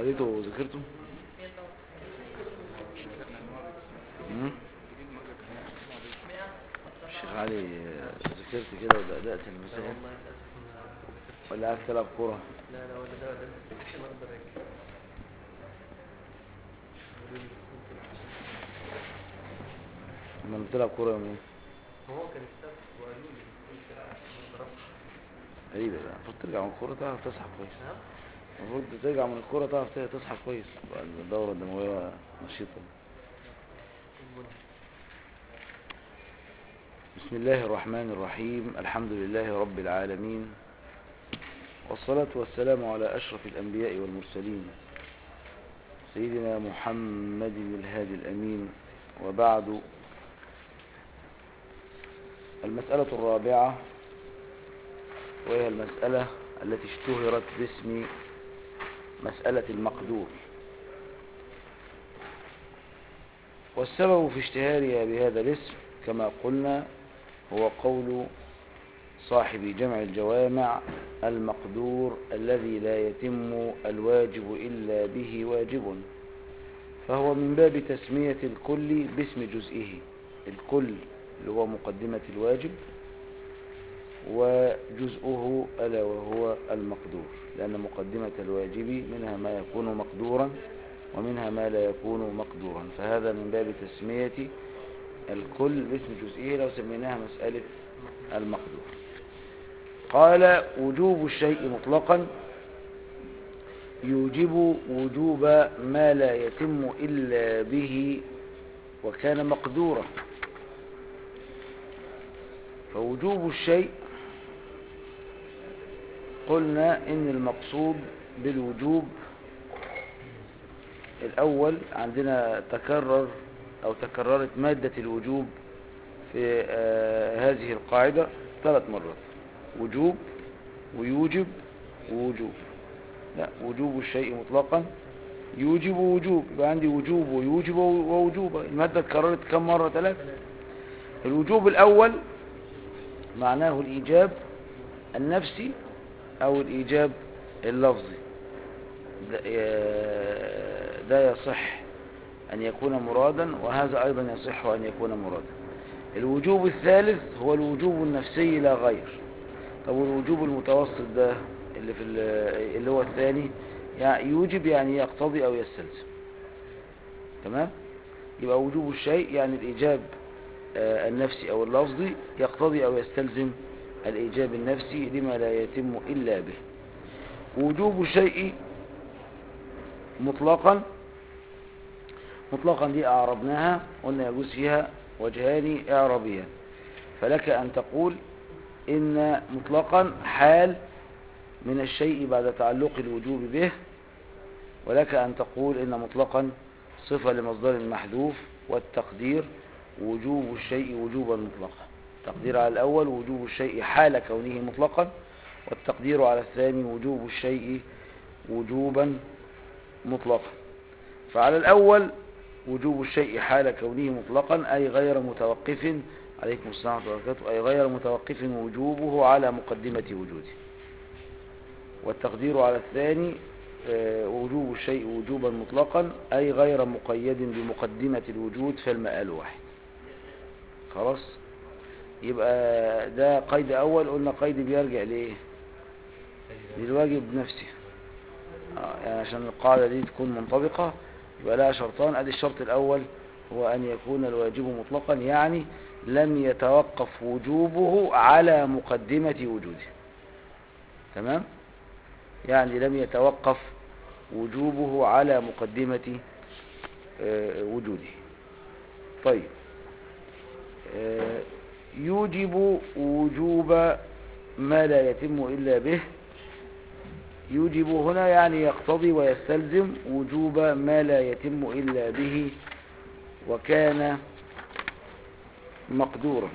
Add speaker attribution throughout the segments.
Speaker 1: قريته وذكرته مم؟ الشيخ علي آه، ذكرت كده وبدأت المسائل ولا قاعد تلعب كورة
Speaker 2: لا لا ولا ده ولا ده عشان اقدر اجي
Speaker 1: لما بتلعب كورة يوم ايه
Speaker 2: هو كان السبت وقالوا لي قلت لا ما اقدرش
Speaker 1: غريبة بقى المفروض ترجع من الكورة تعرف تصحى كويس
Speaker 2: نعم
Speaker 1: المفروض ترجع من الكورة تعرف تصحى كويس تبقى الدورة الدموية نشيطة بسم الله الرحمن الرحيم الحمد لله رب العالمين والصلاة والسلام على أشرف الأنبياء والمرسلين سيدنا محمد الهادي الأمين وبعد المسألة الرابعة وهي المسألة التي اشتهرت باسم مسألة المقدور والسبب في اشتهارها بهذا الاسم كما قلنا هو قول صاحب جمع الجوامع المقدور الذي لا يتم الواجب إلا به واجب فهو من باب تسمية الكل باسم جزئه الكل اللي هو مقدمة الواجب وجزءه ألا وهو المقدور لأن مقدمة الواجب منها ما يكون مقدورا ومنها ما لا يكون مقدورا فهذا من باب تسمية الكل باسم جزئه لو سميناها مسألة المقدور قال وجوب الشيء مطلقا يوجب وجوب ما لا يتم إلا به وكان مقدورا فوجوب الشيء قلنا إن المقصود بالوجوب الأول عندنا تكرر أو تكررت مادة الوجوب في آه هذه القاعدة ثلاث مرات وجوب ويوجب ووجوب لا وجوب الشيء مطلقا يوجب ووجوب يبقى عندي وجوب ويوجب ووجوب المادة اتكررت كم مرة ثلاثة الوجوب الأول معناه الإيجاب النفسي أو الإيجاب اللفظي ده, ده يصح أن يكون مرادا وهذا أيضا يصح أن يكون مرادا الوجوب الثالث هو الوجوب النفسي لا غير طب والوجوب المتوسط ده اللي في اللي هو الثاني يعني يوجب يعني يقتضي أو يستلزم تمام يبقى وجوب الشيء يعني الإيجاب النفسي أو اللفظي يقتضي أو يستلزم الإيجاب النفسي لما لا يتم إلا به وجوب الشيء مطلقا مطلقا دي أعربناها قلنا يجوز فيها وجهان إعرابيان فلك أن تقول إن مطلقا حال من الشيء بعد تعلق الوجوب به ولك أن تقول إن مطلقا صفة لمصدر محذوف والتقدير وجوب الشيء وجوبا مطلقا التقدير على الأول وجوب الشيء حال كونه مطلقا والتقدير على الثاني وجوب الشيء وجوبا مطلقا فعلى الأول وجوب الشيء حال كونه مطلقا أي غير متوقف عليكم السلام ورحمة الله وبركاته أي غير متوقف وجوبه على مقدمة وجوده والتقدير على الثاني وجوب الشيء وجوبا مطلقا أي غير مقيد بمقدمة الوجود فالمآل واحد خلاص يبقى ده قيد أول قلنا قيد بيرجع لإيه للواجب نفسه آه يعني عشان القاعدة دي تكون منطبقة يبقى لها شرطان ادي الشرط الأول هو أن يكون الواجب مطلقا يعني لم يتوقف وجوبه على مقدمة وجوده تمام يعني لم يتوقف وجوبه على مقدمة وجوده طيب يوجب وجوب ما لا يتم إلا به يوجب هنا يعني يقتضي ويستلزم وجوب ما لا يتم إلا به وكان مقدورا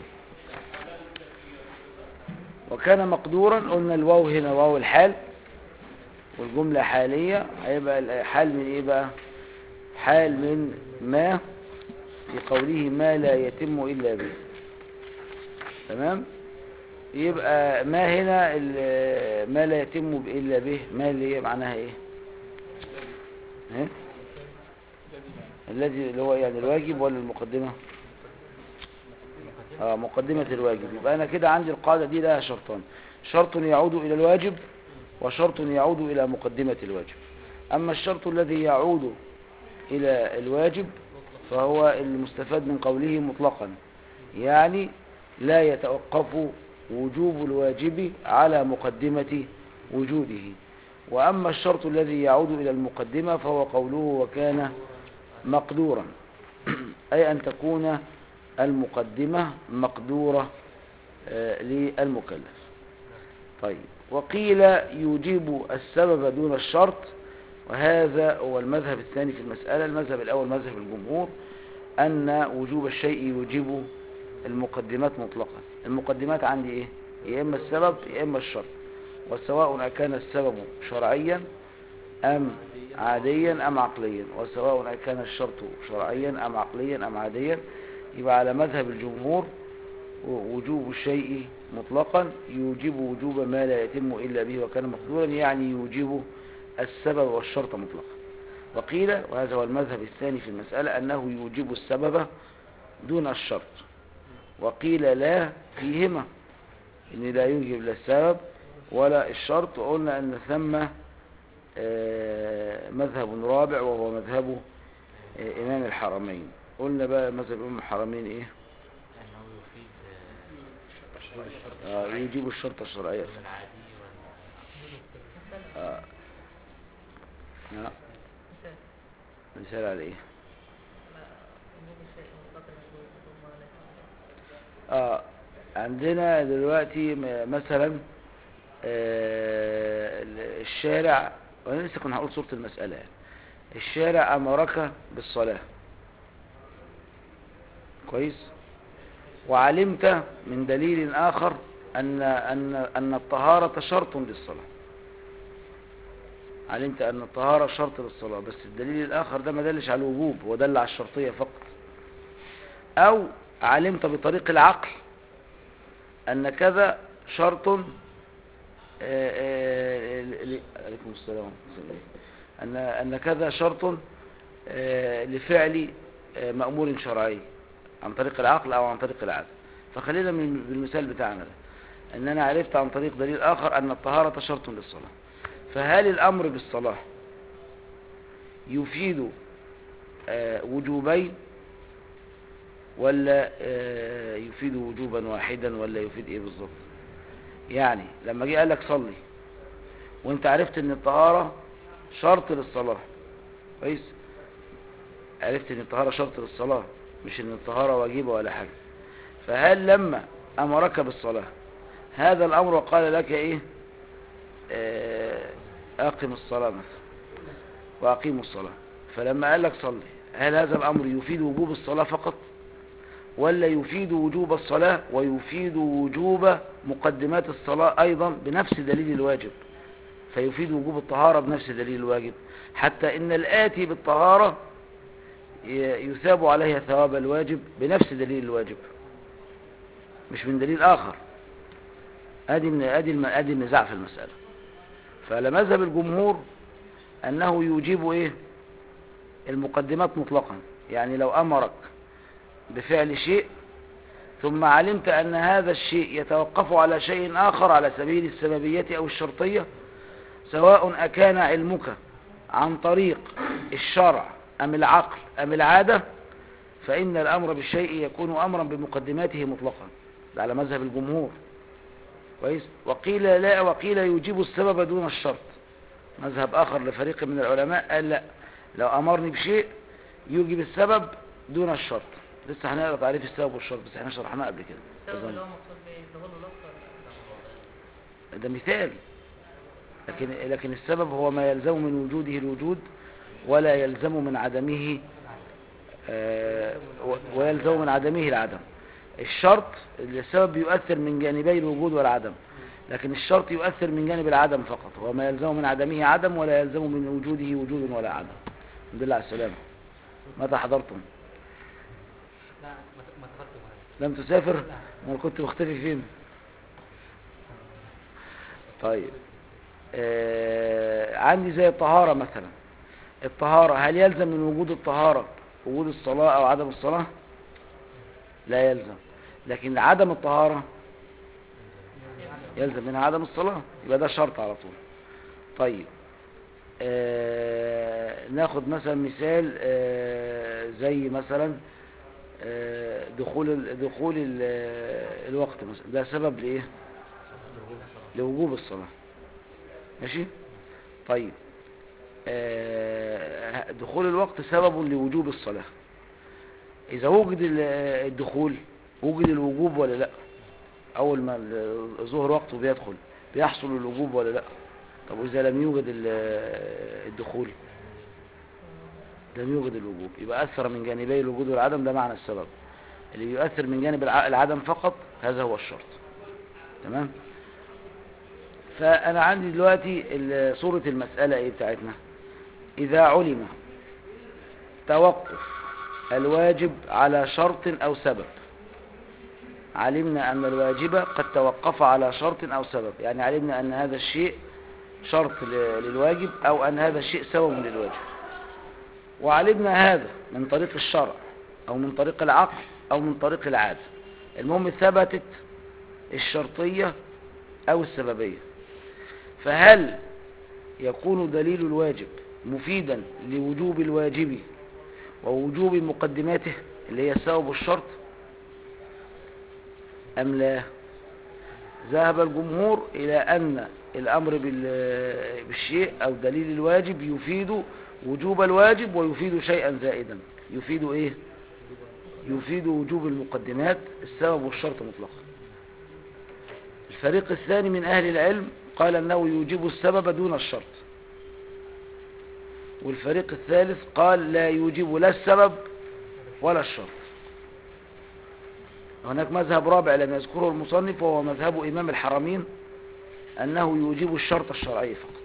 Speaker 1: وكان مقدورا قلنا الواو هنا واو الحال والجملة حالية هيبقى الحال من ايه بقى حال من ما في قوله ما لا يتم إلا به تمام يبقى ما هنا ما لا يتم إلا به ما اللي هي معناها ايه ها؟ الذي اللي هو يعني الواجب ولا المقدمة اه مقدمة الواجب يبقى انا كده عندي القاعدة دي لها شرطان شرط يعود الى الواجب وشرط يعود الى مقدمة الواجب اما الشرط الذي يعود الى الواجب فهو المستفاد من قوله مطلقا يعني لا يتوقف وجوب الواجب على مقدمة وجوده وأما الشرط الذي يعود إلى المقدمة فهو قوله وكان مقدورا أي أن تكون المقدمة مقدورة آه، للمكلف طيب وقيل يجيب السبب دون الشرط وهذا هو المذهب الثاني في المسألة المذهب الأول مذهب الجمهور أن وجوب الشيء يوجب المقدمات مطلقا المقدمات عندي إيه يا إما السبب يا إما الشرط وسواء كان السبب شرعيا أم عاديا أم عقليا وسواء كان الشرط شرعيا أم عقليا أم عاديا يبقى على مذهب الجمهور وجوب الشيء مطلقا يوجب وجوب ما لا يتم إلا به وكان مقدورا يعني يوجب السبب والشرط مطلقا وقيل وهذا هو المذهب الثاني في المسألة أنه يوجب السبب دون الشرط وقيل لا فيهما إن لا يوجب لا السبب ولا الشرط وقلنا أن ثم آه، مذهب رابع وهو مذهب آه، إمام الحرمين قلنا بقى مذهب إمام الحرمين إيه
Speaker 3: أنه يفيد آه، وجود الشرط
Speaker 1: آه،
Speaker 3: الشرعي
Speaker 1: يجيب الشرط الشرعي
Speaker 3: من العادي وال-
Speaker 1: آه. نعم مثال على إيه آه عندنا دلوقتي م- مثلا آه، الشارع وانا لسه كنا هقول صورة المسألة يعني. الشارع أمرك بالصلاة كويس وعلمت من دليل آخر أن, أن, أن الطهارة شرط للصلاة علمت أن الطهارة شرط للصلاة بس الدليل الآخر ده ما دلش على الوجوب ودل على الشرطية فقط أو علمت بطريق العقل أن كذا شرط آه، آه، ل- عليكم السلام ورحمة الله. أن أن كذا شرط آه، لفعل آه، مأمور شرعي عن طريق العقل أو عن طريق العادة فخلينا من بالمثال بتاعنا ده أن أنا عرفت عن طريق دليل آخر أن الطهارة شرط للصلاة فهل الأمر بالصلاة يفيد آه، وجوبين ولا آه، يفيد وجوبا واحدا ولا يفيد ايه بالظبط يعني لما جه قال لك صلي وانت عرفت ان الطهارة شرط للصلاة كويس عرفت ان الطهارة شرط للصلاة مش ان الطهارة واجبة ولا حاجة فهل لما امرك بالصلاة هذا الامر وقال لك ايه آه، اقم الصلاة مثلا واقيموا الصلاة فلما قال لك صلي هل هذا الامر يفيد وجوب الصلاة فقط ولا يفيد وجوب الصلاة ويفيد وجوب مقدمات الصلاة أيضا بنفس دليل الواجب فيفيد وجوب الطهارة بنفس دليل الواجب حتى إن الآتي بالطهارة ي- يثاب عليها ثواب الواجب بنفس دليل الواجب مش من دليل آخر أدي من أدي الم- أدي النزاع في المسألة فلمذهب الجمهور أنه يجيب إيه المقدمات مطلقا يعني لو أمرك بفعل شيء ثم علمت أن هذا الشيء يتوقف على شيء آخر على سبيل السببية أو الشرطية سواء أكان علمك عن طريق الشرع أم العقل أم العادة فإن الأمر بالشيء يكون أمرا بمقدماته مطلقا ده على مذهب الجمهور كويس وقيل لا وقيل يجيب السبب دون الشرط مذهب آخر لفريق من العلماء قال لا لو أمرني بشيء يوجب السبب دون الشرط لسه هنقرا تعريف السبب والشرط بس احنا شرحناه قبل كده
Speaker 4: السبب اللي
Speaker 1: أظن.
Speaker 4: هو مقصود بيه ظهور النص ولا
Speaker 1: ده مثال لكن لكن السبب هو ما يلزم من وجوده الوجود ولا يلزم من عدمه آه، و- ويلزم من عدمه العدم الشرط السبب يؤثر من جانبي الوجود والعدم لكن الشرط يؤثر من جانب العدم فقط هو ما يلزم من عدمه عدم ولا يلزم من وجوده وجود ولا عدم الحمد لله على السلامة متى حضرتم
Speaker 3: لا ما ما دخلت معايا
Speaker 1: لم تسافر انا كنت مختفي فين طيب آه عندي زي الطهارة مثلا الطهارة هل يلزم من وجود الطهارة وجود الصلاة أو عدم الصلاة لا يلزم لكن عدم الطهارة يلزم منها عدم الصلاة يبقى ده شرط على طول طيب آه ناخد مثلا مثال آه زي مثلا آه دخول ال- دخول ال- الوقت مثلا ده سبب لايه لوجوب الصلاة ماشي طيب آه دخول الوقت سبب لوجوب الصلاة إذا وجد ال- الدخول وجد الوجوب ولا لا أول ما ال- الظهر وقته بيدخل بيحصل الوجوب ولا لا طب وإذا لم يوجد ال- الدخول لم يوجد الوجوب يبقى أثر من جانبي الوجود والعدم ده معنى السبب اللي يؤثر من جانب الع- العدم فقط هذا هو الشرط تمام فأنا عندي دلوقتي ال- صورة المسألة إيه بتاعتنا إذا علم توقف الواجب على شرط أو سبب علمنا أن الواجب قد توقف على شرط أو سبب يعني علمنا أن هذا الشيء شرط ل- للواجب أو أن هذا الشيء سبب للواجب وعلمنا هذا من طريق الشرع أو من طريق العقل أو من طريق العادة المهم ثبتت الشرطية أو السببية فهل يكون دليل الواجب مفيدا لوجوب الواجب ووجوب مقدماته اللي هي سبب الشرط أم لا ذهب الجمهور إلى أن الأمر بال- بالشيء أو دليل الواجب يفيد وجوب الواجب ويفيد شيئا زائدا يفيد إيه يفيد وجوب المقدمات السبب والشرط مطلقا الفريق الثاني من أهل العلم قال أنه يوجب السبب دون الشرط والفريق الثالث قال لا يوجب لا السبب ولا الشرط هناك مذهب رابع لم يذكره المصنف وهو مذهب إمام الحرمين أنه يوجب الشرط الشرعي فقط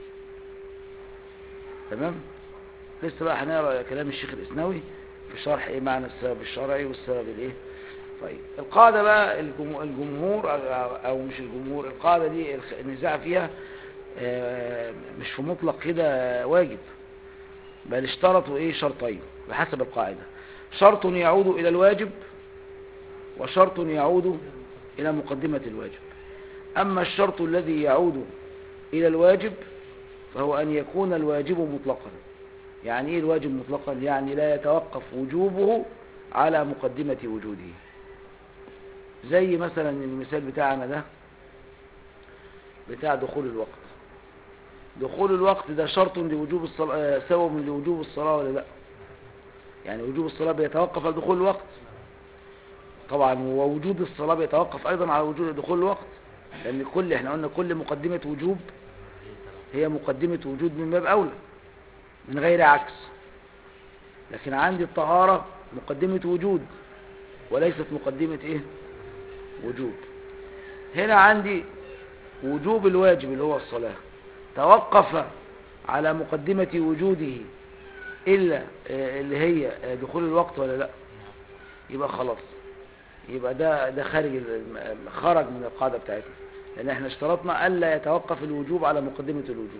Speaker 1: تمام لسه بقى هنقرا كلام الشيخ الإسنوي في شرح إيه معنى السبب الشرعي والسبب الإيه طيب القاعدة بقى الجم- الجمهور أو- أو مش الجمهور القاعدة دي الخ- النزاع فيها آه، مش في مطلق كده واجب بل اشترطوا ايه شرطين بحسب القاعدة شرط يعود الى الواجب وشرط يعود الى مقدمة الواجب اما الشرط الذي يعود الى الواجب فهو ان يكون الواجب مطلقا يعني ايه الواجب مطلقا يعني لا يتوقف وجوبه على مقدمة وجوده زي مثلا المثال بتاعنا ده بتاع دخول الوقت دخول الوقت ده شرط لوجوب الصلاة آه، سبب لوجوب الصلاة ولا لا يعني وجوب الصلاة بيتوقف على دخول الوقت طبعا ووجود الصلاة بيتوقف أيضا على وجود دخول الوقت لأن كل احنا قلنا كل مقدمة وجوب هي مقدمة وجود من باب أولى من غير عكس لكن عندي الطهارة مقدمة وجود وليست مقدمة ايه وجوب هنا عندي وجوب الواجب اللي هو الصلاة توقف على مقدمة وجوده إلا آه، اللي هي آه، دخول الوقت ولا لا يبقى خلاص يبقى ده ده خارج ال- خرج من القاعدة بتاعتنا لأن احنا اشترطنا ألا يتوقف الوجوب على مقدمة الوجود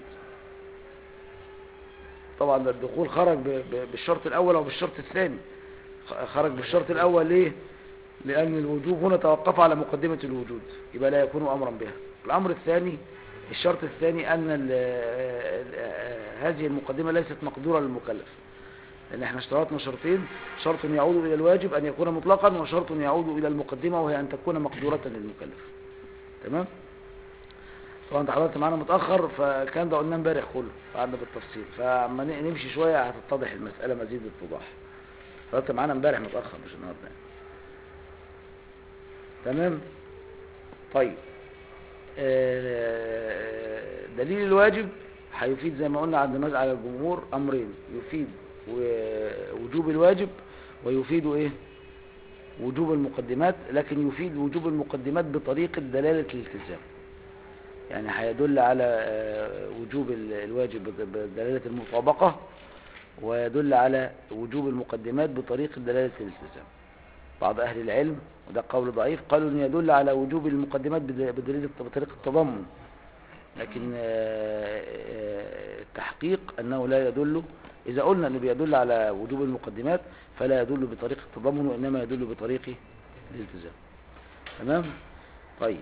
Speaker 1: طبعا ده الدخول خرج ب- ب- بالشرط الأول أو بالشرط الثاني خ- خرج بالشرط الأول ليه لأن الوجوب هنا توقف على مقدمة الوجود يبقى لا يكون أمرا بها الأمر الثاني الشرط الثاني أن ال- ال- هذه المقدمة ليست مقدورة للمكلف لأن احنا اشترطنا شرطين شرط يعود إلى الواجب أن يكون مطلقا وشرط يعود إلى المقدمة وهي أن تكون مقدورة للمكلف تمام طبعا انت حضرت معانا متأخر فكان ده قلنا امبارح كله قعدنا بالتفصيل فاما ن- نمشي شوية هتتضح المسألة مزيد اتضاح حضرت معانا امبارح متأخر مش النهارده يعني. تمام طيب آه، دليل الواجب هيفيد زي ما قلنا عند مز- على الجمهور امرين يفيد و- وجوب الواجب ويفيد ايه وجوب المقدمات لكن يفيد وجوب المقدمات بطريقة دلالة الالتزام يعني هيدل على آه، وجوب ال- الواجب بد- بدلالة المطابقة ويدل على وجوب المقدمات بطريقة دلالة الالتزام بعض أهل العلم وده قول ضعيف قالوا أن يدل على وجوب المقدمات بد- بدليل بطريقة التضمن لكن آه، آه، التحقيق أنه لا يدل إذا قلنا أنه بيدل على وجوب المقدمات فلا يدل بطريق التضمن وإنما يدل بطريق الالتزام تمام طيب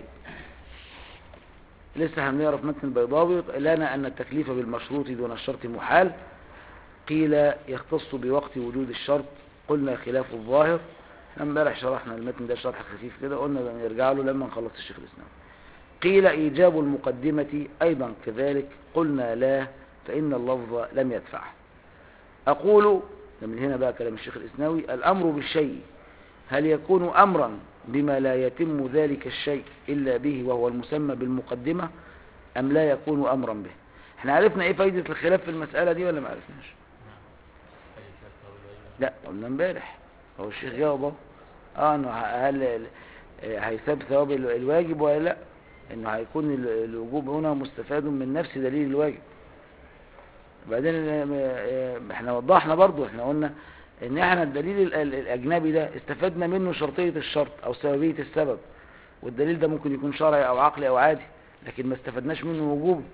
Speaker 1: لسه هنقرا في متن البيضاوي لنا أن التكليف بالمشروط دون الشرط محال قيل يختص بوقت وجود الشرط قلنا خلاف الظاهر امبارح شرحنا المتن ده شرح خفيف كده قلنا نرجع له لما نخلص الشيخ الإسلام قيل إيجاب المقدمة أيضا كذلك قلنا لا فإن اللفظ لم يدفعه أقول ده من هنا بقى كلام الشيخ الإسناوي الأمر بالشيء هل يكون أمرا بما لا يتم ذلك الشيء إلا به وهو المسمى بالمقدمة أم لا يكون أمرا به احنا عرفنا ايه فايدة الخلاف في المسألة دي ولا ما عرفناش
Speaker 3: هل يشترط ثواب الواجب؟
Speaker 1: لا قلنا امبارح هو الشيخ جاوب اهو اه انه ه- هل ال- آه، هيثاب ثواب ال- الواجب ولا لا انه هيكون ال- الوجوب هنا مستفاد من نفس دليل الواجب بعدين آه، آه، احنا وضحنا برضو احنا قلنا ان احنا الدليل ال- ال- الاجنبي ده استفدنا منه شرطية الشرط او سببية السبب والدليل ده ممكن يكون شرعي او عقلي او عادي لكن ما استفدناش منه وجوب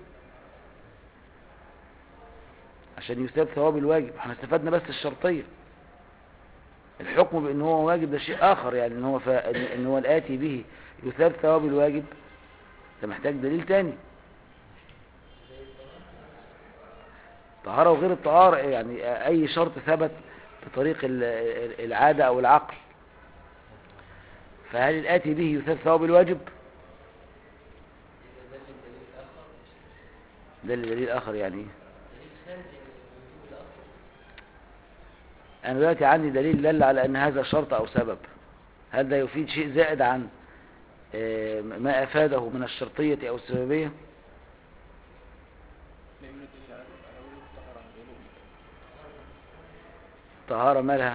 Speaker 1: عشان يثاب ثواب الواجب احنا استفدنا بس الشرطية الحكم بان هو واجب ده شيء اخر يعني ان هو ف... إن- ان هو الاتي به يثاب ثواب الواجب ده محتاج دليل تاني طهارة وغير الطهارة يعني اي شرط ثبت بطريق ال- ال- العادة او العقل فهل الاتي به يثاب ثواب الواجب ده دليل اخر يعني ايه انا دلوقتي عندي دليل دل على ان هذا شرط او سبب هل ده يفيد شيء زائد عن آه، ما افاده من الشرطية او السببية
Speaker 2: لا يوجد دليل على على وجود الطهارة غير
Speaker 1: طهارة مالها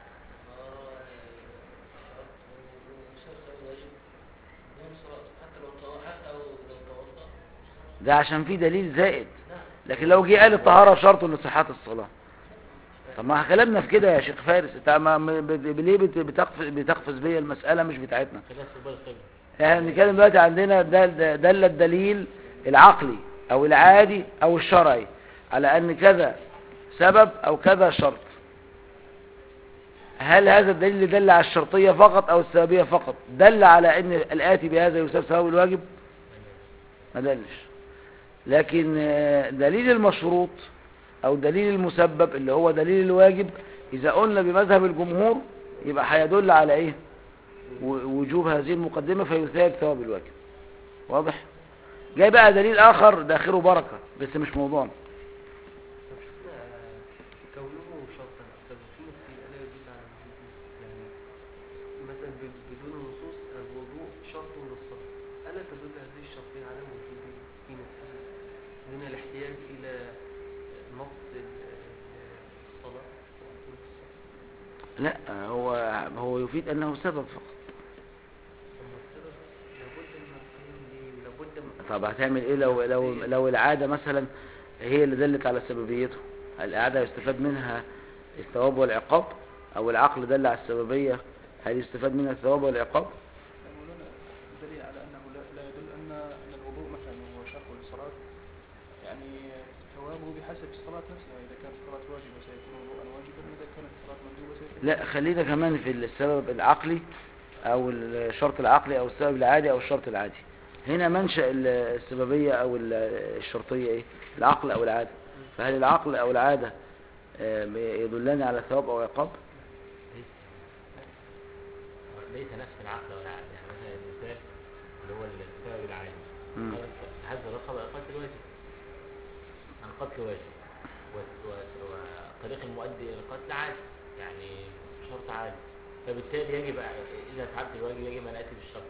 Speaker 1: ده عشان في دليل زائد لكن لو جه قال الطهارة شرط لصحة الصلاة طب ما كلامنا في كده يا شيخ فارس انت ما ما- ب- ب- ليه بت- بتقفز بتقفز بيا المسألة مش بتاعتنا
Speaker 3: خلاف استقبال القبلة
Speaker 1: احنا بنتكلم دلوقتي عندنا دل, دل الدليل العقلي او العادي او الشرعي على ان كذا سبب او كذا شرط هل هذا الدليل اللي دل على الشرطية فقط او السببية فقط دل على ان الاتي بهذا يساب ثواب الواجب ما دلش لكن آه، دليل المشروط او دليل المسبب اللي هو دليل الواجب اذا قلنا بمذهب الجمهور يبقى هيدل على ايه و- وجوب هذه المقدمة فيثاب ثواب الواجب واضح جاي بقى دليل آخر ده آخره بركة بس مش موضوعنا
Speaker 5: طب شفنا كونه شرطا طب في نفسي لا يدل على وجوده يعني مثلا ب- بدون النصوص الوضوء شرط للصلاة ألا تدل هذه الشرطية على وجوده في نفسه دون الاحتياج إلى نص ال- الصلاة ووجود الصلاة
Speaker 1: لا هو هو يفيد أنه سبب فقط
Speaker 5: أما السبب لابد من القيام به ولابد من
Speaker 1: طب هتعمل ايه لو لو لو العادة مثلا هي اللي دلت على سببيته العادة يستفاد منها الثواب والعقاب او العقل دل على السببية هل يستفاد منها الثواب والعقاب
Speaker 2: يقولون دليل على أنه لا, لا يدل أن أن الوضوء مثلا هو شرط للصلاة يعني ثوابه بحسب الصلاة نفسها إذا كانت الصلاة واجبة سيكون وضوءا واجبا وإذا كانت الصلاة مندوبة سيكون
Speaker 1: لا خلينا كمان في السبب العقلي او الشرط العقلي او السبب العادي او الشرط العادي هنا منشأ ال- السببية او ال- الشرطية ايه العقل او العادة فهل العقل او العادة آه، يدلني على ثواب او عقاب
Speaker 3: ليس ليس نفس العقل ولا عقل يعني مثلا المثال اللي هو السبب العادي
Speaker 1: مم.
Speaker 3: قال هذا الرقبة قتل واجب القتل واجب و- و- وطريق المؤدي إلى القتل عادي يعني شرط عادي فبالتالي يجب إذا فعلت الواجب يجب أن أتي بالشرط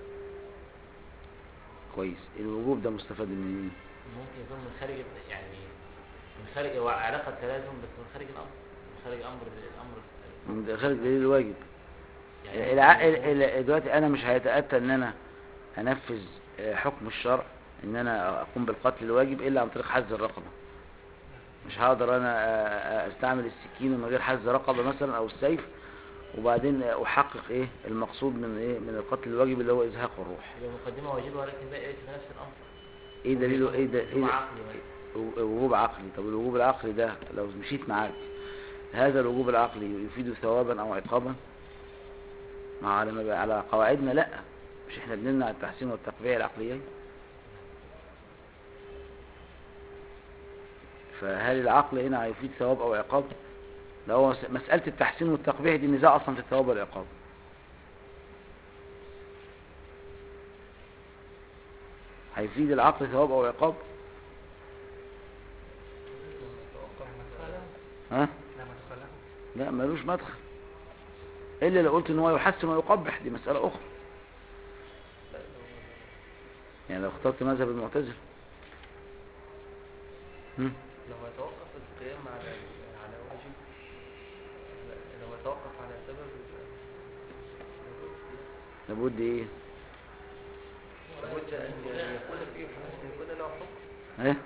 Speaker 1: كويس الوجوب ده مستفاد من
Speaker 3: ممكن يكون من خارج ال- يعني من خارج هو علاقة تلازم بس من خارج الأمر من خارج أمر الأمر
Speaker 1: من ده خارج دليل الواجب
Speaker 3: يعني
Speaker 1: الع... ال- ال- دلوقتي انا مش هيتأتى ان انا انفذ آه، حكم الشرع ان انا اقوم بالقتل الواجب الا عن طريق حز الرقبة مش هقدر انا آه، آه، استعمل السكين من غير حز رقبة مثلا او السيف وبعدين آه، احقق ايه المقصود من ايه من القتل الواجب اللي هو ازهاق الروح
Speaker 3: يبقى مقدمة واجبة ولكن بقى ليس بنفس الأمر
Speaker 1: ايه دليله ايه ده
Speaker 3: وجوب
Speaker 1: ايه
Speaker 3: عقلي واجب.
Speaker 1: ده وجوب عقلي طب الوجوب العقلي ده لو مشيت معاك هذا الوجوب العقلي يفيد ثوابا او عقابا مع على ما بقى- على قواعدنا لا مش احنا بنمنع التحسين والتقبيح العقليين فهل العقل هنا هيفيد ثواب او عقاب ده هو س- مسألة التحسين والتقبيح دي نزاع اصلا في الثواب والعقاب هيفيد العقل ثواب او عقاب ها لا ملوش مدخل الا لو قلت ان هو يحسن ويقبح دي مسألة اخرى يعني لو اخترت مذهب المعتزله هم؟
Speaker 5: لو يتوقف القيام على على واجب لو يتوقف على سبب يبقى-
Speaker 1: لابد ايه
Speaker 5: لابد ان يكون فيه حسن يكون له حكم
Speaker 1: ايه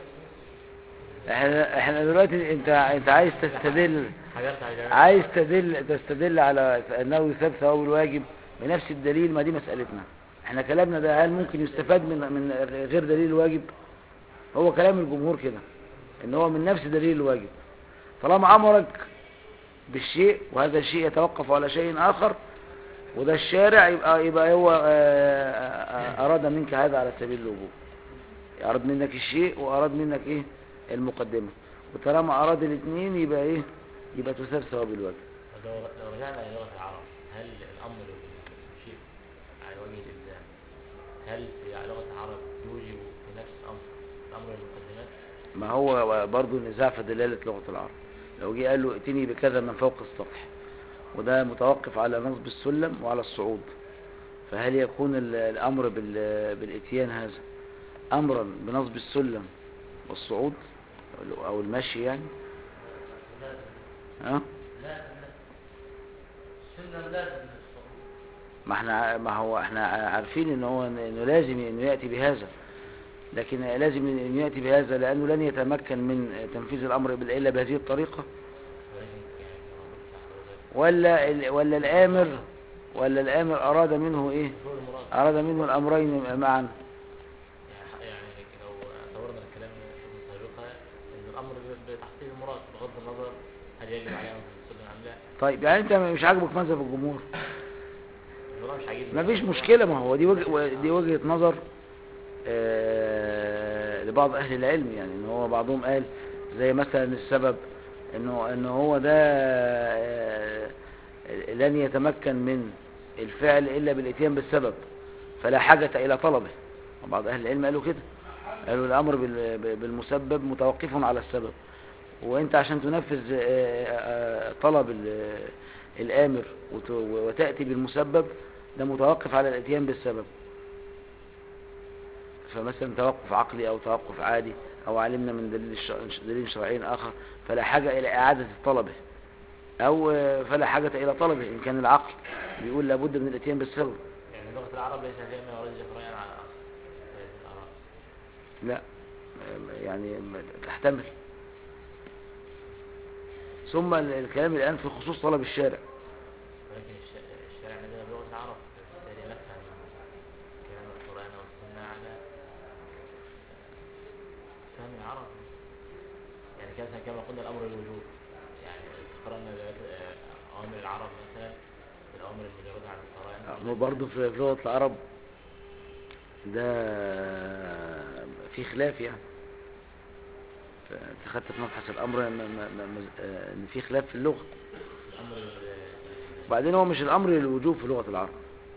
Speaker 1: احنا احنا دلوقتي انت انت عايز تستدل
Speaker 3: حجرت على جميع
Speaker 1: عايز تدل تستدل على انه يثاب ثواب الواجب بنفس الدليل ما دي مسألتنا احنا كلامنا ده هل ممكن يستفاد من من غير دليل الواجب هو كلام الجمهور كده ان هو من نفس دليل الواجب طالما امرك بالشيء وهذا الشيء يتوقف على شيء اخر وده الشارع يبقى يبقى هو آه، آه، اراد منك هذا على سبيل الوجوب اراد منك الشيء واراد منك ايه المقدمه وطالما اراد الاثنين يبقى ايه يبقى تثاب ثواب الواجب
Speaker 3: لو لو رجعنا إلى لغة العرب هل الأمر بالشيء على وجه الإلزام هل في لغة العرب يوجب في نفس الأمر الأمر بالمقدمات؟
Speaker 1: ما هو برضه نزاع في دلالة لغة العرب لو جه قال له ائتني بكذا من فوق السطح وده متوقف على نصب السلم وعلى الصعود فهل يكون ال- الأمر بال- بالإتيان هذا أمرا بنصب السلم والصعود أو المشي يعني ها
Speaker 4: سنة لازم للصعود
Speaker 1: ما احنا ع- ما هو احنا ع- عارفين ان هو انه لازم انه ياتي بهذا لكن لازم انه ياتي بهذا لانه لن يتمكن من تنفيذ الامر بال- الا بهذه الطريقه
Speaker 3: ولكن يعني لو قلت حضرتك
Speaker 1: ولا ال- ولا الامر ولا الامر اراد منه ايه
Speaker 3: مفهوم المراد
Speaker 1: اراد منه الامرين معا
Speaker 3: يعني يعني لو اعتبرنا الكلام السابقة إن الأمر بتحقيق المراد بغض النظر هل يجب عليه أمر بالسلم أم لا؟
Speaker 1: طيب يعني انت مش عاجبك مذهب الجمهور
Speaker 3: الموضوع مش عاجبني
Speaker 1: ما فيش مشكله ما هو دي وجه دي وجهه نظر آه، لبعض اهل العلم يعني ان هو بعضهم قال زي مثلا السبب انه ان هو ده آه، لن يتمكن من الفعل الا بالاتيان بالسبب فلا حاجه الى طلبه وبعض اهل العلم قالوا كده قالوا الامر بال- بالمسبب متوقف على السبب وانت عشان تنفذ آه، آه، طلب ال- الامر وت- وتاتي بالمسبب ده متوقف على الاتيان بالسبب فمثلا توقف عقلي او توقف عادي او علمنا من دليل الش- دليل شرعي اخر فلا حاجه الى اعاده طلبه او آه، فلا حاجه الى طلبه ان كان العقل بيقول لابد من الاتيان بالسبب
Speaker 3: يعني لغة العرب ليس فيها ما يرجح رأيا على الآخر في الآراء
Speaker 1: لا آه، يعني م- تحتمل ثم ال- الكلام الان في خصوص طلب الشارع
Speaker 3: ولكن الش- الشارع نزل بلغة العرب بالتالي نفهم كلام القرآن والسنة على فهم العرب يعني كذا كما قلنا الأمر الوجوب يعني قرأنا دلوقتي آه، أوامر العرب مثلا الأوامر المجردة عن القرآن
Speaker 1: هو برضه في في لغه العرب ده في خلاف يعني انت خدت في مبحث الامر م- م- م- آه، ان في خلاف في اللغه
Speaker 3: الأمر ال-
Speaker 1: وبعدين هو مش الامر للوجوب في لغه العرب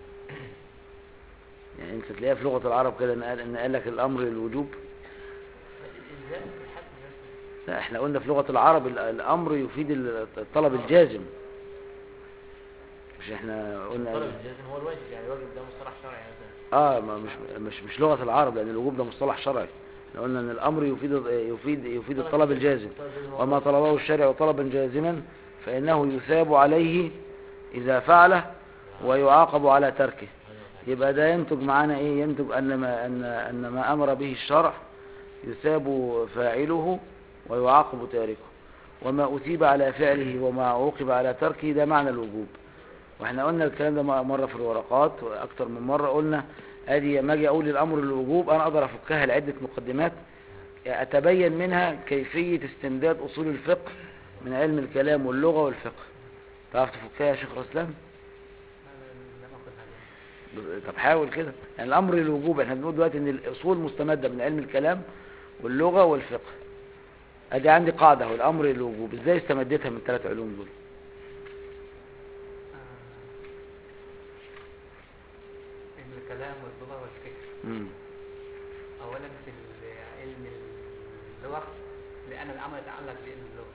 Speaker 1: يعني انت تلاقيها في لغه العرب كده ان قال ان قال لك الامر للوجوب
Speaker 3: الإلزام بالحتم مثلا
Speaker 1: لا احنا قلنا في لغه العرب ال- الامر يفيد ال- الطلب الجازم مش احنا قلنا
Speaker 3: طلب الجازم هو الواجب يعني الواجب ده مصطلح شرعي مثلا
Speaker 1: اه ما مش مش مش لغه العرب لان الوجوب ده مصطلح شرعي احنا قلنا ان الامر يفيد يفيد يفيد الطلب الجازم
Speaker 3: الطلب الجازم هو
Speaker 1: وما
Speaker 3: الواجب.
Speaker 1: طلبه الشارع طلبا جازما فانه يثاب عليه اذا فعله ويعاقب على تركه يبقى ده ينتج معانا ايه ينتج ان ما ان ان ما امر به الشرع يثاب فاعله ويعاقب تاركه وما اثيب على فعله وما عوقب على تركه ده معنى الوجوب واحنا قلنا الكلام ده مره في الورقات واكتر من مره قلنا ادي ما اجي اقول الامر للوجوب انا اقدر افكها لعده مقدمات اتبين منها كيفيه استمداد اصول الفقه من علم الكلام واللغة والفقه تعرف تفكها يا شيخ الاسلام
Speaker 3: لم أخذ عليه
Speaker 1: طب حاول كده يعني الامر للوجوب احنا بنقول دلوقتي ان الاصول مستمده من علم الكلام واللغه والفقه ادي عندي قاعده هو الامر للوجوب ازاي استمدتها من الثلاث علوم دول
Speaker 5: علم الكلام واللغة والفكر
Speaker 1: مم.
Speaker 5: أولا في علم اللغة لأن الأمر يتعلق بعلم اللغة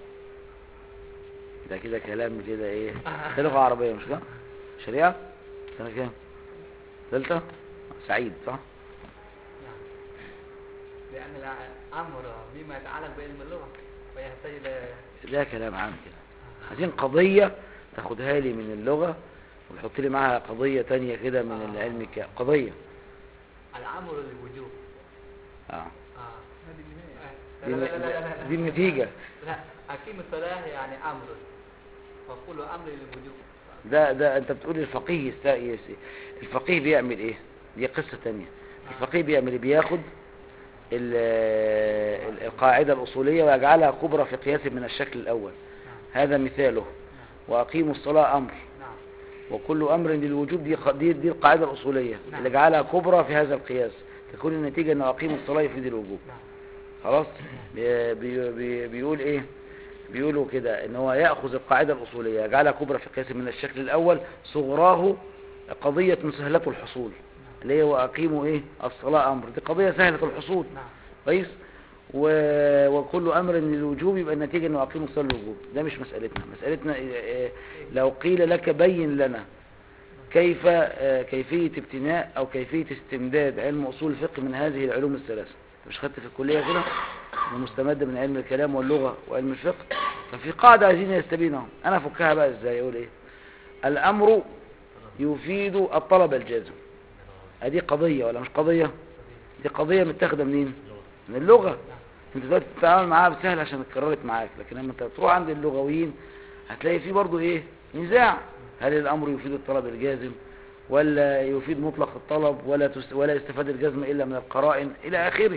Speaker 1: ده كده كلام كده ايه ده لغه عربيه مش كده شريعه سنه كام ثالثه سعيد صح
Speaker 5: نعم لأن الأمر بما يتعلق بعلم اللغة ويحتاج إلى
Speaker 1: ده كلام عام كده عايزين قضيه تاخدها لي من اللغه وتحط لي معاها قضيه تانية كده من العلم الك- قضيه
Speaker 5: الأمر للوجوب
Speaker 1: اه
Speaker 5: آه.
Speaker 2: هذه النهاية
Speaker 5: آه.
Speaker 1: دي,
Speaker 5: لا لا لا لا لا.
Speaker 1: دي النتيجه
Speaker 5: لا أقيم الصلاة يعني أمر فقول أمر للوجوب
Speaker 1: ده ده انت بتقول الفقيه يست... يس- الفقيه بيعمل ايه دي قصة تانية الفقيه بيعمل ايه بياخد ال- ال- القاعدة الأصولية ويجعلها كبرى في قياس من الشكل الأول هذا مثاله وأقيموا الصلاة أمر
Speaker 5: نعم
Speaker 1: وكل أمر للوجوب دي, ق- دي, دي القاعدة الأصولية
Speaker 5: نعم.
Speaker 1: اللي جعلها كبرى في هذا القياس تكون النتيجة أنه أقيموا الصلاة يفيد الوجوب
Speaker 5: نعم
Speaker 1: خلاص بي بي بي بيقول ايه بيقولوا كده ان هو ياخذ القاعده الاصوليه يجعلها كبرى في قياس من الشكل الاول صغراه قضيه مسهله الحصول اللي هي واقيموا ايه الصلاه امر دي قضيه سهله الحصول
Speaker 5: نعم
Speaker 1: كويس و... وكل امر للوجوب يبقى النتيجه انه اقيموا الصلاه للوجوب ده مش مسالتنا مسالتنا إيه إيه لو قيل لك بين لنا كيف آه، كيفيه ابتناء او كيفيه استمداد علم اصول الفقه من هذه العلوم الثلاثه مش خدت في الكليه كده إنه مستمد من علم الكلام واللغه وعلم الفقه ففي قاعده عايزين يستبينها انا افكها بقى ازاي اقول ايه الامر يفيد الطلب الجازم ادي قضيه ولا مش قضيه دي قضيه متاخده منين من اللغه انت دلوقتي بتتعامل معاها بسهل عشان اتكررت معاك لكن لما انت تروح عند اللغويين هتلاقي فيه برضو ايه نزاع هل الامر يفيد الطلب الجازم ولا يفيد مطلق الطلب ولا تس ولا يستفاد الجزم الا من القرائن الى اخره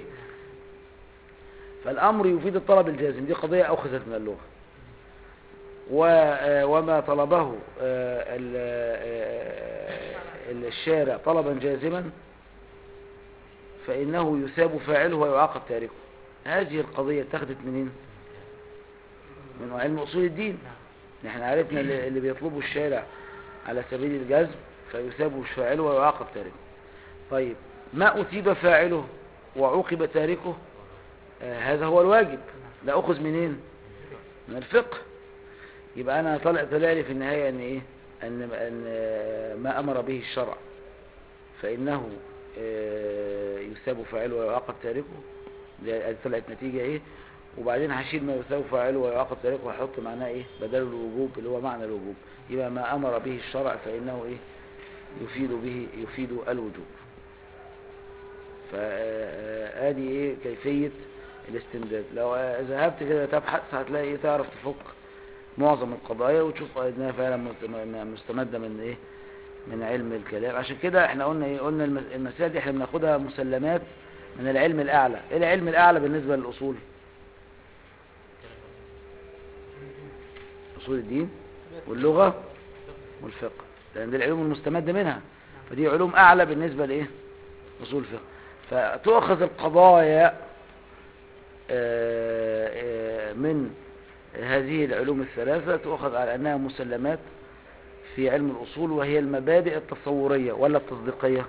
Speaker 1: فالامر يفيد الطلب الجازم دي قضيه اخذت من اللغه و- آه، وما طلبه آه، ال- آه، الشارع طلبا جازما فإنه يثاب فاعله ويعاقب تاركه هذه القضية اتخذت منين من علم أصول الدين نحن عرفنا اللي اللي بيطلبه الشارع على سبيل الجزم فيثاب فاعله ويعاقب تاركه طيب ما أثيب فاعله وعوقب تاركه آه هذا هو الواجب ده أخذ منين من الفقه يبقى أنا طلع طلع لي في النهاية أن إيه أن, أن آه، ما أمر به الشرع فإنه آه، يثاب فاعله ويعاقب تاركه دي طلعت نتيجة ايه وبعدين هشيل ما يثاب فاعله ويعاقب تاركه وهحط معناه ايه بدل الوجوب اللي هو معنى الوجوب يبقى ما امر به الشرع فانه ايه يفيد به يفيد الوجوب فادي ايه كيفية الاستمداد لو آه، ذهبت كده تبحث هتلاقي ايه تعرف تفك معظم القضايا وتشوف انها فعلا مست- مستمدة من ايه من علم الكلام عشان كده احنا قلنا ايه قلنا المس- المسائل دي احنا بناخدها مسلمات من العلم الاعلى ايه العلم الاعلى بالنسبة للاصول اصول الدين واللغة والفقه لان دي العلوم المستمدة منها فدي علوم اعلى بالنسبة لايه اصول الفقه فتؤخذ القضايا آه، آه، من هذه العلوم الثلاثة تؤخذ على أنها مسلمات في علم الأصول وهي المبادئ التصورية ولا التصديقية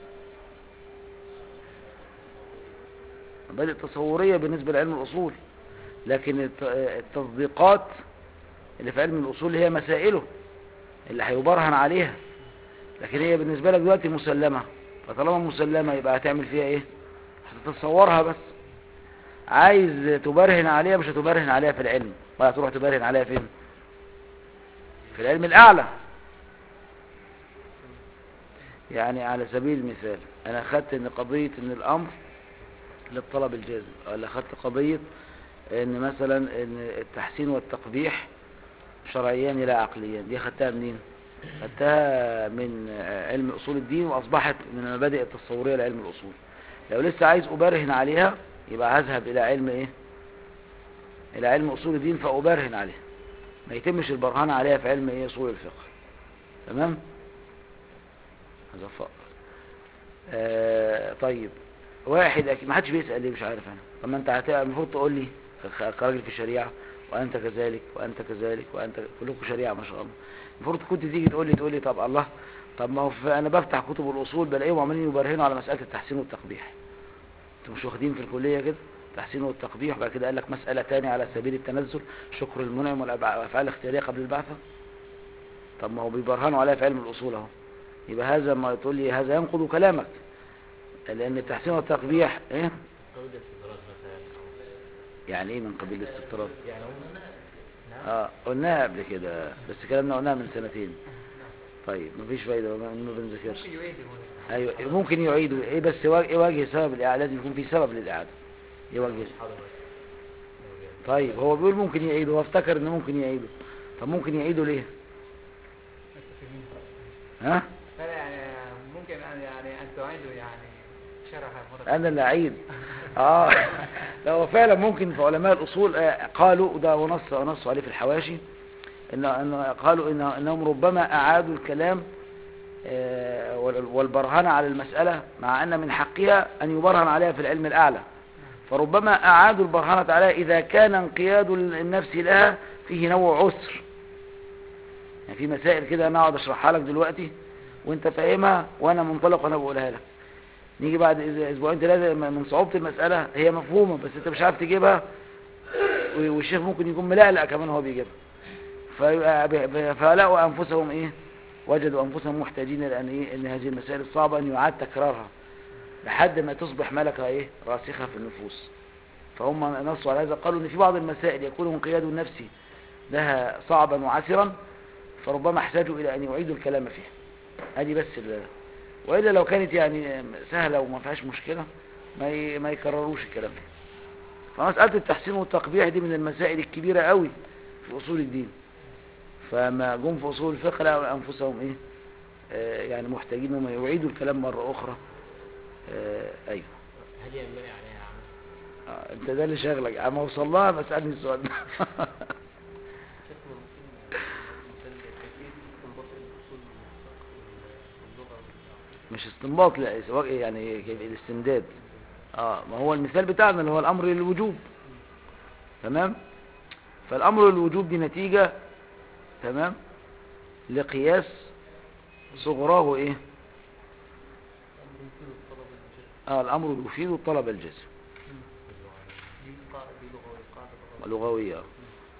Speaker 1: مبادئ تصورية بالنسبة لعلم الأصول لكن الت- التصديقات اللي في علم الأصول هي مسائله اللي هيبرهن عليها لكن هي بالنسبة لك دلوقتي مسلمة فطالما مسلمة يبقى هتعمل فيها ايه هتتصورها بس عايز تبرهن عليها مش هتبرهن عليها في العلم ولا تروح تبرهن عليها فين في العلم الأعلى يعني على سبيل المثال أنا أخدت إن قضية إن الأمر للطلب الجازم ولا أخدت قضية إن مثلا إن التحسين والتقبيح شرعيان لا عقليان دي أخدتها منين؟ أخدتها من علم أصول الدين وأصبحت من المبادئ التصورية لعلم الأصول لو لسه عايز أبرهن عليها يبقى هذهب إلى علم إيه؟ إلى علم أصول الدين فأبرهن عليه ما يتمش البرهان عليها في علم إيه أصول الفقه تمام هذا فقر آه طيب واحد أكيد ما حدش بيسأل ليه مش عارف أنا طب ما أنت هت- المفروض تقول لي ك- كراجل في الشريعة وأنت كذلك وأنت كذلك وأنت كلكم شريعة ما شاء الله المفروض كنت تيجي تقول لي تقول لي طب الله طب ما هو في- أنا بفتح كتب الأصول بلاقيهم عمالين يبرهنوا على مسألة التحسين والتقبيح انتوا مش واخدين في الكلية كده تحسين والتقبيح وبعد كده قال لك مسألة تانية على سبيل التنزل شكر المنعم والأفعال الاختيارية قبل البعثة طب ما هو بيبرهنوا عليها في علم الأصول اهو يبقى هذا ما تقول لي هذا ينقض كلامك لأن التحسين والتقبيح إيه؟
Speaker 3: قبل الاستدراج مثلا أو-
Speaker 1: يعني إيه من قبيل الاستطراد
Speaker 3: يعني هم نعم
Speaker 1: آه قلناها قبل كده بس كلامنا قلناها من سنتين طيب مفيش فايدة ما ما بنذاكرش
Speaker 4: ممكن يعيد هنا
Speaker 1: أيوة ممكن يعيدوا إيه بس وا- إيه وجه سبب الإعادة لازم يكون في سبب للإعادة إيه وجه
Speaker 3: مش حاضر بس
Speaker 1: طيب هو بيقول ممكن يعيدوا هو افتكر إنه ممكن يعيدوا طب ممكن يعيدوا ليه ها
Speaker 4: لا لا يعني ممكن أن يعني أن تعيدوا يعني شرح مرة
Speaker 1: انا اللي اعيد اه لا هو فعلا ممكن في علماء الاصول آه، قالوا وده ونص ونص عليه في الحواشي ان ان قالوا ان انهم ربما اعادوا الكلام آه، وال- والبرهان على المسألة مع ان من حقها ان يبرهن عليها في العلم الاعلى فربما اعادوا البرهانة عليها اذا كان انقياد النفس لها فيه نوع عسر يعني في مسائل كده انا اقعد اشرحها لك دلوقتي وانت فاهمها وانا منطلق وانا بقولها لك نيجي بعد إذا اسبوعين ثلاثه من صعوبه المساله هي مفهومه بس انت مش عارف تجيبها و- والشيخ ممكن يكون ملقلق كمان هو بيجيبها فيبقى ب- ب- فلقوا انفسهم ايه وجدوا انفسهم محتاجين لان ايه ان هذه المسائل الصعبه ان يعاد تكرارها لحد ما تصبح ملكه ايه راسخه في النفوس فهم نصوا على هذا قالوا ان في بعض المسائل يكون انقياد النفس لها صعبا وعسرا فربما احتاجوا الى ان يعيدوا الكلام فيها هذه بس ال- والا لو كانت يعني سهله وما فيهاش مشكله ما ي- ما يكرروش الكلام ده فمساله التحسين والتقبيح دي من المسائل الكبيره قوي في اصول الدين فما جم في اصول الفقه لقوا انفسهم ايه آه يعني محتاجين انهم يعيدوا الكلام مره اخرى آه ايوه
Speaker 3: هل ينبني عليها عمل؟
Speaker 1: آه انت ده اللي شغلك اما اوصل لها بسالني السؤال ده
Speaker 5: شكل ممكن مثال كيفية استنباط الأصول من الفقه واللغة والعقل
Speaker 1: مش استنباط لا سواء يعني الاستمداد اه ما هو المثال بتاعنا اللي هو الامر للوجوب تمام فالامر للوجوب دي نتيجة تمام لقياس صغراه ايه
Speaker 5: يمكن الطلب الجزء
Speaker 1: اه الامر يفيد الطلب الجزم
Speaker 5: دي قاعدة دي لغوية قاعدة لغوية
Speaker 1: لغوية آه.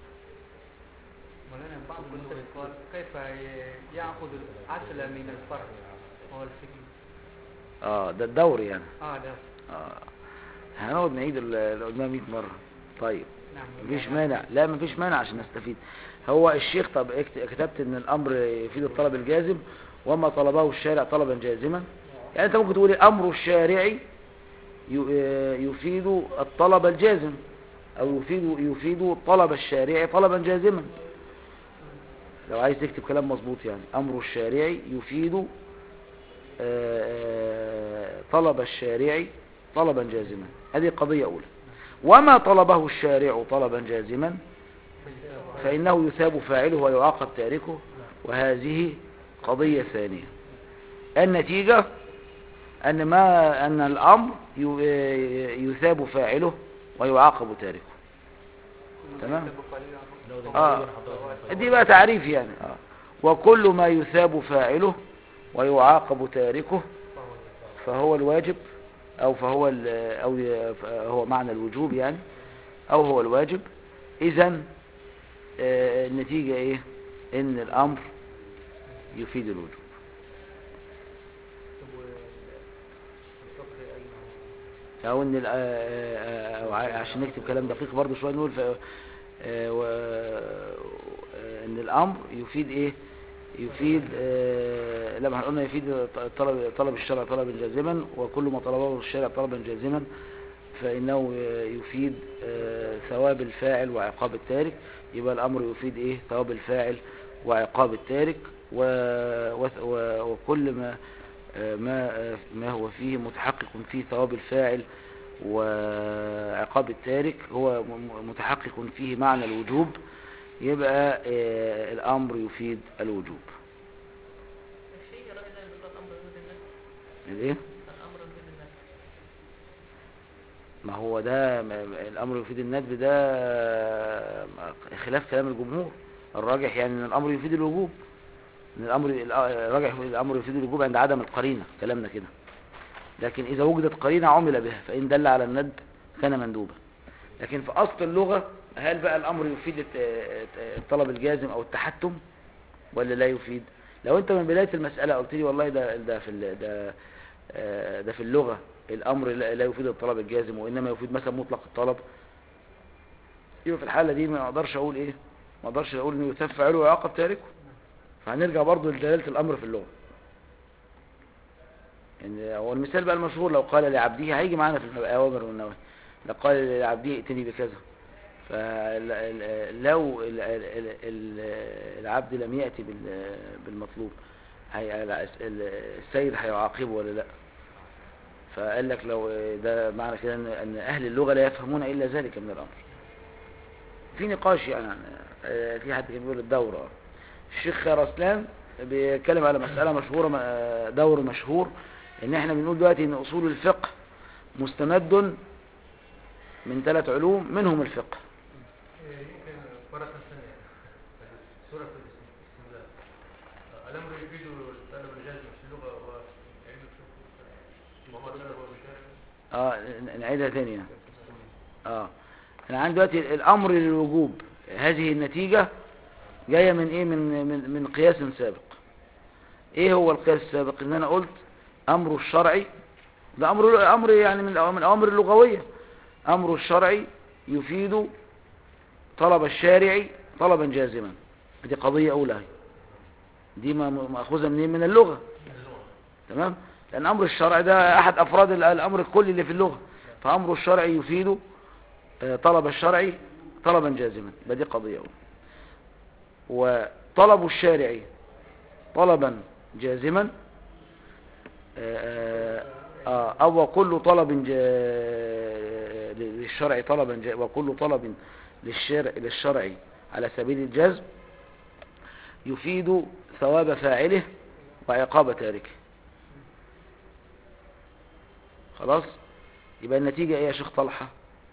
Speaker 4: مولانا بعض الناس قال كيف ي- يأخذ الأصل من الفرع هو الفقه
Speaker 1: اه ده الدور يعني
Speaker 4: اه ده
Speaker 1: اه هنقعد نعيد ال- اللي قلناه 100 مرة طيب
Speaker 4: نعم
Speaker 1: مفيش مانع لا مفيش مانع عشان نستفيد هو الشيخ طب اكت- كتبت ان الامر يفيد الطلب الجازم وما طلبه الشارع طلبا جازما يعني انت ممكن تقولي امر الشارع ي- يفيد الطلب الجازم او يفيد يفيد طلب الشارع طلبا جازما لو عايز تكتب كلام مظبوط يعني امر الشارع يفيد آه، طلب الشارع طلبا جازما هذه قضية أولى وما طلبه الشارع طلبا جازما فإنه يثاب فاعله ويعاقب تاركه وهذه قضية ثانية النتيجة أن ما أن الأمر ي- يثاب فاعله ويعاقب تاركه تمام
Speaker 3: لو ده
Speaker 1: آه.
Speaker 3: تقريباً حضرتك
Speaker 1: دي بقى تعريف يعني آه. وكل ما يثاب فاعله ويعاقب تاركه فهو الواجب او فهو ال- او ي- هو معنى الوجوب يعني او هو الواجب اذا النتيجة ايه ان الامر يفيد الوجوب
Speaker 5: طب والفقه أين هو؟
Speaker 1: او ان ال- آه، أو ع- عشان نكتب كلام دقيق برضه شويه نقول ف- آه، و- آه، ان الامر يفيد ايه يفيد آه، لما قلنا يفيد ط- طلب طلب الشرع طلبا جازما وكل ما طلبه الشرع طلبا جازما فانه آه، يفيد آه، ثواب الفاعل وعقاب التارك يبقى الامر يفيد ايه ثواب الفاعل وعقاب التارك و... و... و... وكل ما آه، ما آه، ما هو فيه متحقق فيه ثواب الفاعل وعقاب التارك هو م- متحقق فيه معنى الوجوب يبقى آه، الأمر يفيد الوجوب
Speaker 3: الشيء يا راجل ده بيقول الامر يفيد الناس
Speaker 1: ايه
Speaker 3: الامر يفيد الناس
Speaker 1: ما هو ده م- م- الأمر يفيد الندب ده آه، خلاف كلام الجمهور الراجح يعني ان الأمر يفيد الوجوب ان الأمر الراجح الأمر يفيد الوجوب عند عدم القرينة كلامنا كده لكن إذا وجدت قرينة عمل بها فإن دل على الندب كان مندوبا لكن في أصل اللغة هل بقى الأمر يفيد الت- الطلب الجازم أو التحتم ولا لا يفيد لو أنت من بداية المسألة قلت لي والله ده ده في ال- ده آه، ده في اللغة الأمر لا لا يفيد الطلب الجازم وإنما يفيد مثلا مطلق الطلب يبقى في الحالة دي ما أقدرش أقول إيه ما أقدرش أقول إنه يثاب فاعله ويعاقب تاركه فهنرجع برضه لدلالة الأمر في اللغة يعني هو المثال بقى المشهور لو قال لعبده هيجي معانا في الأوامر والنواهي لو قال لعبده ائتني بكذا فلو العبد لم يأتي بال- بالمطلوب هي- السيد هيعاقبه ولا لا فقال لك لو ده معنى كده ان أن اهل اللغه لا يفهمون الا ذلك من الامر في نقاش يعني آه، في حد كان بيقول الدوره الشيخ رسلان بيتكلم على مساله مشهوره آه، دور مشهور ان احنا بنقول دلوقتي ان اصول الفقه مستمد من ثلاث علوم منهم الفقه
Speaker 6: يمكن مرة ثانية سورة الاستمداد الأمر يفيد الطلب الجازم في اللغة وعلم الفقه وهو طلب ومشاعر
Speaker 1: اه نعيدها تاني اه انا عندي دلوقتي الامر للوجوب هذه النتيجة جاية من ايه من من من قياس سابق ايه هو القياس السابق ان انا قلت امر الشرعي ده امر امر يعني من من الاوامر اللغوية امر الشرعي يفيد طلب الشارع طلبا جازما دي قضية اولى هي. دي ما- مأخوذة منين من اللغة تمام لأن أمر الشرع ده أحد أفراد ال- الأمر الكلي اللي في اللغة فأمر الشرع يفيد آه، طلب الشرع طلبا جازما يبقى دي قضية أولى وطلب الشارع طلبا جازما آه، آه، أو كل طلب جا- للشرع طلبا جا- وكل طلب للشرع للشرع على سبيل الجزم يفيد ثواب فاعله وعقاب تاركه خلاص يبقى النتيجة ايه يا شيخ طلحة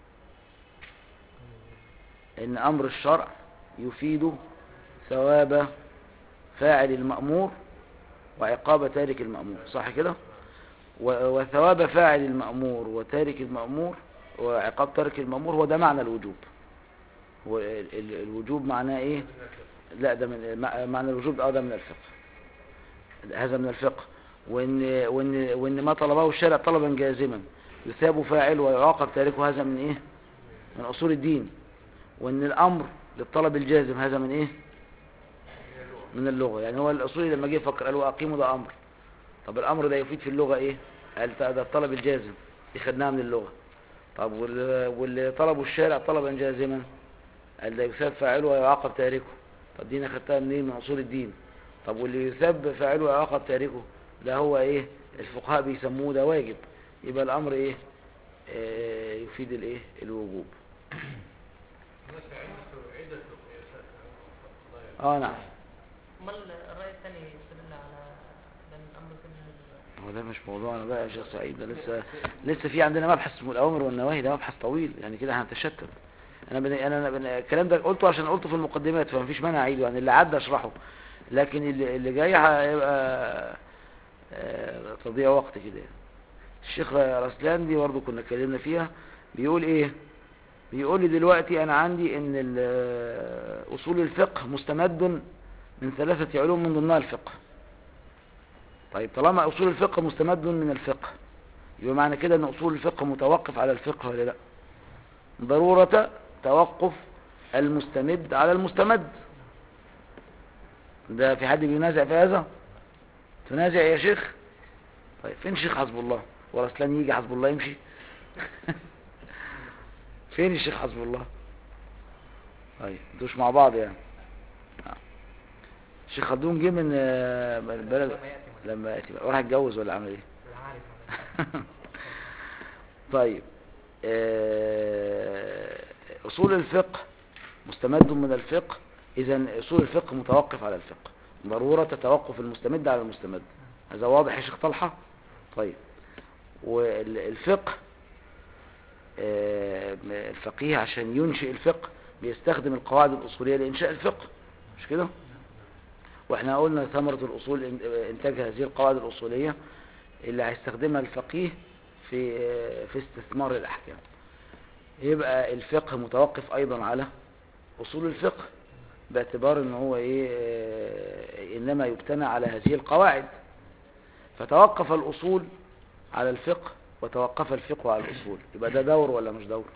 Speaker 1: ان امر الشرع يفيد ثواب فاعل المأمور وعقاب تارك المأمور صح كده و- وثواب فاعل المأمور وتارك المأمور وعقاب تارك المأمور هو ده معنى الوجوب هو ال- ال- الوجوب معناه ايه لا ده من مع- معنى الوجوب اه ده من الفقه هذا من الفقه وان وان وان ما طلبه الشارع طلبا جازما يثاب فاعل ويعاقب تاركه هذا من ايه من اصول الدين وان الامر للطلب الجازم هذا من ايه من اللغه يعني هو الاصولي لما جه يفكر قال واقيموا ده امر طب الامر ده يفيد في اللغه ايه قال ده ده الطلب الجازم دي خدناها من اللغه طب وال- واللي طلبوا الشارع طلبا جازما قال ده يثاب فاعله ويعاقب تاركه طب دي انا خدتها منين من اصول الدين طب واللي يثاب فاعله ويعاقب تاركه ده هو ايه الفقهاء بيسموه ده واجب يبقى الامر ايه آه يفيد الايه الوجوب
Speaker 6: هناك عدة عدة قياسات
Speaker 1: اه نعم
Speaker 3: امال الراي الثاني يستدل على ده الامر كده
Speaker 1: هو ده مش موضوعنا بقى يا شيخ سعيد ده لسه لسه في عندنا مبحث اسمه الاوامر والنواهي ده مبحث طويل يعني كده هنتشتت انا بن... انا بن... الكلام ده قلته عشان قلته في المقدمات فما فيش مانع اعيده يعني اللي عدى اشرحه لكن اللي, اللي جاي هيبقى آه، تضييع وقت كده يعني. الشيخ رسلان دي برضه كنا اتكلمنا فيها بيقول ايه بيقول لي دلوقتي انا عندي ان ال- اصول الفقه مستمد من ثلاثة علوم من ضمنها الفقه طيب طالما اصول الفقه مستمد من الفقه يبقى معنى كده ان اصول الفقه متوقف على الفقه ولا لا ضرورة توقف المستمد على المستمد ده في حد بينازع في هذا تنازع يا شيخ طيب فين شيخ حزب الله ورسلان يجي حزب الله يمشي فين الشيخ حزب الله طيب انتوش مع بعض يعني آه. الشيخ خلدون جه من آه، من البلد
Speaker 4: لما يأتي
Speaker 1: لما ياتي بقى راح اتجوز ولا عمل ايه
Speaker 4: لا عارف
Speaker 1: طيب آه، أصول الفقه مستمد من الفقه إذا أصول الفقه متوقف على الفقه ضرورة توقف المستمد على المستمد هذا واضح يا شيخ طلحة طيب والفقه آه، الفقيه عشان ينشئ الفقه بيستخدم القواعد الأصولية لإنشاء الفقه مش كده واحنا قلنا ثمرة الأصول إن- إنتاج هذه القواعد الأصولية اللي هيستخدمها الفقيه في في استثمار الأحكام يبقى الفقه متوقف أيضا على أصول الفقه باعتبار ان هو ايه آه، انما يبتنى على هذه القواعد فتوقف الأصول على الفقه وتوقف الفقه على الأصول يبقى ده دور ولا مش دور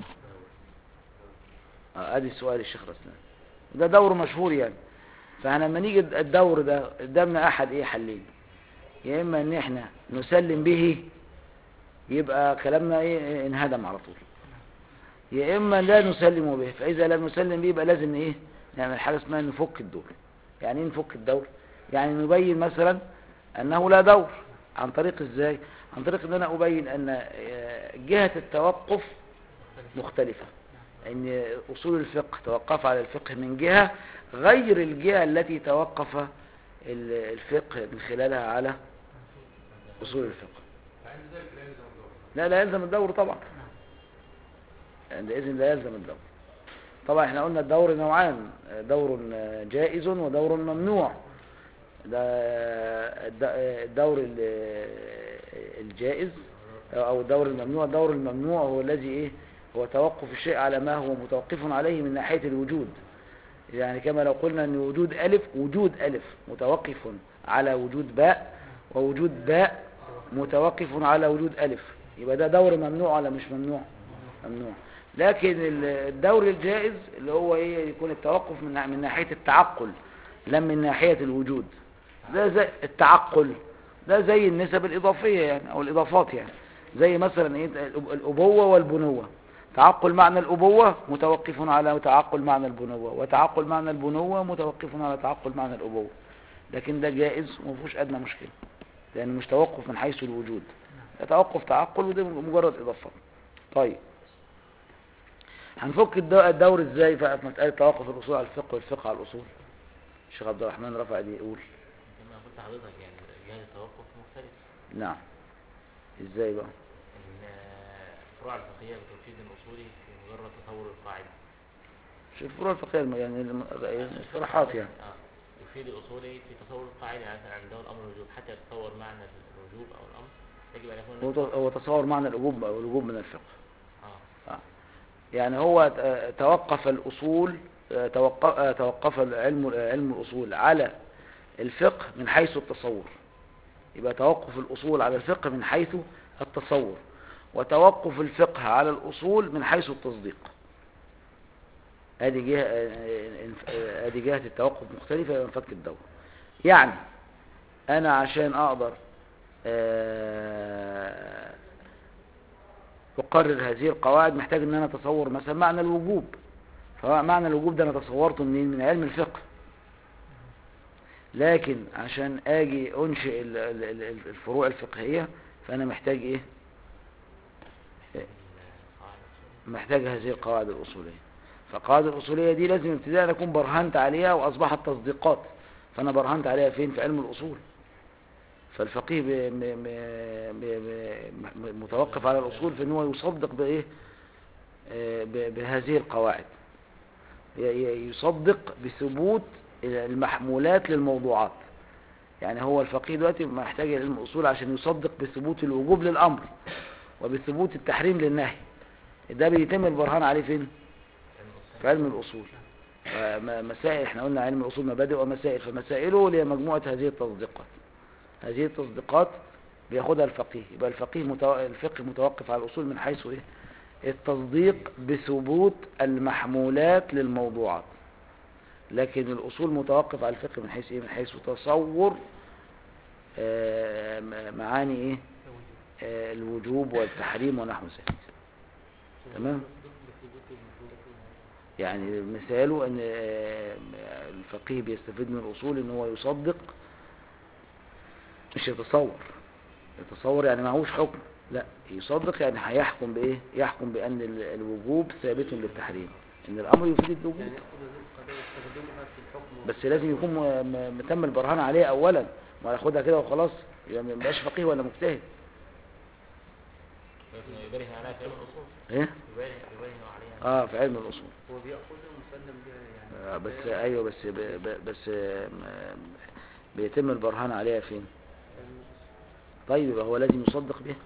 Speaker 1: آه، ادي السؤال الشيخ رسلان ده دور مشهور يعني فاحنا لما نيجي الدور ده قدامنا احد ايه حلين يا اما ان احنا نسلم به يبقى كلامنا ايه انهدم على طول يا اما لا نسلم به فاذا لم نسلم به يبقى لازم ايه نعمل حاجه اسمها نفك الدور يعني ايه نفك الدور يعني نبين مثلا انه لا دور عن طريق ازاي عن طريق ان انا ابين ان آه، جهه التوقف مختلفه ان اصول الفقه توقف على الفقه من جهه غير الجهه التي توقف ال- الفقه من خلالها على اصول الفقه
Speaker 6: فعند ذلك لا يلزم الدور
Speaker 1: لا لا يلزم الدور طبعا عندئذ لا يلزم الدور طبعا احنا قلنا الدور نوعان دور جائز ودور ممنوع ده الد- الدور ال- الجائز او الدور الممنوع الدور الممنوع هو الذي ايه هو توقف الشيء على ما هو متوقف عليه من ناحية الوجود يعني كما لو قلنا ان وجود الف وجود الف متوقف على وجود باء ووجود باء متوقف على وجود الف يبقى ده دور ممنوع ولا مش ممنوع ممنوع لكن ال- الدور الجائز اللي هو ايه يكون التوقف من من ناحية التعقل لا من ناحية الوجود ده زي التعقل ده زي النسب الإضافية يعني أو الإضافات يعني زي مثلا ايه الأب- الأبوة والبنوة تعقل معنى الأبوة متوقف على تعقل معنى البنوة وتعقل معنى البنوة متوقف على تعقل معنى الأبوة لكن ده جائز وما فيهوش أدنى مشكلة لأنه مش توقف من حيث الوجود ده توقف تعقل وده مجرد إضافات طيب هنفك الدو- الدور ازاي بقى في مسألة توقف الأصول على الفقه والفقه على الأصول الشيخ عبد الرحمن رفع ايديه يقول
Speaker 3: كما قلت لحضرتك يعني جهاز التوقف مختلف
Speaker 1: نعم ازاي بقى
Speaker 3: ان الفروع الفقهيه بتفيد الاصولي في مجرد تصور القاعده
Speaker 1: شوف فروع الفقهية الم- يعني الم- الاصطلاحات يعني
Speaker 3: اه يفيد الاصولي في تصور القاعده يعني مثلا عنده الامر الوجوب حتى يتصور معنى الوجوب او الامر يجب ان يكون
Speaker 1: هو ت- هو تصور معنى الوجوب أو الوجوب من الفقه
Speaker 3: اه
Speaker 1: يعني هو ت- توقف الأصول توقف, توقف علم علم الأصول على الفقه من حيث التصور يبقى توقف الأصول على الفقه من حيث التصور وتوقف الفقه على الأصول من حيث التصديق هذه جهة هذه جهة التوقف مختلفة يبقى نفك الدور يعني أنا عشان أقدر آه، أقرر هذه القواعد محتاج ان انا اتصور مثلا معنى الوجوب فمعنى الوجوب ده انا تصورته منين من علم الفقه لكن عشان اجي انشئ ال- ال- ال- الفروع الفقهية فانا محتاج ايه
Speaker 3: القاعده
Speaker 1: محتاج هذه القواعد الأصولية فالقواعد الأصولية دي لازم ابتداء أكون برهنت عليها وأصبحت تصديقات فأنا برهنت عليها فين في علم الأصول فالفقيه ب- م- م- ب- ب- متوقف على الأصول في أنه يصدق بإيه آه، ب- بهذه القواعد ي- ي- يصدق بثبوت المحمولات للموضوعات يعني هو الفقيه دلوقتي محتاج علم الأصول عشان يصدق بثبوت الوجوب للأمر وبثبوت التحريم للنهي ده بيتم البرهان عليه فين في علم الأصول م- مسائل احنا قلنا علم الأصول مبادئ ومسائل فمسائله اللي هي مجموعة هذه التصديقات هذه التصديقات بياخدها الفقيه يبقى الفقيه متو... الفقه متوقف على الأصول من حيث ايه التصديق بثبوت المحمولات للموضوعات لكن الأصول متوقف على الفقه من حيث ايه من حيث تصور آه، م- معاني ايه آه، الوجوب والتحريم ونحو ذلك تمام يعني مثاله ان آه، الفقيه بيستفيد من الاصول ان هو يصدق مش يتصور يتصور يعني معهوش حكم لا يصدق يعني هيحكم بايه يحكم بان ال- الوجوب ثابت للتحريم ان الامر يفيد الوجوب
Speaker 5: يعني ياخد هذه القضايا يستخدمها في الحكم
Speaker 1: بس لازم يكون م- م- متم البرهان عليه اولا ما ناخدها كده وخلاص يبقى ما يبقاش فقيه ولا مجتهد
Speaker 3: لكن يبرهن عليها في علم الأصول
Speaker 1: ايه
Speaker 3: يبرهن يبرهن عليها
Speaker 1: اه في علم الاصول
Speaker 5: هو بياخدها مسلم بها يعني
Speaker 1: آه بس ايوه بس ب- ب- بس آه، م- بيتم البرهان عليها فين
Speaker 5: علم
Speaker 1: طيب يبقى هو لازم يصدق بها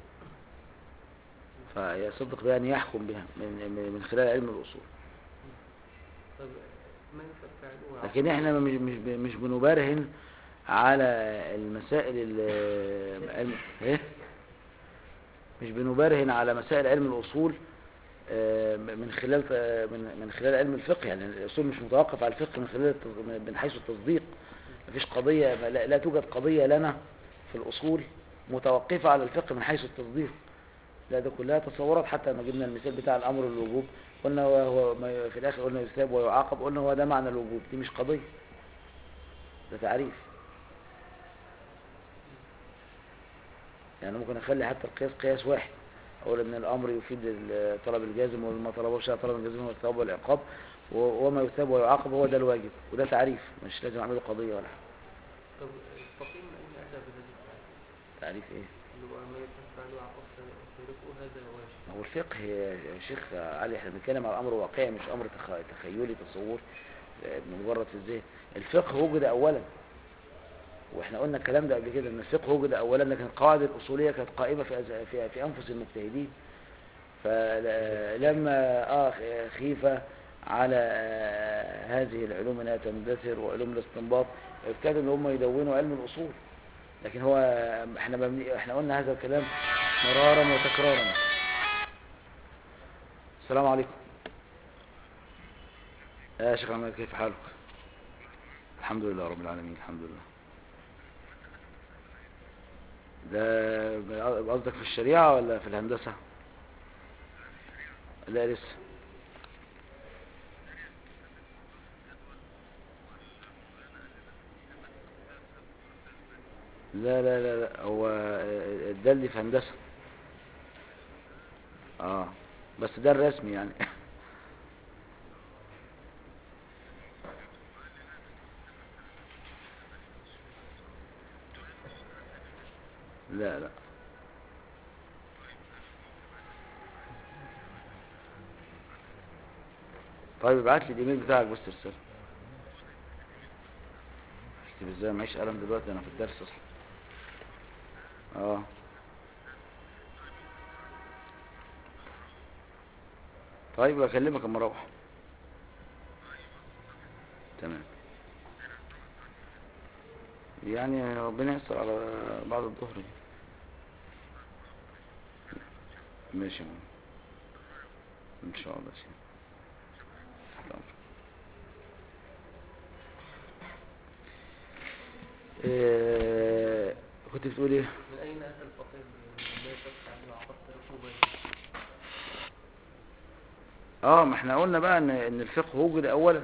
Speaker 1: فيصدق بها ان يحكم بها من من من خلال علم الاصول
Speaker 5: طب ما ينفع فعله
Speaker 1: لكن احنا مش مش ب- مش بنبرهن على المسائل ال- علم ايه مش بنبرهن على مسائل علم الاصول آه، من خلال آه، من من خلال علم الفقه يعني الاصول مش متوقف على الفقه من خلال التص- من حيث التصديق مفيش قضيه لا, لا توجد قضيه لنا في الاصول متوقفه على الفقه من حيث التصديق لا ده كلها تصورات حتى لما جبنا المثال بتاع الامر والوجوب قلنا هو هو ما- في الاخر قلنا يثاب ويعاقب قلنا هو ده معنى الوجوب دي مش قضيه ده تعريف يعني ممكن اخلي حتى القياس قياس واحد اقول ان الامر يفيد الطلب الجازم وما طلبه شيء طلب الجازم هو الثواب والعقاب و- وما يثاب ويعاقب هو ده الواجب وده تعريف مش لازم اعمله قضيه ولا حاجه
Speaker 5: طب الفقيه من أين أتى بهذه الفعل؟
Speaker 1: تعريف ايه
Speaker 5: اللي هو ما يفعله عقب تاركه هذا واجب
Speaker 1: هو الفقه يا شيخ علي احنا بنتكلم على امر واقعي مش امر تخ- تخيلي تصور آه، مجرد في الذهن الفقه وجد اولا واحنا قلنا الكلام ده قبل كده ان الفقه وجد اولا لكن القواعد الاصوليه كانت قائمه في أز- في, في انفس المجتهدين فلما اه خيف على آه، هذه العلوم انها تندثر وعلوم الاستنباط ابتدوا ان هم يدونوا علم الاصول لكن هو احنا مبني احنا قلنا هذا الكلام مرارا وتكرارا السلام عليكم يا شيخ عماد كيف حالك الحمد لله رب العالمين الحمد لله ده قصدك في الشريعة ولا في الهندسة لا لسه لا لا لا, لا. هو ده اللي في هندسة اه بس ده الرسمي يعني لا لا طيب ابعت لي الايميل بتاعك بس ارسل اكتب ازاي معيش قلم دلوقتي انا في الدرس اصلا اه طيب اكلمك اما اروح تمام يعني ربنا ييسر على بعد الظهر دي. ماشي يا ماما. ان شاء الله شيء تحت امرك إيه كنت بتقول ايه
Speaker 5: من أين أتى الفقيه بما يفعله عقب تاركه واجب؟
Speaker 1: اه ما احنا قلنا بقى ان ان الفقه وجد اولا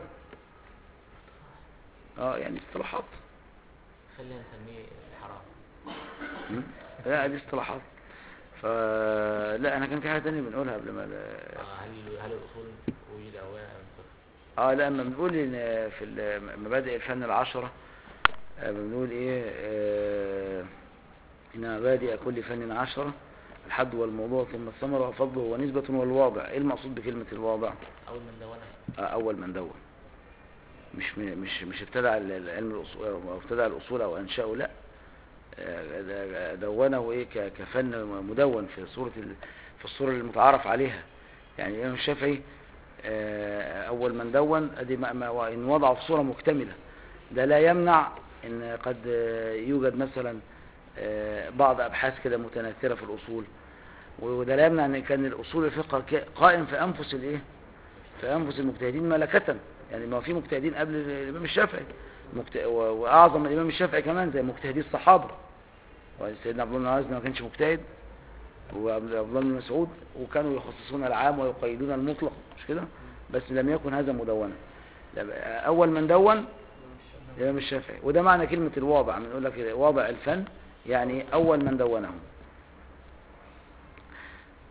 Speaker 1: اه يعني اصطلاحات
Speaker 3: خلينا نسميه الحرام
Speaker 1: م? لا دي اصطلاحات فلا انا كان في حاجه تانية بنقولها قبل ما لا-
Speaker 3: آه، هل هل الأصول وجد أولا أم الفقه؟
Speaker 1: اه لا اما بنقول ان في ال- مبادئ الفن العشرة آه، بنقول ايه آه، ان مبادئ كل فن عشرة الحد والموضوع ثم الثمرة وفضله ونسبة والواضع ايه المقصود بكلمة الواضع
Speaker 3: أول من دونها
Speaker 1: آه، اول من دون مش م- مش مش ابتدع ال- العلم الاصول او ابتدع الاصول او انشاه لا آه، ده- دونه ايه ك- كفن مدون في صورة ال- في الصورة المتعارف عليها يعني الامام الشافعي آه، اول من دون ادي ما- ما- ان وضعه في صورة مكتملة ده لا يمنع ان قد آه، يوجد مثلا آه، بعض ابحاث كده متناثرة في الاصول وده لا يمنع ان كان الاصول الفقه ك- قائم في انفس الايه في انفس المجتهدين ملكة يعني ما في مجتهدين قبل الامام الشافعي مجت... و- واعظم من الامام الشافعي كمان زي مجتهدي الصحابة سيدنا عبد الله بن عزم ما كانش مجتهد وعبد الله بن مسعود وكانوا يخصصون العام ويقيدون المطلق مش كده بس لم يكن هذا مدونا لم- اول من دون الامام الشافعي وده معنى كلمة الواضع بنقول لك واضع الفن يعني اول من دونه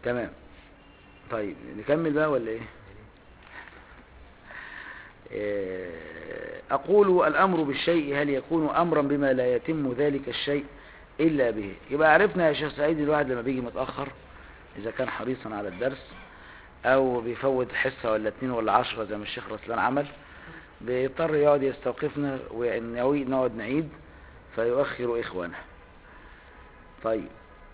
Speaker 1: تمام طيب نكمل بقى ولا ايه إيه، أقول الأمر بالشيء هل يكون أمرا بما لا يتم ذلك الشيء إلا به يبقى عرفنا يا شيخ سعيد الواحد لما بيجي متأخر إذا كان حريصا على الدرس أو بيفوت حصة ولا اتنين ولا عشرة زي ما الشيخ رسلان عمل بيضطر يقعد يستوقفنا ونعيد نقعد نعيد فيؤخر إخوانه طيب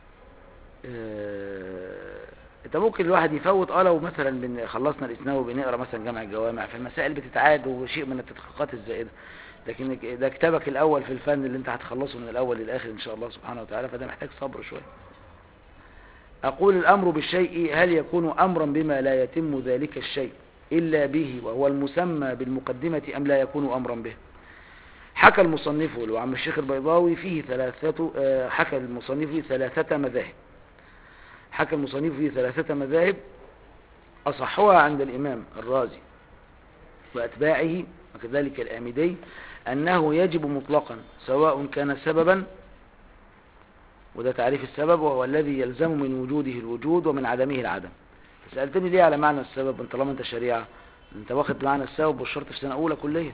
Speaker 1: آه، انت ممكن الواحد يفوت اه لو مثلا بن- خلصنا الاسناوي بنقرا مثلا جامع الجوامع فالمسائل بتتعاد وشيء من التدقيقات الزائده لكن ده كتابك الاول في الفن اللي انت هتخلصه من الاول للاخر ان شاء الله سبحانه وتعالى فده محتاج صبر شويه اقول الامر بالشيء هل يكون امرا بما لا يتم ذلك الشيء الا به وهو المسمى بالمقدمه ام لا يكون امرا به حكى المصنف وعم الشيخ البيضاوي فيه ثلاثة آه، حكى المصنف فيه ثلاثة مذاهب حكى المصنف فيه ثلاثة مذاهب أصحها عند الإمام الرازي وأتباعه وكذلك الآمدي أنه يجب مطلقا سواء كان سببا وده تعريف السبب وهو الذي يلزم من وجوده الوجود ومن عدمه العدم سألتني ليه على معنى السبب انت طالما انت شريعة انت واخد معنى السبب والشرط في سنة أولى كلية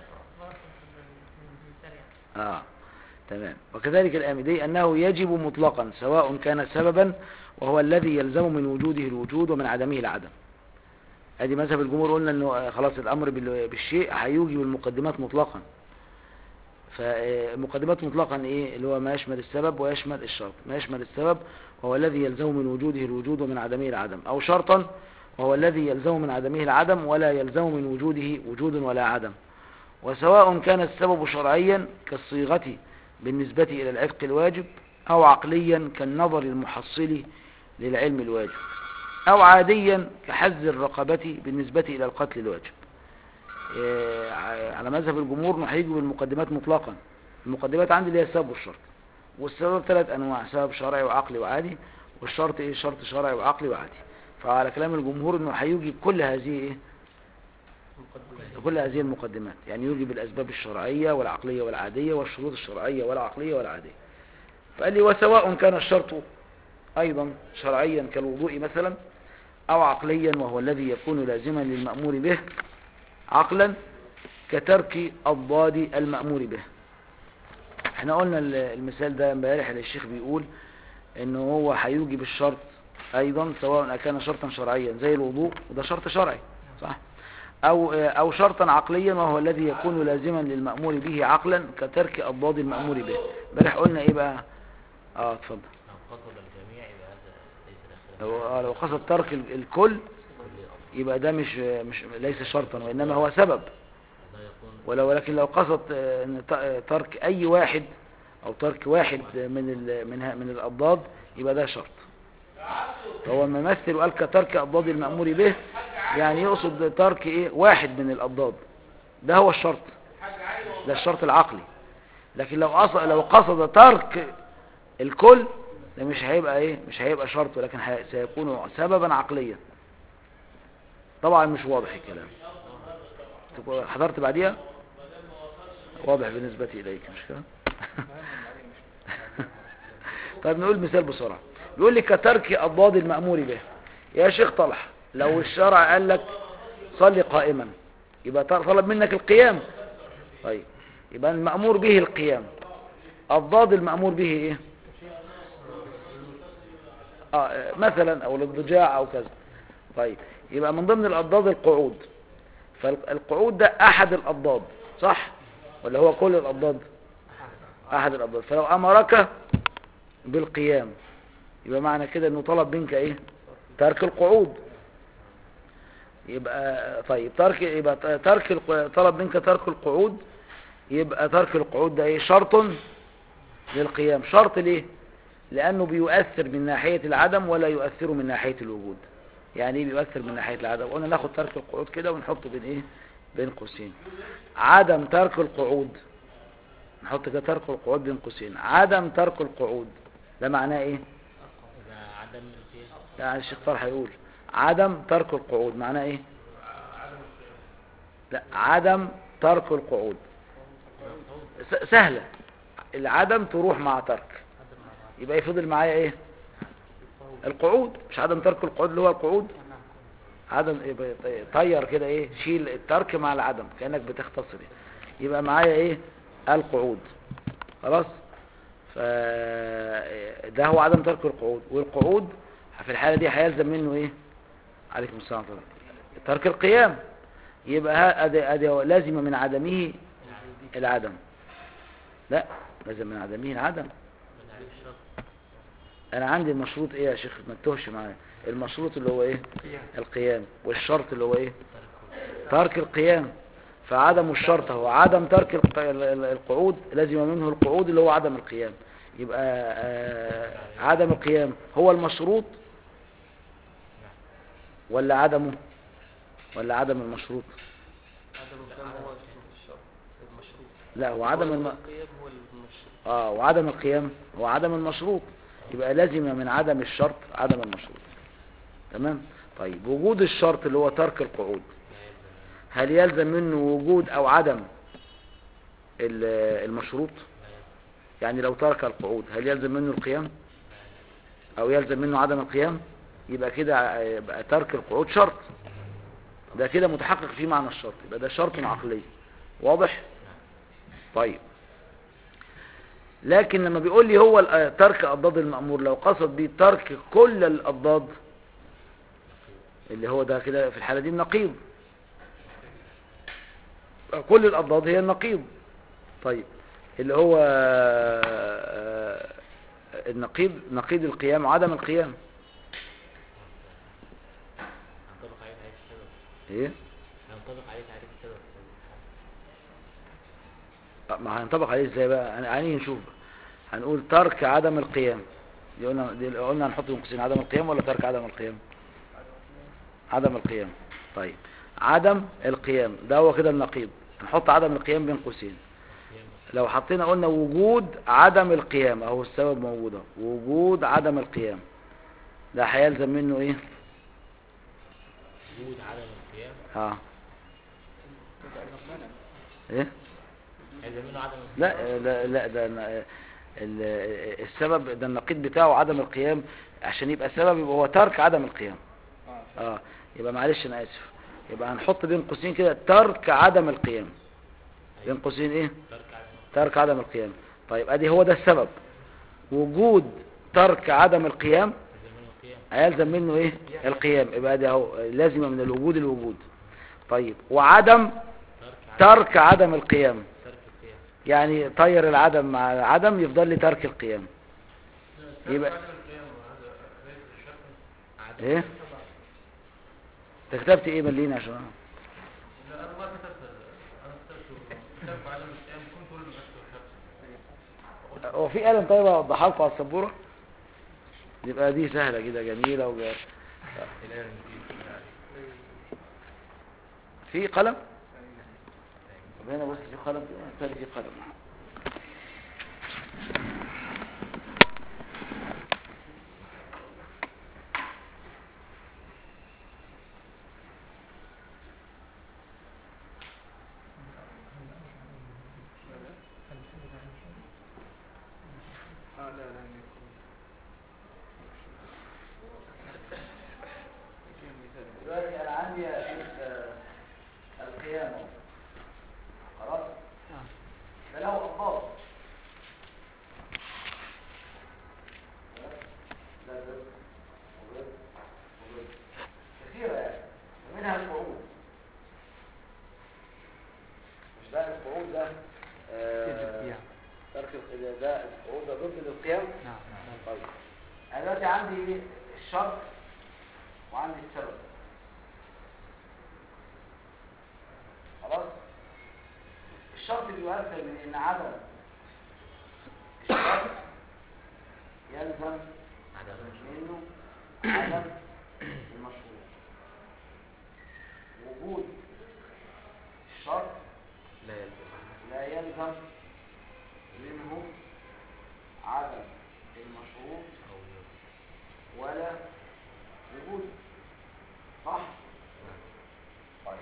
Speaker 1: آه تمام وكذلك الآمدي أنه يجب مطلقا سواء كان سببا وهو الذي يلزم من وجوده الوجود ومن عدمه العدم ادي مذهب الجمهور قلنا انه آه، خلاص الامر بال- بالشيء هيوجب المقدمات مطلقا فالمقدمات مطلقا ايه اللي هو ما يشمل السبب ويشمل الشرط ما يشمل السبب وهو الذي يلزم من وجوده الوجود ومن عدمه العدم او شرطا وهو الذي يلزم من عدمه العدم ولا يلزم من وجوده وجود ولا عدم وسواء كان السبب شرعيا كالصيغة بالنسبة إلى العتق الواجب أو عقليا كالنظر المحصل للعلم الواجب أو عاديا كحز الرقبة بالنسبة إلى القتل الواجب إيه، ع- على مذهب الجمهور نحيج بالمقدمات مطلقا المقدمات عندي اللي هي السبب والشرط والسبب ثلاث أنواع سبب شرعي وعقلي وعادي والشرط إيه شرط شرعي وعقلي وعادي فعلى كلام الجمهور انه هيوجب كل هذه ايه كل هذه المقدمات يعني يوجب الأسباب الشرعية والعقلية والعادية والشروط الشرعية والعقلية والعادية فقال لي وسواء كان الشرط أيضا شرعيا كالوضوء مثلا أو عقليا وهو الذي يكون لازما للمأمور به عقلا كترك الضاد المأمور به احنا قلنا ال- المثال ده امبارح اللي الشيخ بيقول انه هو هيوجب الشرط ايضا سواء كان شرطا شرعيا زي الوضوء وده شرط شرعي صح أو أو شرطا عقليا وهو الذي يكون لازما للمأمور به عقلا كترك أضداد المأمور به امبارح قلنا إيه بقى اه اتفضل
Speaker 3: لو قصد الجميع يبقى هذا ليس داخلا
Speaker 1: لو آه لو قصد ترك ال- الكل يبقى ده مش مش ليس شرطا وإنما هو سبب
Speaker 3: لا يكون
Speaker 1: ولو ولكن لو قصد آه، إن ت- آه، ترك أي واحد أو ترك واحد من ال من ه- من الأضداد يبقى ده شرط فهو الممثل وقال كترك أضداد المأمور به يعني يقصد ترك إيه واحد من الأضداد ده هو الشرط ده الشرط العقلي لكن لو قصد لو قصد ترك الكل ده مش هيبقى ايه مش هيبقى شرط ولكن هي- سيكون سببا عقليا طبعا مش واضح الكلام تبقى حضرت بعديها واضح بالنسبة إليك مش كده طيب نقول مثال بسرعة بيقول لي كترك أضداد المأمور به يا شيخ طلح لو الشرع قال لك صلي قائما يبقى طلب منك القيام طيب يبقى المأمور به القيام أضداد المأمور به ايه آه مثلا او الاضطجاع او كذا طيب يبقى من ضمن الأضداد القعود فالقعود ده احد الأضداد صح ولا هو كل الأضداد احد الأضداد فلو امرك بالقيام يبقى معنى كده انه طلب منك ايه ترك القعود يبقى طيب ترك يبقى ترك الق- طلب منك ترك القعود يبقى ترك القعود ده ايه شرط للقيام شرط ليه لانه بيؤثر من ناحية العدم ولا يؤثر من ناحية الوجود يعني ايه بيؤثر من ناحية العدم قلنا ناخد ترك القعود كده ونحطه بين ايه بين قوسين عدم ترك القعود نحط كده ترك القعود بين قوسين عدم ترك القعود ده معناه ايه
Speaker 3: إذا عدم القيام
Speaker 1: يعني الشيخ طارق هيقول عدم ترك القعود معناه ايه لا عدم ترك القعود س- سهلة العدم تروح مع ترك يبقى يفضل معايا ايه القعود مش عدم ترك القعود اللي هو القعود
Speaker 4: نعم
Speaker 1: عدم يبقى طير كده ايه شيل الترك مع العدم كأنك بتختصر يعني. يبقى معايا ايه القعود خلاص ف ده هو عدم ترك القعود والقعود في الحالة دي هيلزم منه ايه عليكم السلام ورحمة الله ترك القيام يبقى ها- ادي ادي لازم من عدمه العدم لا لازم من عدمه العدم انا عندي المشروط ايه يا شيخ ما تتوهش معايا المشروط اللي هو ايه
Speaker 4: قيام
Speaker 1: القيام والشرط اللي هو ايه ترك القيام فعدم الشرط هو عدم ترك الق- ال- ال- القعود لازم منه القعود اللي هو عدم القيام يبقى آه، عدم القيام هو المشروط ولا عدمه ولا عدم المشروط
Speaker 5: عدم القيام هو الشرط المشروط
Speaker 1: لا هو عدم الم...
Speaker 5: القيام هو المشروط
Speaker 1: اه وعدم القيام هو عدم المشروط يبقى لازم من عدم الشرط عدم المشروط تمام طيب وجود الشرط اللي هو ترك القعود هل يلزم منه وجود او عدم ال- المشروط يعني لو ترك القعود هل يلزم منه القيام او يلزم منه عدم القيام يبقى كده يبقى ترك القعود شرط ده كده متحقق فيه معنى الشرط يبقى ده شرط عقلي واضح طيب لكن لما بيقول لي هو ال- ترك أضداد المأمور لو قصد بيه ترك كل الأضداد اللي هو ده كده في الحالة دي النقيض كل الأضداد هي النقيض طيب اللي هو آه، النقيض نقيض القيام وعدم القيام
Speaker 3: هنطبق عليه تعريف السبب
Speaker 1: ايه
Speaker 3: هنطبق عليه تعريف السبب
Speaker 1: آه، ما هنطبق عليه ازاي بقى هن- يعني نشوف هنقول ترك عدم القيام دي قلنا دي قلنا هنحط بين قوسين عدم القيام ولا ترك عدم القيام عدم القيام طيب عدم القيام ده هو كده النقيض هنحط عدم القيام بين قوسين لو حطينا قلنا وجود عدم القيام اهو السبب موجود اهو. وجود عدم القيام ده هيلزم منه ايه
Speaker 3: وجود عدم القيام
Speaker 1: اه
Speaker 2: تبقى المانع
Speaker 1: ايه
Speaker 3: هيلزم منه عدم القيام
Speaker 1: لا لا لا ده ن- ال- السبب ده النقيض بتاعه عدم القيام عشان يبقى سبب يبقى هو ترك عدم القيام
Speaker 2: اه
Speaker 1: اه يبقى معلش انا اسف يبقى هنحط بين قوسين كده ترك عدم القيام بين قوسين ايه
Speaker 3: ترك عدم
Speaker 1: ترك عدم القيام طيب ادي هو ده السبب وجود ترك عدم القيام
Speaker 3: هيلزم منه القيام
Speaker 1: هيلزم منه ايه القيام يبقى ده هو لازم من الوجود الوجود طيب وعدم
Speaker 3: ترك عدم
Speaker 1: ترك عدم القيام
Speaker 3: ترك القيام
Speaker 1: يعني طير العدم مع العدم يفضل لي ترك القيام يبقى
Speaker 6: عدم القيام هذا ليس الشرط
Speaker 3: عدم
Speaker 1: ايه انت كتبت ايه ملينا عشان أعرف.
Speaker 6: لا انا ما كتبت انا كتبت كتاب عدم القيام كنت اقول بس الشرط
Speaker 1: هو في قلم طيب اوضحها لكم على السبوره يبقى دي سهله كده جميله وج... في قلم طب هنا بص في قلم كده في قلم
Speaker 2: اه لا لا
Speaker 1: دلوقتي انا عندي يا شيخ آه، القيام أهو. خلاص
Speaker 4: نعم
Speaker 1: ده له اضداد ده ضد وضد وضد كثيرة يعني ومنها القعود مش ده القعود ده آه،
Speaker 4: القيام.
Speaker 1: ترك ال- ده القعود ده ضد القيام
Speaker 4: نعم
Speaker 1: طيب انا دلوقتي عندي الشرط وعندي السبب خلاص الشرط بيؤثر من ان عدم الشرط يلزم
Speaker 3: عدم
Speaker 1: منه عدم المشروط وجود الشرط
Speaker 3: لا يلزم
Speaker 1: لا يلزم منه عدم المشروط
Speaker 3: أو
Speaker 1: ولا وجود صح طيب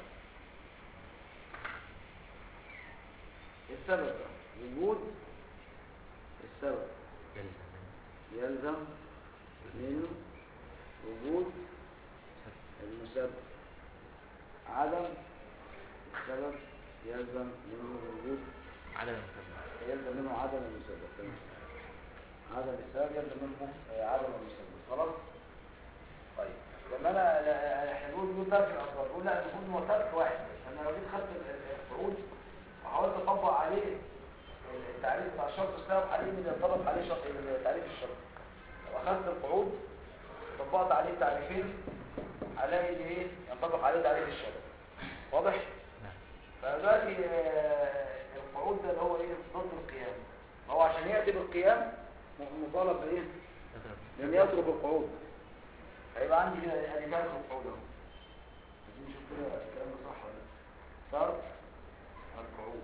Speaker 1: السبب بقى. وجود السبب
Speaker 3: يلزم منه
Speaker 1: يلزم منه وجود المسبب عدم السبب يلزم منه وجود
Speaker 3: عدم المسمى
Speaker 1: يلزم منه عدم المسبب تمام عدم السبب يلزم منه آه، عدم المسبب خلاص طيب لما انا لا- احنا بنقول بنقول ترك الافضل بنقول لا المفروض هو ترك واحد بس انا لو جيت خدت ال- ال- الفروض وحاولت اطبق عليه التعريف بتاع الشرط السبب عليه اللي ينطبق عليه شرط تعريف الشرط لو اخدت القعود طبقت عليه تعريفين هلاقي ان ايه ينطبق عليه تعريف الشرط واضح
Speaker 3: نعم.
Speaker 1: فدلوقتي آه، القعود ده اللي هو ايه ضد القيام هو عشان ياتي بالقيام م- مطالب بايه
Speaker 3: اضرب
Speaker 1: لان يترك القعود هيبقى عندي كده ادي ترك القعود اهو عايزين نشوف كده الكلام ده صح ولا لا ترك القعود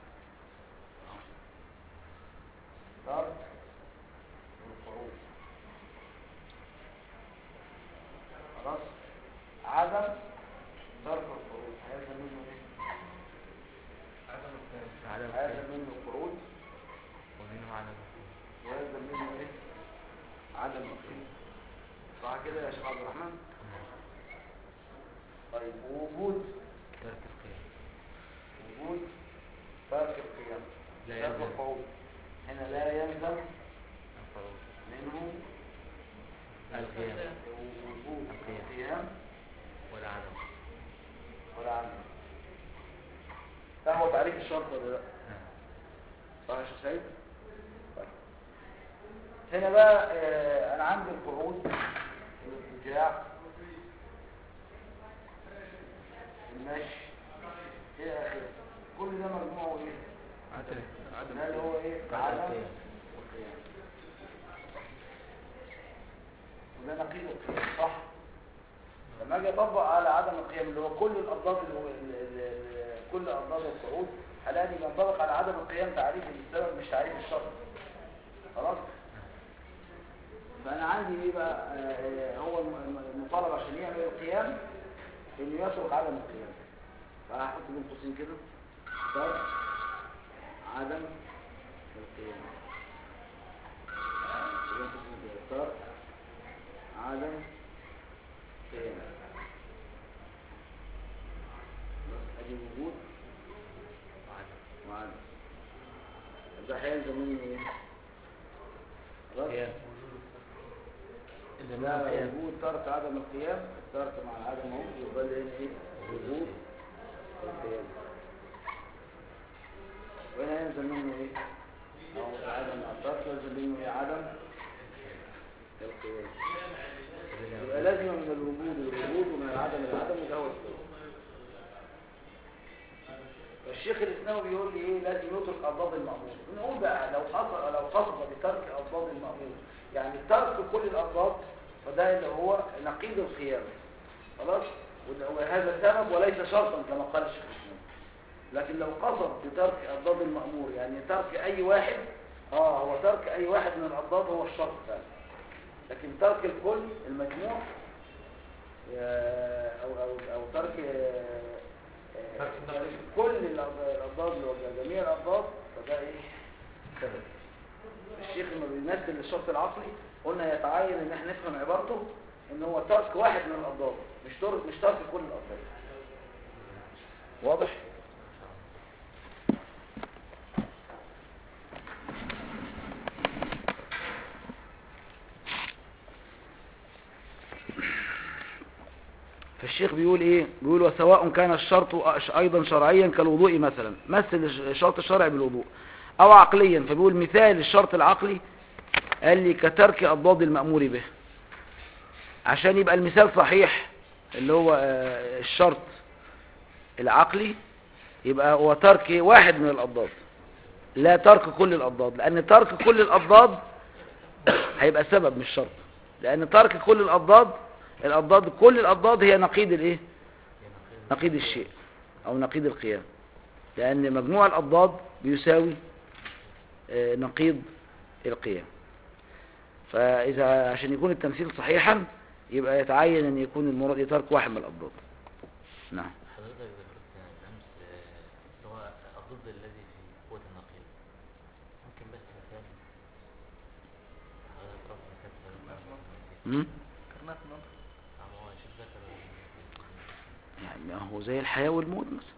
Speaker 1: ترك القعود خلاص عدم ترك القعود هيلزم منه ايه
Speaker 3: عدم
Speaker 1: هيلزم
Speaker 3: القيام
Speaker 1: منه القعود
Speaker 3: ومنه عدم القيام
Speaker 1: ويلزم منه ايه عدم القيام صح كده يا شيخ عبد الرحمن طيب وجود
Speaker 3: ترك القيام
Speaker 1: وجود ترك القيام
Speaker 3: لا
Speaker 1: ترك
Speaker 3: يلزم.
Speaker 1: القعود هنا لا يلزم
Speaker 3: القعود
Speaker 1: منه
Speaker 3: القيام
Speaker 1: وجود
Speaker 3: القيام.
Speaker 1: القيام
Speaker 3: ولا عدم
Speaker 1: ولا عدم ده هو تعريف الشرط ولا لا
Speaker 3: نعم.
Speaker 1: صح يا شيخ سيد طيب هنا بقى آه، انا عندي القعود الارتجاع المشي الى اخره كل ده مجموعه ايه
Speaker 2: عدم
Speaker 1: ده اللي هو ايه
Speaker 3: عدم
Speaker 1: عدم
Speaker 3: القيام.
Speaker 1: القيام وده نقيض القيام صح لما اجي اطبق على عدم القيام اللي هو كل الاضداد اللي هو ال- ال- ال- كل اضداد القعود هلاقي بينطبق على عدم القيام تعريف السبب مش تعريف الشرط خلاص فانا عندي ايه بقى آه، آه، هو الم- المطالب عشان يعمل القيام انه يترك عدم القيام فهحط بين قوسين كده ترك عدم القيام بين قوسين كده ترك عدم قيام بس ادي وجود
Speaker 3: وعدم
Speaker 1: وعدم ده هيلزم منه ايه؟ خلاص؟
Speaker 3: قيام إذا
Speaker 1: لا
Speaker 3: ما قيام
Speaker 1: وجود ترك عدم القيام الترك مع العدم اهو يبقى لي هنا ايه وجود القيام وهنا ينزل منه ايه او عدم الترك ينزل منه ايه عدم القيام يبقى لازم من الوجود الوجود ومن العدم العدم وده هو القيام الشيخ الاسلامي بيقول لي ايه لازم يترك اضداد المأمور نقول بقى لو قصد لو قصد بترك اضداد المأمور يعني ترك كل الاضداد فده اللي هو نقيض القيام خلاص وده- وهذا سبب وليس شرطا كما قال الشيخ الاسلامي لكن لو قصد بترك اضداد المأمور يعني ترك اي واحد اه هو ترك اي واحد من الاضداد هو الشرط فعلا لكن ترك الكل المجموع آه، او او او ترك آه، آه،
Speaker 6: ترك النقيض.
Speaker 1: كل الأض- الاضداد ولا جميع الاضداد فده ايه سبب الشيخ لما بيمثل الشرط العقلي قلنا يتعين ان احنا نفهم عبارته ان هو ترك واحد من الاضداد مش ترك مش ترك كل الاضداد واضح فالشيخ بيقول ايه بيقول وسواء كان الشرط أش- ايضا شرعيا كالوضوء مثلا مثل الش- الشرط الشرعي بالوضوء او عقليا فبيقول مثال الشرط العقلي قال لي كترك اضداد المأمور به عشان يبقى المثال صحيح اللي هو آه، الشرط العقلي يبقى هو ترك واحد من الأضداد لا ترك كل الأضداد لأن ترك كل الأضداد هيبقى سبب مش شرط لأن ترك كل الأضداد الأضداد كل الأضداد هي نقيض الإيه نقيض الشيء أو نقيض القيام لأن مجموع الأضداد بيساوي آه، نقيض القيام فإذا عشان يكون التمثيل صحيحا يبقى يتعين أن يكون المراد ترك واحد من الأضداد نعم
Speaker 3: حضرتك ذكرت بالأمس آه، اللي هو الضد الذي في قوة النقيض ممكن بس مثال حضرتك رفع مثال سابق.
Speaker 1: مم؟
Speaker 2: ذكرناه في المنطق
Speaker 3: ما هو شوف ذكر
Speaker 1: يعني ما هو زي الحياة والموت مثلا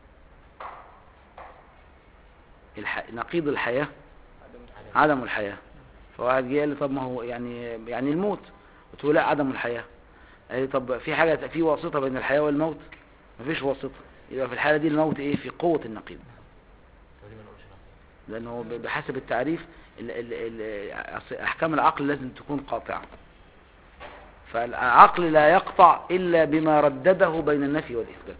Speaker 1: الح... نقيض الحياة
Speaker 2: عدم الحياة
Speaker 1: عدم الحياة فواحد جه قال لي طب ما هو يعني يعني الموت قلت له لا عدم الحياة قال لي طب في حاجة في واسطة بين الحياة والموت مفيش واسطة يبقى في الحالة دي الموت ايه في قوة النقيض
Speaker 3: طب ليه ما نقولش نقيض
Speaker 1: لأنه ب- بحسب التعريف ال ال ال أصل أحكام العقل لازم تكون قاطعة فالعقل لا يقطع إلا بما ردده بين النفي والإثبات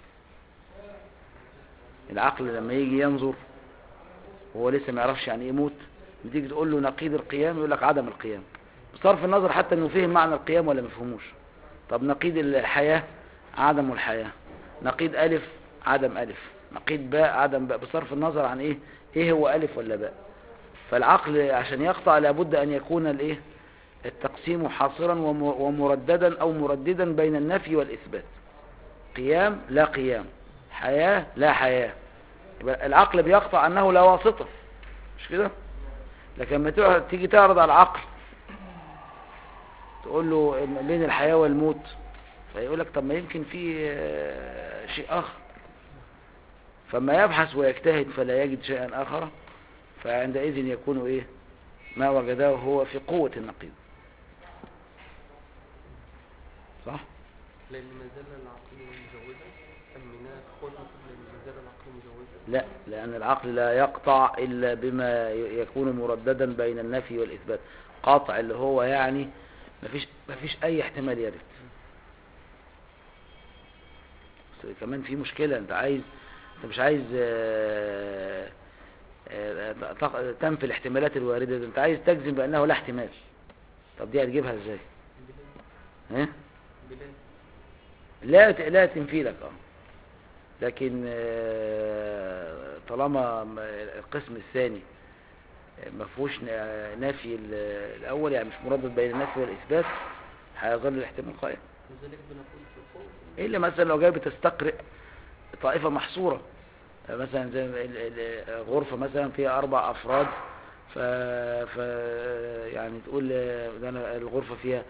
Speaker 1: العقل لما يجي ينظر وهو لسه ما يعرفش يعني ايه موت بتيجي تقول له نقيض القيام يقول لك عدم القيام بصرف النظر حتى انه فهم معنى القيام ولا ما فهموش طب نقيض الحياة عدم الحياة نقيض ألف عدم ألف نقيض باء عدم باء بصرف النظر عن ايه ايه هو ألف ولا باء فالعقل عشان يقطع لابد أن يكون الايه التقسيم حاصرا وم- ومرددا أو مرددا بين النفي والإثبات قيام لا قيام حياة لا حياة يبقى العقل بيقطع أنه لا واسطة مش كده لكن لما تقعد- تيجي تعرض على العقل تقول له ما بين الحياة والموت فيقول لك طب ما يمكن في آه، شيء آخر فما يبحث ويجتهد فلا يجد شيئا آخر فعندئذ يكون إيه ما وجده هو في قوة النقيض صح
Speaker 5: لأن ما زال العقل مجوزا سميناه خلق لأن ما زال العقل مجوزا
Speaker 1: لا لأن العقل لا يقطع إلا بما ي- يكون مرددا بين النفي والإثبات قطع اللي هو يعني مفيش, مفيش أي احتمال يرد بس كمان في مشكلة أنت عايز أنت مش عايز آه، آه، تق- تنفي الاحتمالات الواردة ده. أنت عايز تجزم بأنه لا احتمال طب دي هتجيبها ازاي ها
Speaker 5: بلاد
Speaker 1: لا ت- لا تنفي لك اه لكن آه، طالما م- القسم الثاني ما فيهوش ن- نفي ال- الاول يعني مش مردد بين النفي والاثبات هيظل الاحتمال قائم
Speaker 5: لذلك بنقول في الخوف
Speaker 1: الا مثلا لو جاي بتستقرئ طائفه محصوره مثلا زي ال- ال- غرفه مثلا فيها اربع افراد ف, ف يعني تقول ده أنا الغرفه فيها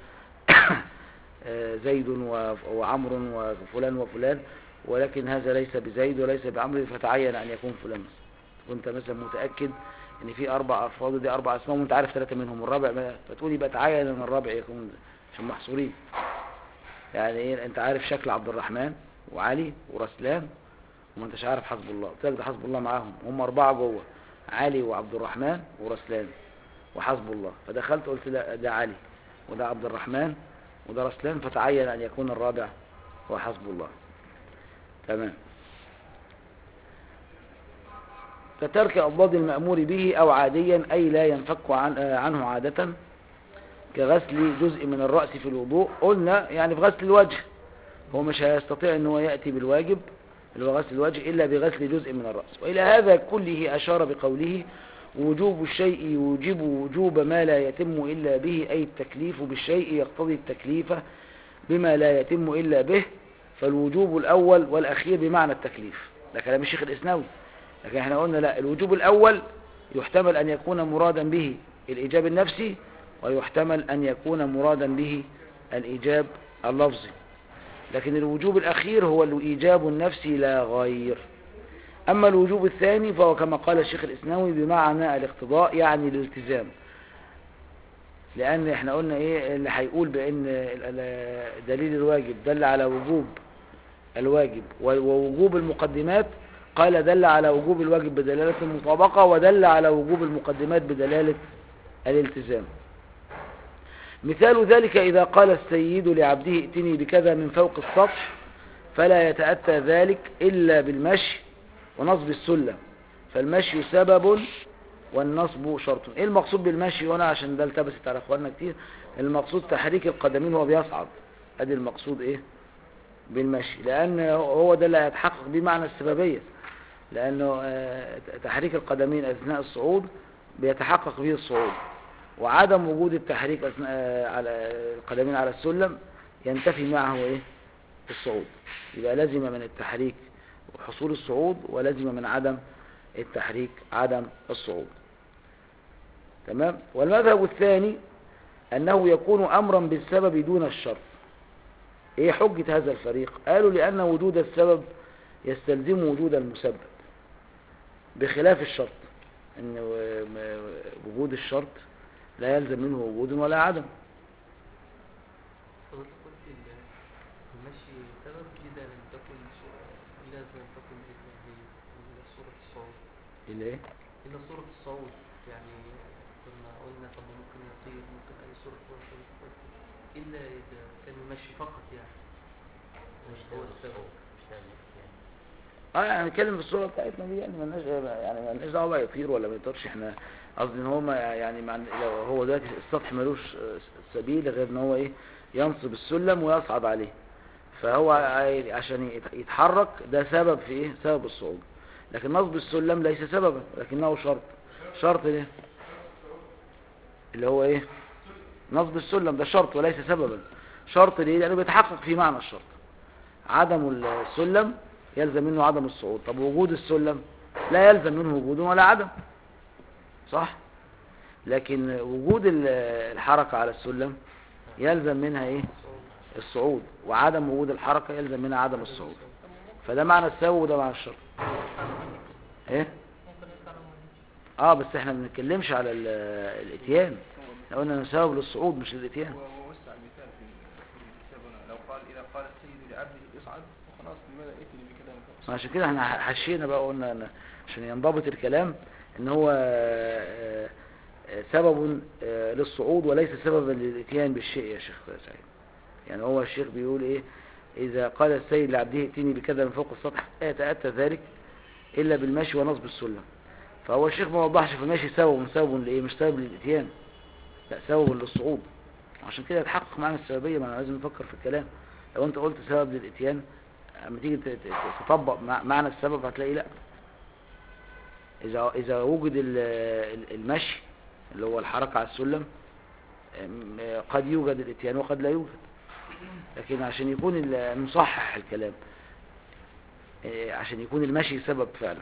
Speaker 1: زيد و- وعمرو وفلان وفلان ولكن هذا ليس بزيد وليس بعمرو فتعين ان يكون فلان مثلا كنت مثلا متاكد ان في اربع افراد ودي اربع اسماء وانت عارف ثلاثه منهم والرابع ما- فتقول يبقى تعين ان الرابع يكون عشان محصورين يعني ايه انت عارف شكل عبد الرحمن وعلي ورسلان وما انتش عارف حسب الله قلت لك ده حسب الله معاهم هم اربعه جوه علي وعبد الرحمن ورسلان وحسب الله فدخلت قلت لا ده علي وده عبد الرحمن وده رسلان فتعين ان يكون الرابع هو حسب الله تمام فترك أضداد المأمور به أو عاديا أي لا ينفك عن آه، عنه عادة كغسل جزء من الرأس في الوضوء قلنا يعني في غسل الوجه هو مش هيستطيع ان هو يأتي بالواجب اللي هو غسل الوجه إلا بغسل جزء من الرأس وإلى هذا كله أشار بقوله وجوب الشيء يوجب وجوب ما لا يتم إلا به أي التكليف بالشيء يقتضي التكليف بما لا يتم إلا به فالوجوب الأول والأخير بمعنى التكليف ده كلام الشيخ الإسناوي لكن احنا قلنا لا الوجوب الأول يحتمل أن يكون مرادا به الإيجاب النفسي ويحتمل أن يكون مرادا به الإيجاب اللفظي لكن الوجوب الأخير هو الإيجاب النفسي لا غير أما الوجوب الثاني فهو كما قال الشيخ الإسناوي بمعنى الاقتضاء يعني الالتزام لأن احنا قلنا ايه اللي هيقول بأن ال- ال- دليل الواجب دل على وجوب الواجب و- ووجوب المقدمات قال دل على وجوب الواجب بدلالة المطابقة ودل على وجوب المقدمات بدلالة الالتزام مثال ذلك إذا قال السيد لعبده ائتني بكذا من فوق السطح فلا يتأتى ذلك إلا بالمشي ونصب السلم فالمشي سبب والنصب شرط ايه المقصود بالمشي هنا عشان ده التبست على اخواننا كتير المقصود تحريك القدمين وهو بيصعد ادي المقصود ايه بالمشي لان هو ده اللي هيتحقق بيه معنى السببية لانه آه، تحريك القدمين اثناء الصعود بيتحقق به الصعود وعدم وجود التحريك أثناء آه، على القدمين على السلم ينتفي معه ايه الصعود يبقى لازم من التحريك حصول الصعود ولازم من عدم التحريك عدم الصعود تمام والمذهب الثاني أنه يكون أمرا بالسبب دون الشرط إيه حجة هذا الفريق قالوا لأن وجود السبب يستلزم وجود المسبب بخلاف الشرط أن و- م- وجود الشرط لا يلزم منه وجود ولا عدم
Speaker 5: حضرتك قلت ال- المشي سبب إذا لم تكن ش- إذا لم تكن إلا هي إلا صورة الصعود
Speaker 1: اللي إيه؟
Speaker 5: إلا صورة الصعود يعني كنا قلنا طب ممكن يطير ممكن أي صورة ممكن يطير. إلا إذا كان المشي فقط يعني
Speaker 3: مش
Speaker 5: هو
Speaker 3: هو
Speaker 5: السبب
Speaker 3: مش ده يعني.
Speaker 1: اه يعني نتكلم في الصورة بتاعتنا دي يعني مالناش يعني مالناش دعوة بقى يطير ولا ما يطيرش احنا قصدي ان هو ما يعني مع لو هو دلوقتي السطح ملوش آه، سبيل غير ان هو ايه ينصب السلم ويصعد عليه فهو عاي- عشان يت- يتحرك ده سبب في ايه سبب الصعود لكن نصب السلم ليس سببا لكنه شرط شرط ايه اللي هو ايه نصب السلم ده شرط وليس سببا شرط ليه لانه بيتحقق في معنى الشرط عدم السلم يلزم منه عدم الصعود طب وجود السلم لا يلزم منه وجود ولا عدم صح لكن وجود ال- الحركة على السلم يلزم منها ايه الصعود وعدم وجود الحركة يلزم منها عدم الصعود فده معنى السبب وده معنى الشرط ايه اه بس احنا ما بنتكلمش على ال- الاتيان احنا قلنا انه سبب للصعود مش للاتيان
Speaker 2: ووسع المثال في في الكتاب هنا لو قال إذا قال السيد لعبده اصعد وخلاص لماذا ائتني بكلام فوق
Speaker 1: عشان كده احنا حشينا بقى قلنا ان عشان ينضبط الكلام ان هو آه، آه، سبب آه، للصعود وليس سببا للاتيان بالشيء يا شيخ سعيد يعني هو الشيخ بيقول ايه اذا قال السيد لعبده ائتني بكذا من فوق السطح لا يتأتى ذلك الا بالمشي ونصب السلم فهو الشيخ ما وضحش في المشي سبب سبب لايه مش سبب للاتيان لا سبب للصعود عشان كده يتحقق معنى السببية ما أنا لازم نفكر في الكلام لو انت قلت سبب للاتيان اما تيجي ت- ت- تطبق مع- معنى السبب هتلاقي لا اذا اذا وجد ال- ال- المشي اللي هو الحركة على السلم أم، قد يوجد الاتيان وقد لا يوجد لكن عشان يكون ال- نصحح الكلام إيه، عشان يكون المشي سبب فعلا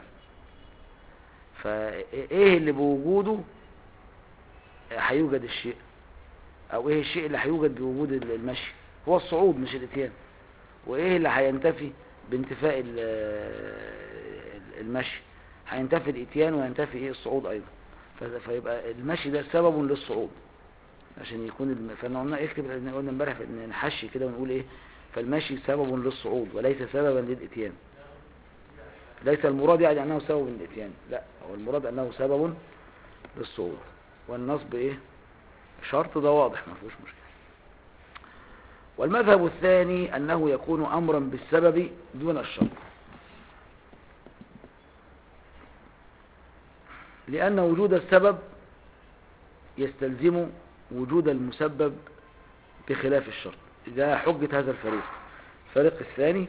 Speaker 1: فايه اللي بوجوده هيوجد الشيء او ايه الشيء اللي هيوجد بوجود ال- المشي هو الصعود مش الاتيان وايه اللي هينتفي بانتفاء ال- ال- المشي هينتفي الاتيان وينتفي ايه الصعود ايضا ف- فيبقى المشي ده سبب للصعود عشان يكون الم... فانا قلنا اكتب قلنا امبارح ان نحشي كده ونقول ايه فالمشي سبب للصعود وليس سببا للاتيان ليس المراد يعني انه سبب للاتيان لا هو المراد انه سبب للصعود والنصب ايه شرط ده واضح ما فيهوش مشكله والمذهب الثاني أنه يكون أمرا بالسبب دون الشرط لأن وجود السبب يستلزم وجود المسبب بخلاف الشرط ده حجة هذا الفريق الفريق الثاني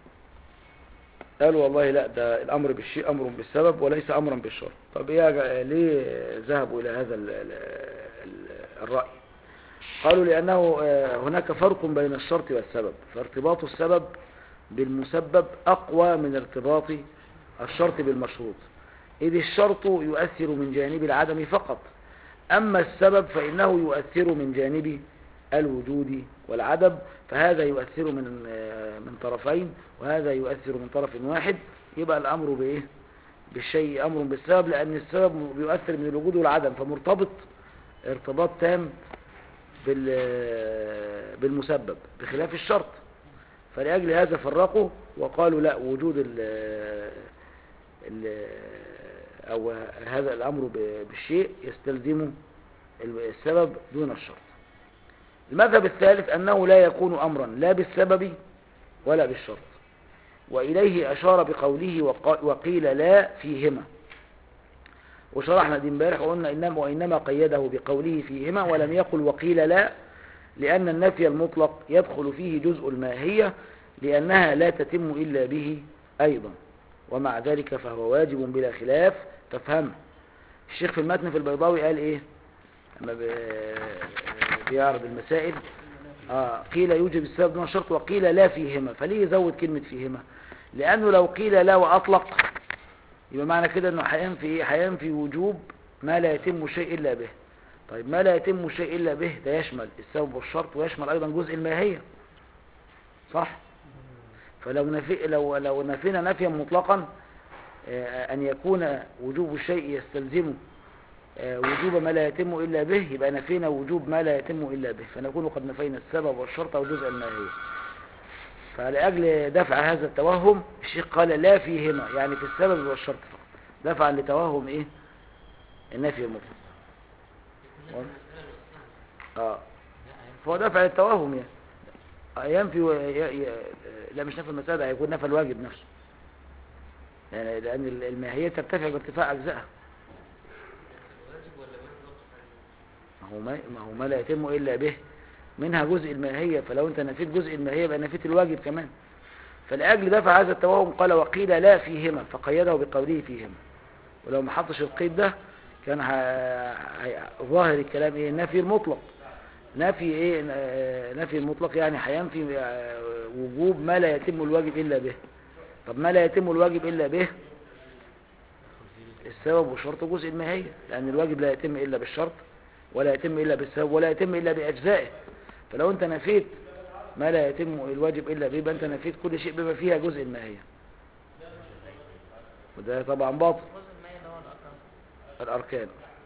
Speaker 1: قالوا والله لا ده الأمر بالشيء أمر بالسبب وليس أمرا بالشرط طب إيه يا جا- ليه ذهبوا إلى هذا ال- ال- ال- الرأي قالوا لأنه آه، هناك فرق بين الشرط والسبب فارتباط السبب بالمسبب أقوى من ارتباط الشرط بالمشروط إذ الشرط يؤثر من جانب العدم فقط أما السبب فإنه يؤثر من جانب الوجود والعدم فهذا يؤثر من آه، من طرفين وهذا يؤثر من طرف واحد يبقى الأمر بإيه بالشيء أمر بالسبب لأن السبب بيؤثر من الوجود والعدم فمرتبط ارتباط تام بال- بالمسبب بخلاف الشرط فلأجل هذا فرقوا وقالوا لا وجود ال ال أو هذا الأمر ب- بالشيء يستلزم السبب دون الشرط المذهب الثالث أنه لا يكون أمرا لا بالسبب ولا بالشرط وإليه أشار بقوله وق- وقيل لا فيهما وشرحنا دي امبارح وقلنا إنما وإنما قيده بقوله فيهما ولم يقل وقيل لا لأن النفي المطلق يدخل فيه جزء الماهية لأنها لا تتم إلا به أيضا ومع ذلك فهو واجب بلا خلاف تفهم الشيخ في المتن في البيضاوي قال إيه لما ب- بيعرض المسائل آه قيل يوجب السبب دون الشرط وقيل لا فيهما فليه يزود كلمة فيهما لأنه لو قيل لا وأطلق يبقى معنى كده انه هينفي ايه هينفي وجوب ما لا يتم شيء الا به طيب ما لا يتم شيء إلا به ده يشمل السبب والشرط ويشمل أيضا جزء الماهية صح فلو نفي لو لو نفينا نفيا مطلقا آه، أن يكون وجوب الشيء يستلزم آه، وجوب ما لا يتم إلا به يبقى نفينا وجوب ما لا يتم إلا به فنكون قد نفينا السبب والشرط وجزء الماهية فلأجل دفع هذا التوهم الشيخ قال لا فيهما يعني في السبب والشرط فقط دفعا لتوهم إيه النفي المطلق واضح؟ اه فهو دفع للتوهم يعني آه، ينفي و... ي... ي... لا مش نفي المسألة هيكون نفى الواجب نفسه يعني لأن الماهية ترتفع بارتفاع أجزائها ما هو ما, ما هو ما لا يتم إلا به منها جزء الماهية فلو أنت نفيت جزء الماهية يبقى نفيت الواجب كمان فلأجل دفع هذا التوهم قال وقيل لا فيهما فقيده بقوله فيهما ولو ما حطش القيد ده كان ه... ه... ظاهر الكلام ايه النفي المطلق نفي ايه آه، نفي المطلق يعني هينفي آه، وجوب ما لا يتم الواجب الا به طب ما لا يتم الواجب الا به السبب والشرط جزء الماهية لأن الواجب لا يتم إلا بالشرط ولا يتم إلا بالسبب ولا يتم إلا بأجزائه فلو أنت نفيت ما لا يتم الواجب إلا به يبقى أنت نفيت كل شيء بما فيها جزء الماهية وده طبعا باطل
Speaker 7: جزء المية اللي هو الأركان
Speaker 1: الأركان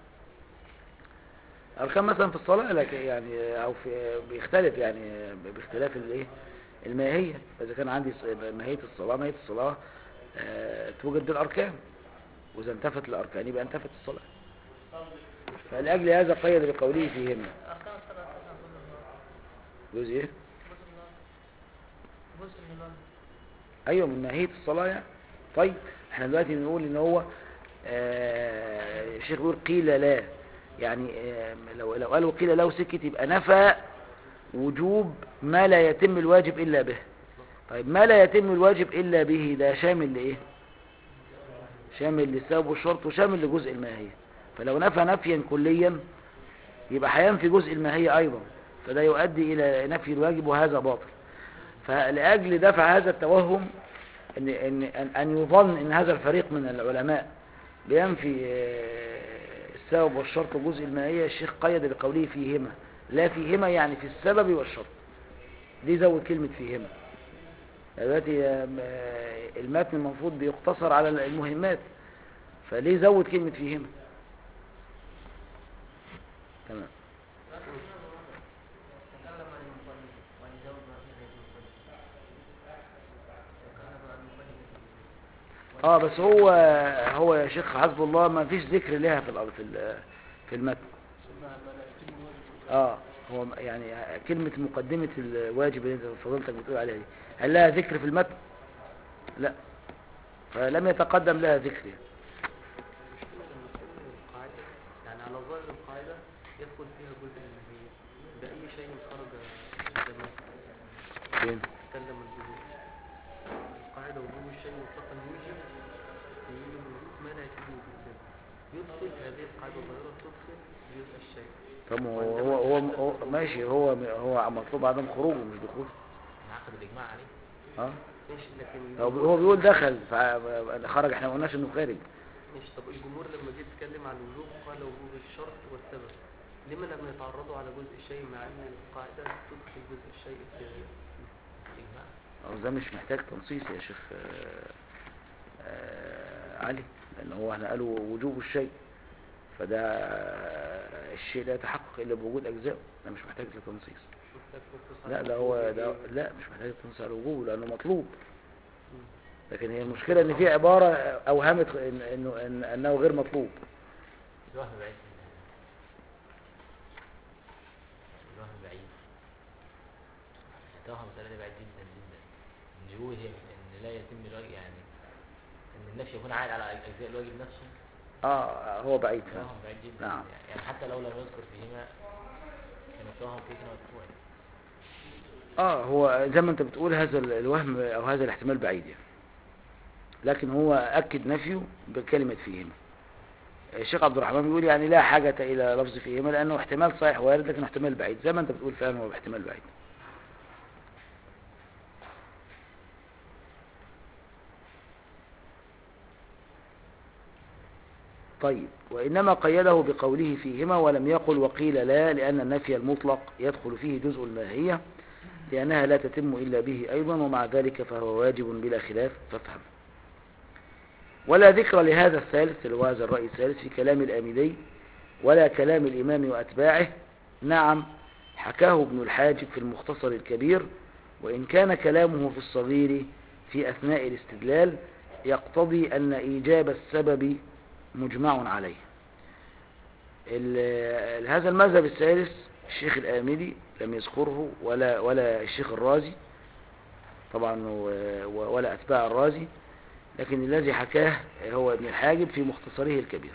Speaker 1: أركان مثلا في الصلاة لكن يعني أو في بيختلف يعني باختلاف الإيه الماهية إذا كان عندي ص- ماهية الصلاة ماهية الصلاة آه، توجد بالأركان وإذا انتفت الأركان يبقى انتفت الصلاة فلأجل هذا قيد بقوله فيهما
Speaker 7: أركان الصلاة أساسا جزء من الواجب
Speaker 1: جزء إيه؟
Speaker 7: جزء من الواجب جزء من الواجب
Speaker 1: أيوة من ماهية الصلاة يعني طيب احنا دلوقتي بنقول إن هو آه، الشيخ بيقول قيل لا يعني آه، لو لو قالوا قيل لا وسكت يبقى نفى وجوب ما لا يتم الواجب إلا به طيب ما لا يتم الواجب إلا به ده شامل لإيه شامل للسبب والشرط وشامل لجزء الماهية فلو نفى نفيا كليا يبقى هينفي جزء الماهية أيضا فده يؤدي إلى نفي الواجب وهذا باطل فلأجل دفع هذا التوهم أن, أن, أن, أن يظن أن هذا الفريق من العلماء بينفي آه، السبب والشرط وجزء الماهية الشيخ قيد بقوله فيهما لا فيهما يعني في السبب والشرط دي زود كلمة فيهما دلوقتي آم، آه، المتن المفروض بيقتصر على المهمات فليه زود كلمة فيهما تمام
Speaker 5: تكلم عن المصلي وعن زوج ما في غير المصلي تكلم عن المصلي
Speaker 1: اه بس هو هو يا شيخ حسب الله ما فيش ذكر لها في الأرض في ال- في المتن
Speaker 2: سماها ما لا يتم الواجب
Speaker 1: اه هو م- يعني كلمة مقدمة الواجب اللي انت فضلتك بتقول عليها دي هل لها ذكر في المتن لا فلم يتقدم لها ذكر يعني.
Speaker 5: المشكلة لما تكون القاعدة يعني على ظاهر القاعدة يدخل فيها جزء الماهية بأي شيء خرج زمان
Speaker 1: فين
Speaker 5: تكلم الجمهور القاعدة وجوب الشيء مطلقا يوجب يوجب الوجود ما لا يتم بالسبب يدخل هذه القاعدة الظاهرة تدخل جزء الشيء
Speaker 1: طب ما هو هو, هو, هو ماشي هو هو مطلوب عدم خروجه مش دخول
Speaker 3: نعقد الإجماع عليه
Speaker 1: اه
Speaker 5: ماشي لكن
Speaker 1: هو بي- هو بيقول دخل فخرج احنا ما قلناش انه خارج
Speaker 5: ماشي طب الجمهور لما جه يتكلم عن الوجوب قال وجوب الشرط والسبب لما لم يتعرضوا على جزء الشيء مع ان القاعدة تدخل جزء الشيء في
Speaker 3: الإجماع
Speaker 1: أو ده مش محتاج تنصيص يا شيخ آه، آه، علي لأن هو احنا قالوا وجوب الشيء فده آه، الشيء لا يتحقق إلا بوجود أجزاء ده مش محتاج لتنصيص
Speaker 5: مش محتاج تنصيص
Speaker 1: لا
Speaker 5: على
Speaker 1: ده هو
Speaker 5: الوجوب
Speaker 1: ده
Speaker 5: إيه؟
Speaker 1: لا مش محتاج تنصيص على وجوبه لأنه مطلوب لكن هي المشكلة إن في عبارة أوهمت إن إنه إن أنه غير مطلوب
Speaker 3: الوهم بعيد جدا الوهم بعيد التوهم المسألة دي بعيد جدا جدا إن يوهم إن لا يتم الواجب يعني إن النفي يكون عائد على أجزاء الواجب نفسه
Speaker 1: اه هو بعيد فعلا
Speaker 3: التوهم بعيد جدا
Speaker 1: نعم.
Speaker 3: يعني حتى لو لم يذكر فيهما كان التوهم فيه كان مدفوع
Speaker 1: اه هو زي ما انت بتقول هذا ال- الوهم او هذا الاحتمال بعيد يعني لكن هو اكد نفيه بكلمة فيهما الشيخ عبد الرحمن بيقول يعني لا حاجة الى لفظ فيهما لانه احتمال صحيح وارد لكن احتمال بعيد زي ما انت بتقول فعلا هو احتمال بعيد طيب وإنما قيده بقوله فيهما ولم يقل وقيل لا لأن النفي المطلق يدخل فيه جزء الماهية لأنها لا تتم إلا به أيضا ومع ذلك فهو واجب بلا خلاف فافهم ولا ذكر لهذا الثالث اللي هو هذا الرأي الثالث في كلام الآمدي ولا كلام الإمام وأتباعه نعم حكاه ابن الحاجب في المختصر الكبير وإن كان كلامه في الصغير في أثناء الاستدلال يقتضي أن إيجاب السبب مجمع عليه ال- هذا المذهب الثالث الشيخ الآمدي لم يذكره ولا ولا الشيخ الرازي طبعا و- و- ولا أتباع الرازي لكن الذي حكاه هو ابن الحاجب في مختصره الكبير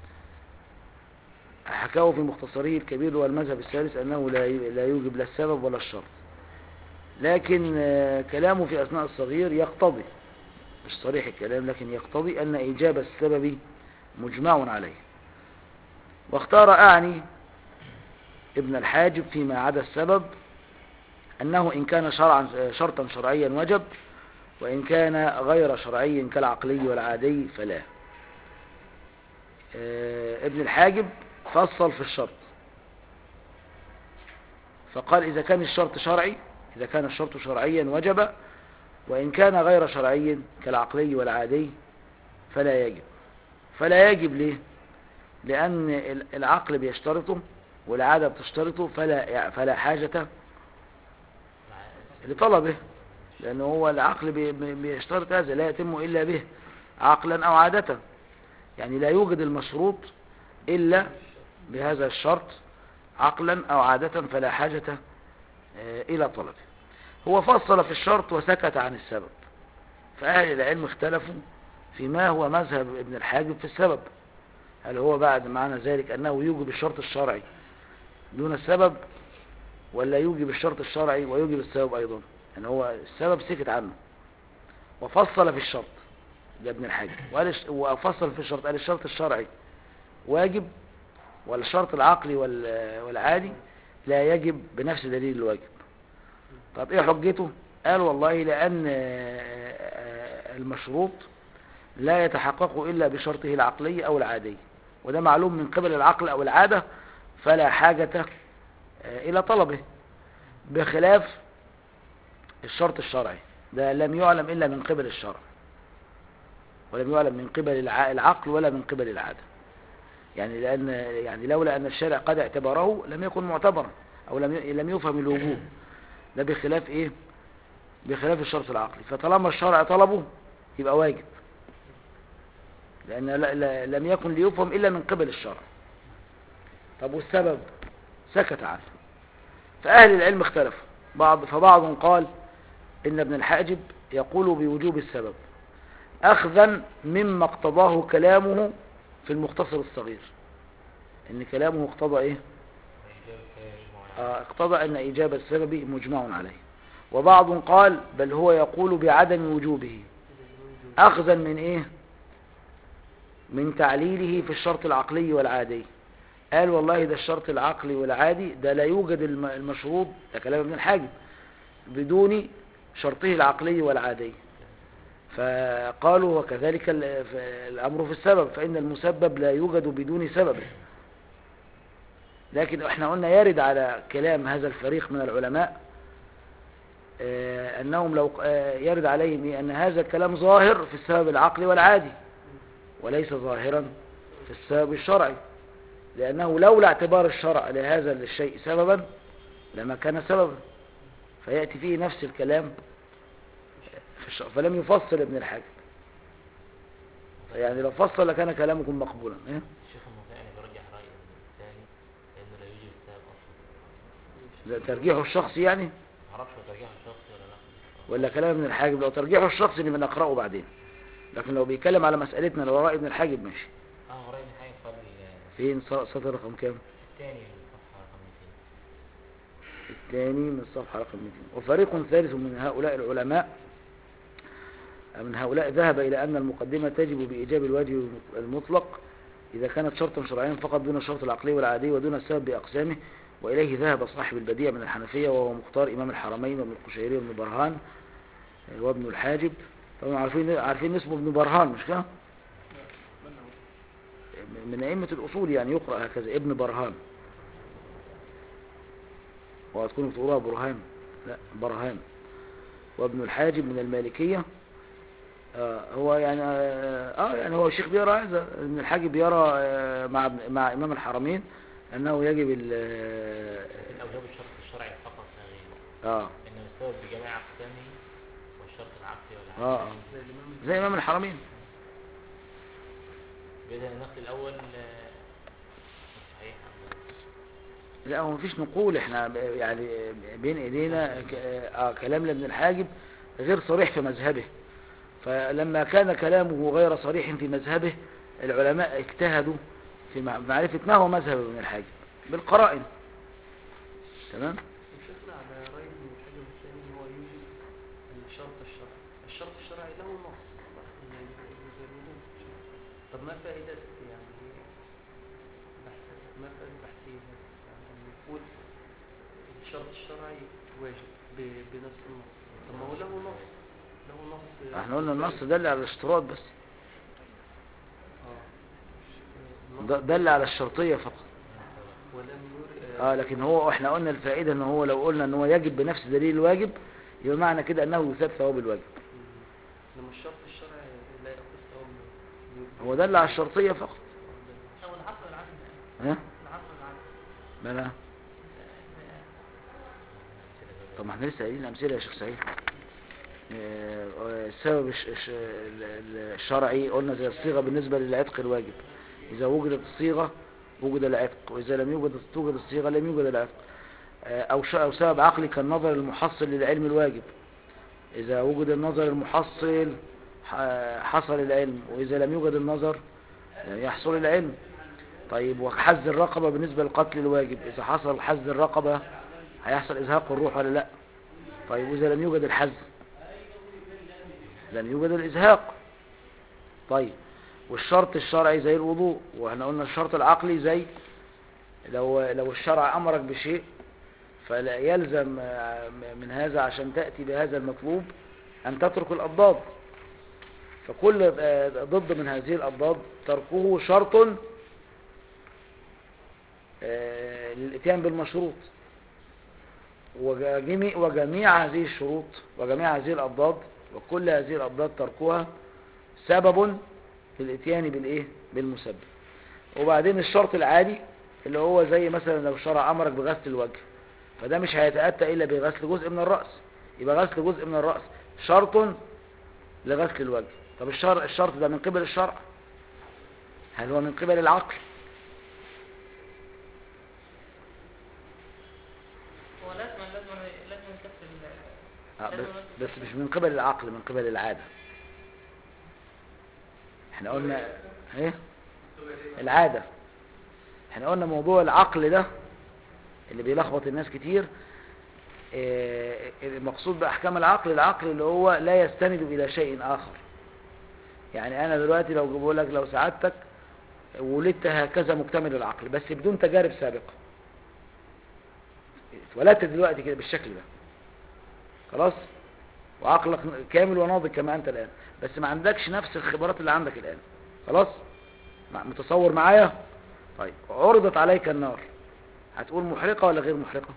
Speaker 1: حكاه في مختصره الكبير والمذهب الثالث أنه لا ي- لا يوجب لا السبب ولا الشرط لكن آه، كلامه في أثناء الصغير يقتضي مش صريح الكلام لكن يقتضي أن إيجاب السبب مجمع عليه واختار أعني ابن الحاجب فيما عدا السبب أنه إن كان شرعا شرطا شرعيا وجب وإن كان غير شرعي كالعقلي والعادي فلا آه، ابن الحاجب فصل في الشرط فقال إذا كان الشرط شرعي إذا كان الشرط شرعيا وجب وإن كان غير شرعي كالعقلي والعادي فلا يجب فلا يجب ليه لأن ال- العقل بيشترطه والعادة بتشترطه فلا فلا حاجة لطلبه لأنه هو العقل بي- بي- بيشترط هذا لا يتم إلا به عقلا أو عادة يعني لا يوجد المشروط إلا بهذا الشرط عقلا أو عادة فلا حاجة آه، إلى طلبه هو فصل في الشرط وسكت عن السبب فأهل العلم اختلفوا في ما هو مذهب ابن الحاجب في السبب هل هو بعد معنى ذلك أنه يوجب الشرط الشرعي دون السبب ولا يوجب الشرط الشرعي ويوجب السبب أيضا يعني هو السبب سكت عنه وفصل في الشرط ده ابن الحاجب وقال الش- وفصل في الشرط قال الشرط الشرعي واجب والشرط العقلي وال- والعادي لا يجب بنفس دليل الواجب طب ايه حجته قال والله لان آه، آه، المشروط لا يتحقق الا بشرطه العقلي او العادي وده معلوم من قبل العقل او العادة فلا حاجة آه، الى طلبه بخلاف الشرط الشرعي ده لم يعلم الا من قبل الشرع ولم يعلم من قبل الع- العقل ولا من قبل العادة يعني لأن يعني لولا أن الشارع قد اعتبره لم يكن معتبرا أو لم ي- لم يفهم الوجوب ده بخلاف إيه بخلاف الشرط العقلي فطالما الشرع طلبه يبقى واجب لأن لا- لا- لم يكن ليفهم إلا من قبل الشرع طب والسبب سكت عنه فأهل العلم اختلفوا بعض فبعض قال إن ابن الحاجب يقول بوجوب السبب أخذا مما اقتضاه كلامه في المختصر الصغير إن كلامه اقتضى إيه آه، اقتضى أن إجابة السبب مجمع عليه وبعض قال بل هو يقول بعدم وجوبه أخذا من إيه من تعليله في الشرط العقلي والعادي قال والله ده الشرط العقلي والعادي ده لا يوجد الم- المشروط ده كلام ابن الحاجب بدون شرطه العقلي والعادي فقالوا وكذلك ال- ف- الأمر في السبب فإن المسبب لا يوجد بدون سببه لكن احنا قلنا يرد على كلام هذا الفريق من العلماء آه، أنهم لو آه، يرد عليهم إيه؟ أن هذا الكلام ظاهر في السبب العقلي والعادي وليس ظاهرا في السبب الشرعي لأنه لولا اعتبار الشرع لهذا الشيء سببا لما كان سببا فيأتي فيه نفس الكلام في الشرع فلم يفصل ابن الحاجب يعني لو فصل لكان كلامكم مقبولا إيه؟
Speaker 3: الشيخ المطيعني برجح رأي الثاني لأنه لا يوجد السبب أصلا
Speaker 1: ده ترجيحه الشخصي يعني
Speaker 3: معرفش هو ترجيح الشخصي ولا لا
Speaker 1: ولا كلام ابن الحاجب لو ترجيحه الشخصي نبقى نقرأه بعدين لكن لو بيتكلم على مسألتنا لو رأي ابن الحاجب ماشي
Speaker 3: اه هو رأي حاجة قال ال-
Speaker 1: فين س- سطر رقم كام
Speaker 3: الثاني من الصفحة رقم 200
Speaker 1: الثاني من الصفحة رقم 200 وفريق ثالث من هؤلاء العلماء من هؤلاء ذهب إلى أن المقدمة تجب بإيجاب الواجب المطلق إذا كانت شرطا شرعيا فقط دون الشرط العقلي والعادي ودون السبب بأقسامه وإليه ذهب صاحب البديع من الحنفية وهو مختار إمام الحرمين وابن القشيري وابن برهان آه، وابن الحاجب طبعا عارفين عارفين اسمه ابن برهان مش كده؟
Speaker 2: من هو؟
Speaker 1: من أئمة الأصول يعني يقرأ هكذا ابن برهان وهتكونوا بتقولوها برهان لا برهان وابن الحاجب من المالكية آه هو يعني آه آه، يعني هو الشيخ بيرى هذا ابن الحاجب يرى آه مع ابن- مع إمام الحرمين أنه يجب ال
Speaker 3: لكن أوجب الشرط الشرعي فقط لا غير
Speaker 1: آه
Speaker 3: إنما السبب بجميع أقسامه والشرط العقلي
Speaker 1: آه
Speaker 3: والعقلي
Speaker 1: آه.
Speaker 5: زي الإمام
Speaker 1: زي إمام الحرمين
Speaker 3: بإذن النقل الأول آه، صحيح
Speaker 1: لا هو مفيش نقول احنا ب- يعني بين ايدينا ك- آه كلام لابن الحاجب غير صريح في مذهبه فلما كان كلامه غير صريح في مذهبه العلماء اجتهدوا في مع- معرفة ما هو مذهب ابن الحاجب بالقرائن تمام
Speaker 5: وشفنا على رأي ابن الحجر الثاني هو يوجد الشرط الشرعي الشرط الشرعي له نص يعني زي ما بنقول. طب ما فائدة يعني بحث ما فائدة بحثية يعني أن نقول الشرط الشرعي واجب ب- بنفس النص طب ما هو له نص له نص
Speaker 1: احنا قلنا النص دل على الاشتراط بس
Speaker 5: اه النص
Speaker 1: د- دل على الشرطية فقط
Speaker 5: ولم ير
Speaker 1: اه لكن هو احنا قلنا الفائدة ان هو لو قلنا ان هو يجب بنفس دليل الواجب يبقى معنى كده انه يثاب ثواب الواجب
Speaker 5: لما الشرط الشرعي لا يأخذ ثواب من-
Speaker 1: هو دل على الشرطية فقط
Speaker 7: أو العصر العدل
Speaker 1: ها
Speaker 7: العصر العدل
Speaker 1: بلا طب ما احنا لسه قايلين امثله يا شيخ سعيد آه، السبب الش- الش- ال- ال- الشرعي قلنا زي الصيغه بالنسبه للعتق الواجب اذا وجدت الصيغه وجد العتق واذا لم يوجد توجد الصيغه لم يوجد العتق آه، او ش- او سبب عقلي كالنظر المحصل للعلم الواجب اذا وجد النظر المحصل ح- حصل العلم واذا لم يوجد النظر لم يحصل العلم طيب وحز الرقبة بالنسبة للقتل الواجب إذا حصل حز الرقبة هيحصل إزهاق الروح ولا لا طيب وإذا لم يوجد الحز لم يوجد الإزهاق طيب والشرط الشرعي زي الوضوء واحنا قلنا الشرط العقلي زي لو لو الشرع أمرك بشيء فلا يلزم آه، من هذا عشان تأتي بهذا المطلوب أن تترك الأضداد فكل آه، ضد من هذه الأضداد تركه شرط آه، للاتيان بالمشروط وجميع, وجميع هذه الشروط وجميع هذه الأضداد وكل هذه الأضداد تركها سبب للاتيان بالإيه؟ بالمسبب وبعدين الشرط العادي اللي هو زي مثلا لو الشرع أمرك بغسل الوجه فده مش هيتأتى إلا بغسل جزء من الرأس يبقى غسل جزء من الرأس شرط لغسل الوجه طب الشرط, الشرط ده من قبل الشرع هل هو من قبل العقل
Speaker 7: هو لازم لازم لازم يكفي
Speaker 1: آه، بس, بس مش من قبل العقل من قبل العادة احنا قلنا ايه العادة احنا قلنا موضوع العقل ده اللي بيلخبط الناس كتير آه، المقصود بأحكام العقل العقل اللي هو لا يستند إلى شيء آخر يعني أنا دلوقتي لو بقول لك لو سعادتك ولدت هكذا مكتمل العقل بس بدون تجارب سابقة اتولدت دلوقتي كده بالشكل ده خلاص وعقلك كامل وناضج كما أنت الآن بس ما عندكش نفس الخبرات اللي عندك الآن خلاص مع- متصور معايا طيب عرضت عليك النار هتقول محرقة ولا غير محرقة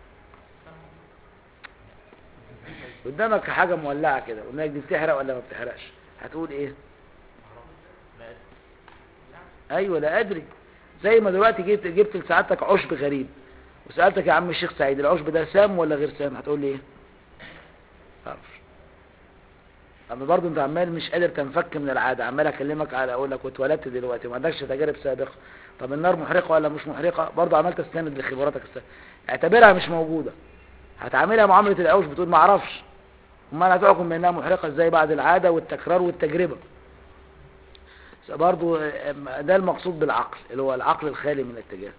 Speaker 1: قدامك حاجة مولعة كده قلنا لك دي بتحرق ولا ما بتحرقش هتقول ايه
Speaker 3: لا أدري.
Speaker 1: ايوه لا ادري زي ما دلوقتي جبت جبت لسعادتك عشب غريب وسالتك يا عم الشيخ سعيد العشب ده سام ولا غير سام هتقول لي ايه تعرفش اما برضه انت عمال مش قادر تنفك من العاده عمال اكلمك على اقول لك واتولدت دلوقتي وما عندكش تجارب سابقه طب النار محرقه ولا مش محرقه برضه عمال تستند لخبراتك السابقه اعتبرها مش موجوده هتعاملها معامله العوش بتقول ما اعرفش امال هتحكم بانها محرقه ازاي بعد العاده والتكرار والتجربه برضو ده المقصود بالعقل اللي هو العقل الخالي من الاتجاه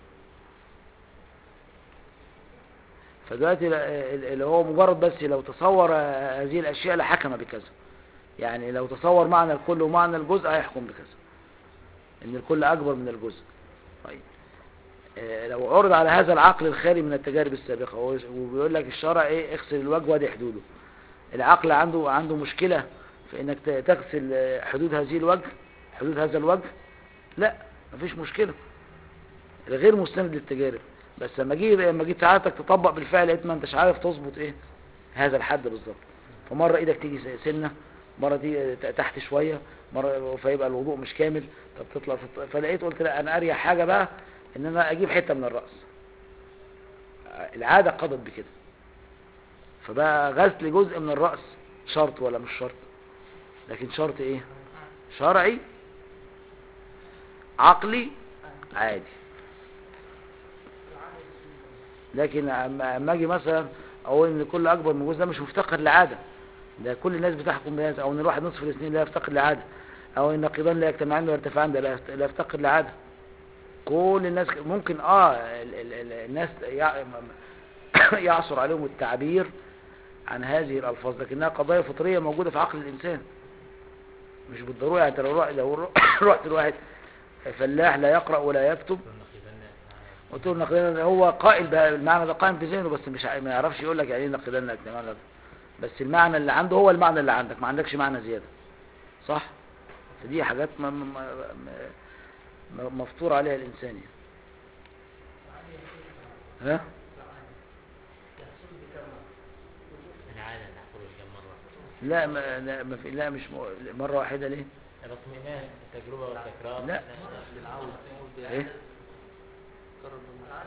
Speaker 1: فدلوقتي اللي هو مجرد بس لو تصور هذه الاشياء لحكم بكذا يعني لو تصور معنى الكل ومعنى الجزء هيحكم بكذا ان الكل اكبر من الجزء طيب آه، لو عرض على هذا العقل الخالي من التجارب السابقه هو- وبيقول لك الشرع ايه اغسل الوجه وادي حدوده العقل عنده عنده مشكله في انك ت- تغسل آه، حدود هذه الوجه حدود هذا الوجه لا مفيش مشكلة الغير مستند للتجارب بس لما جي لما جيت ساعتك تطبق بالفعل لقيت ما انتش عارف تظبط ايه هذا الحد بالظبط فمرة ايدك تيجي س- سنة مرة تيجي ت- تحت شوية مرة فيبقى الوضوء مش كامل طب تطلع تط- فلقيت قلت لا انا اريح حاجة بقى ان انا اجيب حتة من الرأس العادة قضت بكده فبقى غسل جزء من الرأس شرط ولا مش شرط لكن شرط ايه شرعي عقلي عادي لكن اما أما اجي مثلا اقول ان كل اكبر من جزء ده مش مفتقر لعاده ده كل الناس بتحكم بهذا او ان الواحد نصف الاثنين لا يفتقر لعاده او ان النقيضان لا يجتمعان ولا يرتفعان ده لا يفت- لا يفتقر لعاده كل الناس ممكن اه ال ال ال الناس يع- يعصر عليهم التعبير عن هذه الالفاظ لكنها قضايا فطريه موجوده في عقل الانسان مش بالضروره يعني انت لو رحت لو رحت لواحد فلاح لا يقرا ولا يكتب قلت له النقيضان هو قائل بقى المعنى ده قائم في ذهنه بس مش ع- ما يعرفش يقول لك يعني ايه نقيضان اجتماعان ولا- بس المعنى اللي عنده هو المعنى اللي عندك ما عندكش معنى زياده صح فدي حاجات ما ما ما ما- مفطور عليها الانسان يعني. ها
Speaker 3: العادة تحصل كم مرة
Speaker 1: لا ما لا, ما في لا مش م- مره واحده ليه
Speaker 3: الاطمئنان التجربة والتكرار
Speaker 1: لا.
Speaker 5: العود عود
Speaker 1: ايه
Speaker 5: كرر بالمرة.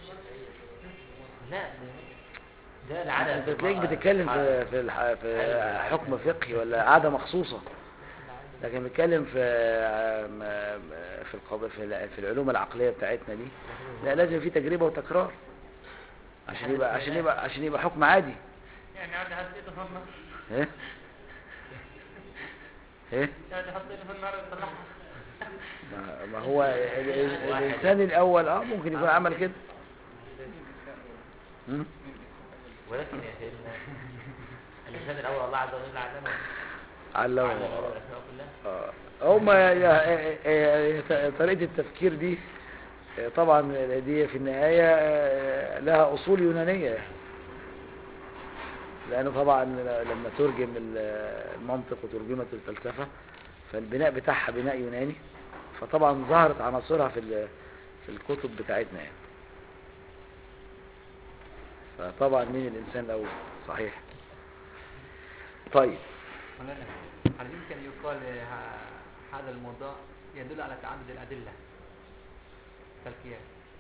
Speaker 3: لا ده العادة
Speaker 1: انت تلاقيك بتتكلم في في الح- في حكم فقهي ولا عاده مخصوصه لكن بنتكلم في م- في القضاء في الع- في العلوم العقليه بتاعتنا دي لا لازم في تجربه وتكرار عشان يبقى عشان يبقى عشان يبقى حكم عادي
Speaker 7: يعني عادي حط ايده في النار
Speaker 1: ايه ايه
Speaker 7: عادي حط ايده في النار يطلعها
Speaker 1: ما- ما هو ال- ال- الانسان الاول اه ممكن يكون عمل كده مم؟
Speaker 3: ولكن يا سيدنا الإنسان الأول الله عز وجل علمه
Speaker 1: علمه
Speaker 3: علمه الأسماء كلها
Speaker 1: آه. هم يا- آه، آه، طريقة التفكير دي آه، طبعا دي في النهاية آه، لها أصول يونانية لأنه طبعا لما ترجم ال- المنطق وترجمت الفلسفة فالبناء بتاعها بناء يوناني فطبعا ظهرت عناصرها في ال- في الكتب بتاعتنا يعني فطبعا مين الإنسان الأول صحيح طيب
Speaker 4: مولانا هل يمكن يقال ه- هذا الموضوع يدل على تعدد الأدلة كالقياس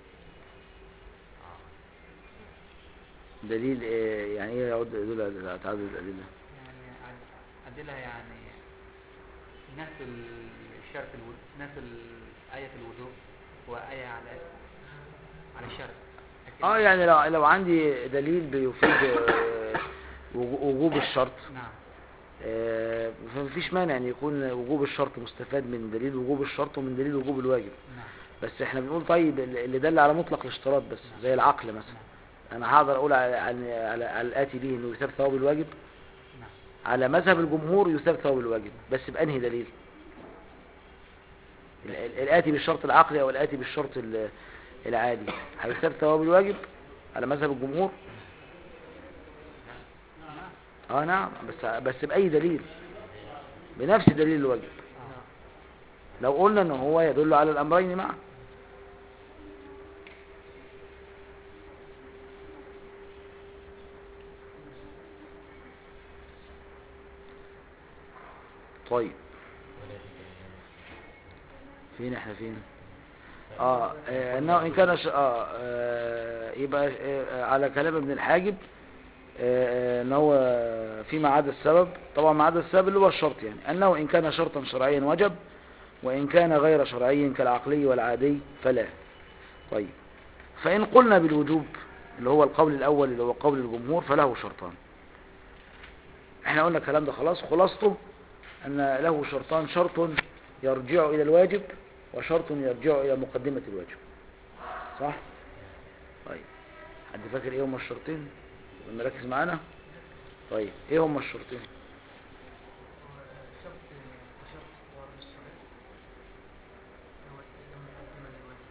Speaker 1: دليل إيه يعني ايه يعد يدل على تعدد الأدلة
Speaker 4: يعني عد- أدلة يعني نفس الشرط الوضوء نفس ال- آية الوضوء وآية على على الشرط لكن-
Speaker 1: اه يعني لو لو عندي دليل بيفيد آه، وجو- وجوب الشرط
Speaker 4: نعم
Speaker 1: آه، فمفيش مانع ان يكون وجوب الشرط مستفاد من دليل وجوب الشرط ومن دليل وجوب الواجب
Speaker 4: نعم
Speaker 1: بس احنا بنقول طيب اللي دل على مطلق الاشتراط بس زي العقل مثلا انا هقدر اقول على على على, على الاتي به انه يثاب ثواب الواجب
Speaker 4: نعم
Speaker 1: على مذهب الجمهور يثاب ثواب الواجب بس بانهي دليل ال- ال- الاتي بالشرط العقلي او الاتي بالشرط ال- العادي هيثاب ثواب الواجب على مذهب الجمهور اه نعم بس بس باي دليل بنفس دليل الواجب لو قلنا ان هو يدل على الامرين معا طيب فين احنا فين اه آه، انه ان كان ش... آه, اه يبقى آه على كلام ابن الحاجب آه، آه، ان هو فيما عدا السبب طبعا ما عدا السبب اللي هو الشرط يعني انه ان كان شرطا شرعيا وجب وان كان غير شرعي كالعقلي والعادي فلا طيب فان قلنا بالوجوب اللي هو القول الاول اللي هو قول الجمهور فله شرطان احنا قلنا الكلام ده خلاص خلاصته ان له شرطان شرط يرجع الى الواجب وشرط يرجع الى مقدمة الواجب صح طيب حد فاكر ايه هما الشرطين مركز معانا طيب ايه هما الشرطين
Speaker 6: شرط شرط ورد الصلاة هو لما قدم الواجب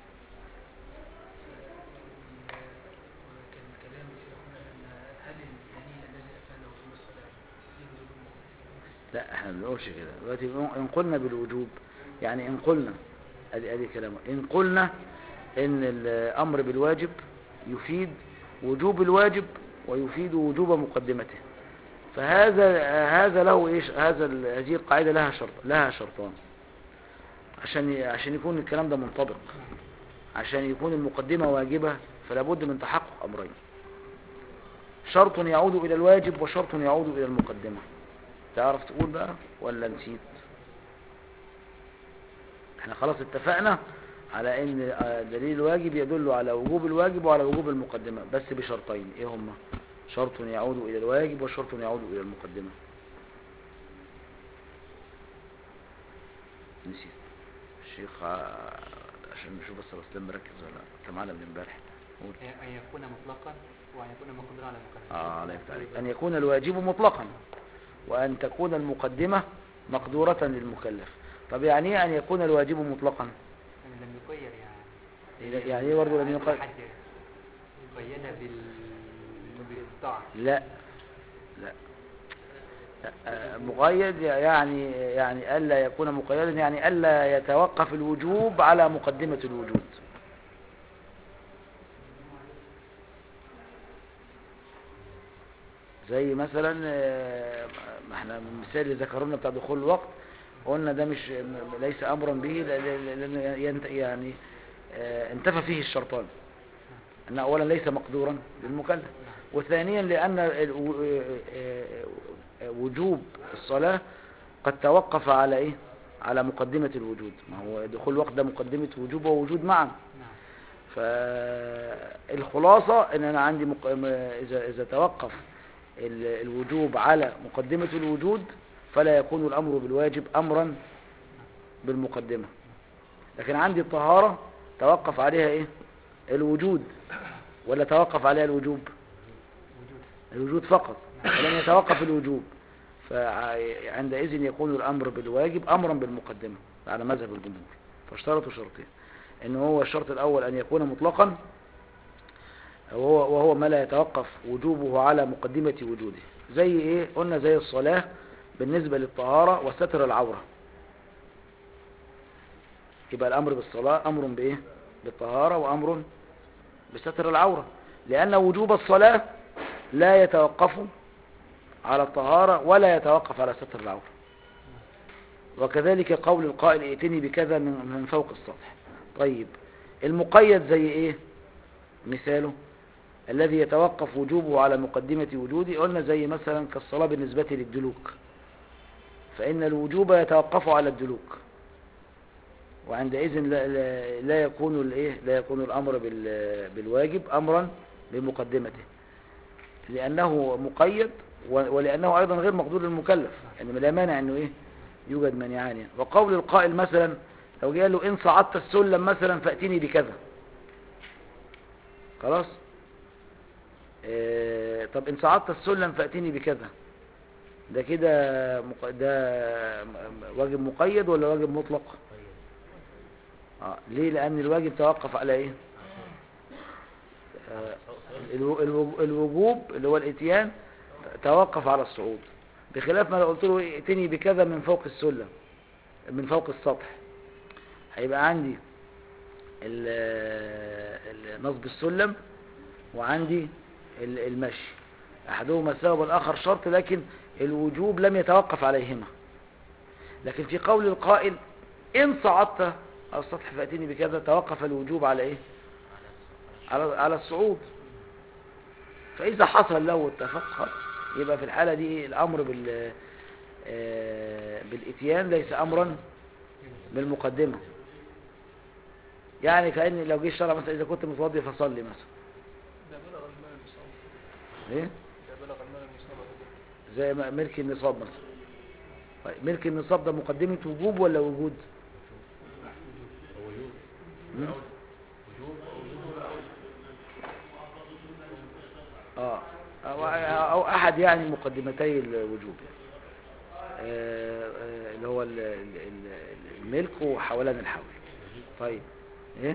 Speaker 6: وكان الكلام هنا أن هل الدليل الذي أفاده وجوب الصلاة فيه وجوب المقدمة
Speaker 1: لا احنا ما بنقولش كده دلوقتي ان قلنا بالوجوب يعني ان قلنا ادي ادي كلامه ان قلنا ان الامر بالواجب يفيد وجوب الواجب ويفيد وجوب مقدمته فهذا هذا له ايش هذا ال- هذه القاعده لها شرط لها شرطان عشان ي- عشان يكون الكلام ده منطبق عشان يكون المقدمه واجبه فلا بد من تحقق امرين شرط يعود الى الواجب وشرط يعود الى المقدمه تعرف تقول بقى ولا نسيت احنا خلاص اتفقنا على ان آه، دليل الواجب يدل على وجوب الواجب وعلى وجوب المقدمة بس بشرطين ايه هما شرط يعود الى الواجب وشرط يعود الى المقدمة نسيت الشيخ آه، عشان نشوف بس الاسلام مركز ولا لا. انت معانا من امبارح قول.
Speaker 4: أن يكون مطلقا وأن يكون مقدورا على المكلف
Speaker 1: اه الله يفتح عليك ان يكون الواجب مطلقا وان تكون المقدمة مقدورة للمكلف طب يعني ايه ان يكون الواجب مطلقا
Speaker 4: يعني لم يقيد يعني
Speaker 1: يعني ايه برضه لم يقيد
Speaker 4: حد قيدها بال بالطاعة
Speaker 1: لا لا لا، آه، مقيد يعني يعني الا يكون مقيدا يعني الا يتوقف الوجوب على مقدمة الوجود زي مثلا آه، ما احنا المثال اللي ذكرونا بتاع دخول الوقت قلنا ده مش م- ليس امرا به ل- ل- لان ينت- يعني آه، انتفى فيه الشرطان ان اولا ليس مقدورا للمكلف وثانيا لان ال- و- آه، آه، وجوب الصلاة قد توقف على ايه على مقدمة الوجود ما هو دخول الوقت ده مقدمة وجوب ووجود معا
Speaker 4: نعم
Speaker 1: فالخلاصة ان انا عندي مق... م- اذا اذا توقف ال- الوجوب على مقدمة الوجود فلا يكون الامر بالواجب امرا بالمقدمة لكن عندي الطهارة توقف عليها ايه الوجود ولا توقف عليها الوجوب
Speaker 4: وجود
Speaker 1: الوجود فقط ولم يتوقف الوجوب فعندئذ يكون الامر بالواجب امرا بالمقدمة على مذهب الجمهور فاشترطوا شرطين ان هو الشرط الاول ان يكون مطلقا وهو, وهو ما لا يتوقف وجوبه على مقدمة وجوده زي ايه قلنا زي الصلاة بالنسبة للطهارة وستر العورة يبقى الامر بالصلاة امر بايه بالطهارة وامر بستر العورة لان وجوب الصلاة لا يتوقف على الطهارة ولا يتوقف على ستر العورة وكذلك قول القائل ائتني بكذا من من فوق السطح طيب المقيد زي ايه مثاله الذي يتوقف وجوبه على مقدمة وجوده قلنا زي مثلا كالصلاة بالنسبة للدلوك فإن الوجوب يتوقف على الدلوك وعندئذ لا, لا, لا يكون الايه لا يكون الامر بال- بالواجب امرا بمقدمته لانه مقيد و- ولانه ايضا غير مقدور للمكلف يعني لا مانع انه ايه يوجد مانعان يعني. وقول القائل مثلا لو جه قال له ان صعدت السلم مثلا فاتني بكذا خلاص آه طب ان صعدت السلم فاتني بكذا ده كده مق... ده م- م- واجب مقيد ولا واجب مطلق آه. ليه لان الواجب توقف على ايه آه الو- الو- الوجوب اللي هو الاتيان توقف على الصعود بخلاف ما لو قلت له ائتني بكذا من فوق السلم من فوق السطح هيبقى عندي ال- ال- نصب السلم وعندي ال- المشي احدهما سبب الاخر شرط لكن الوجوب لم يتوقف عليهما لكن في قول القائل ان صعدت على السطح فاتني بكذا توقف الوجوب على ايه على على الصعود فاذا حصل له التفقه يبقى في الحاله دي إيه؟ الامر بال آه، بالاتيان ليس امرا بالمقدمه يعني كأن لو جه الشرع مثلا اذا كنت متوضي فصلي مثلا
Speaker 2: إذا بلغ المال النصاب
Speaker 1: ايه
Speaker 2: إذا بلغ المال النصاب
Speaker 1: زي ما- ملك النصاب مثلا طيب ملك النصاب ده مقدمة وجوب ولا وجود
Speaker 3: وجوب
Speaker 1: مم؟
Speaker 3: وجوب
Speaker 1: اه أو, او احد يعني مقدمتي الوجوب يعني. آه، آه، اللي هو ال- ال- ال- الملك وحولان الحول طيب ايه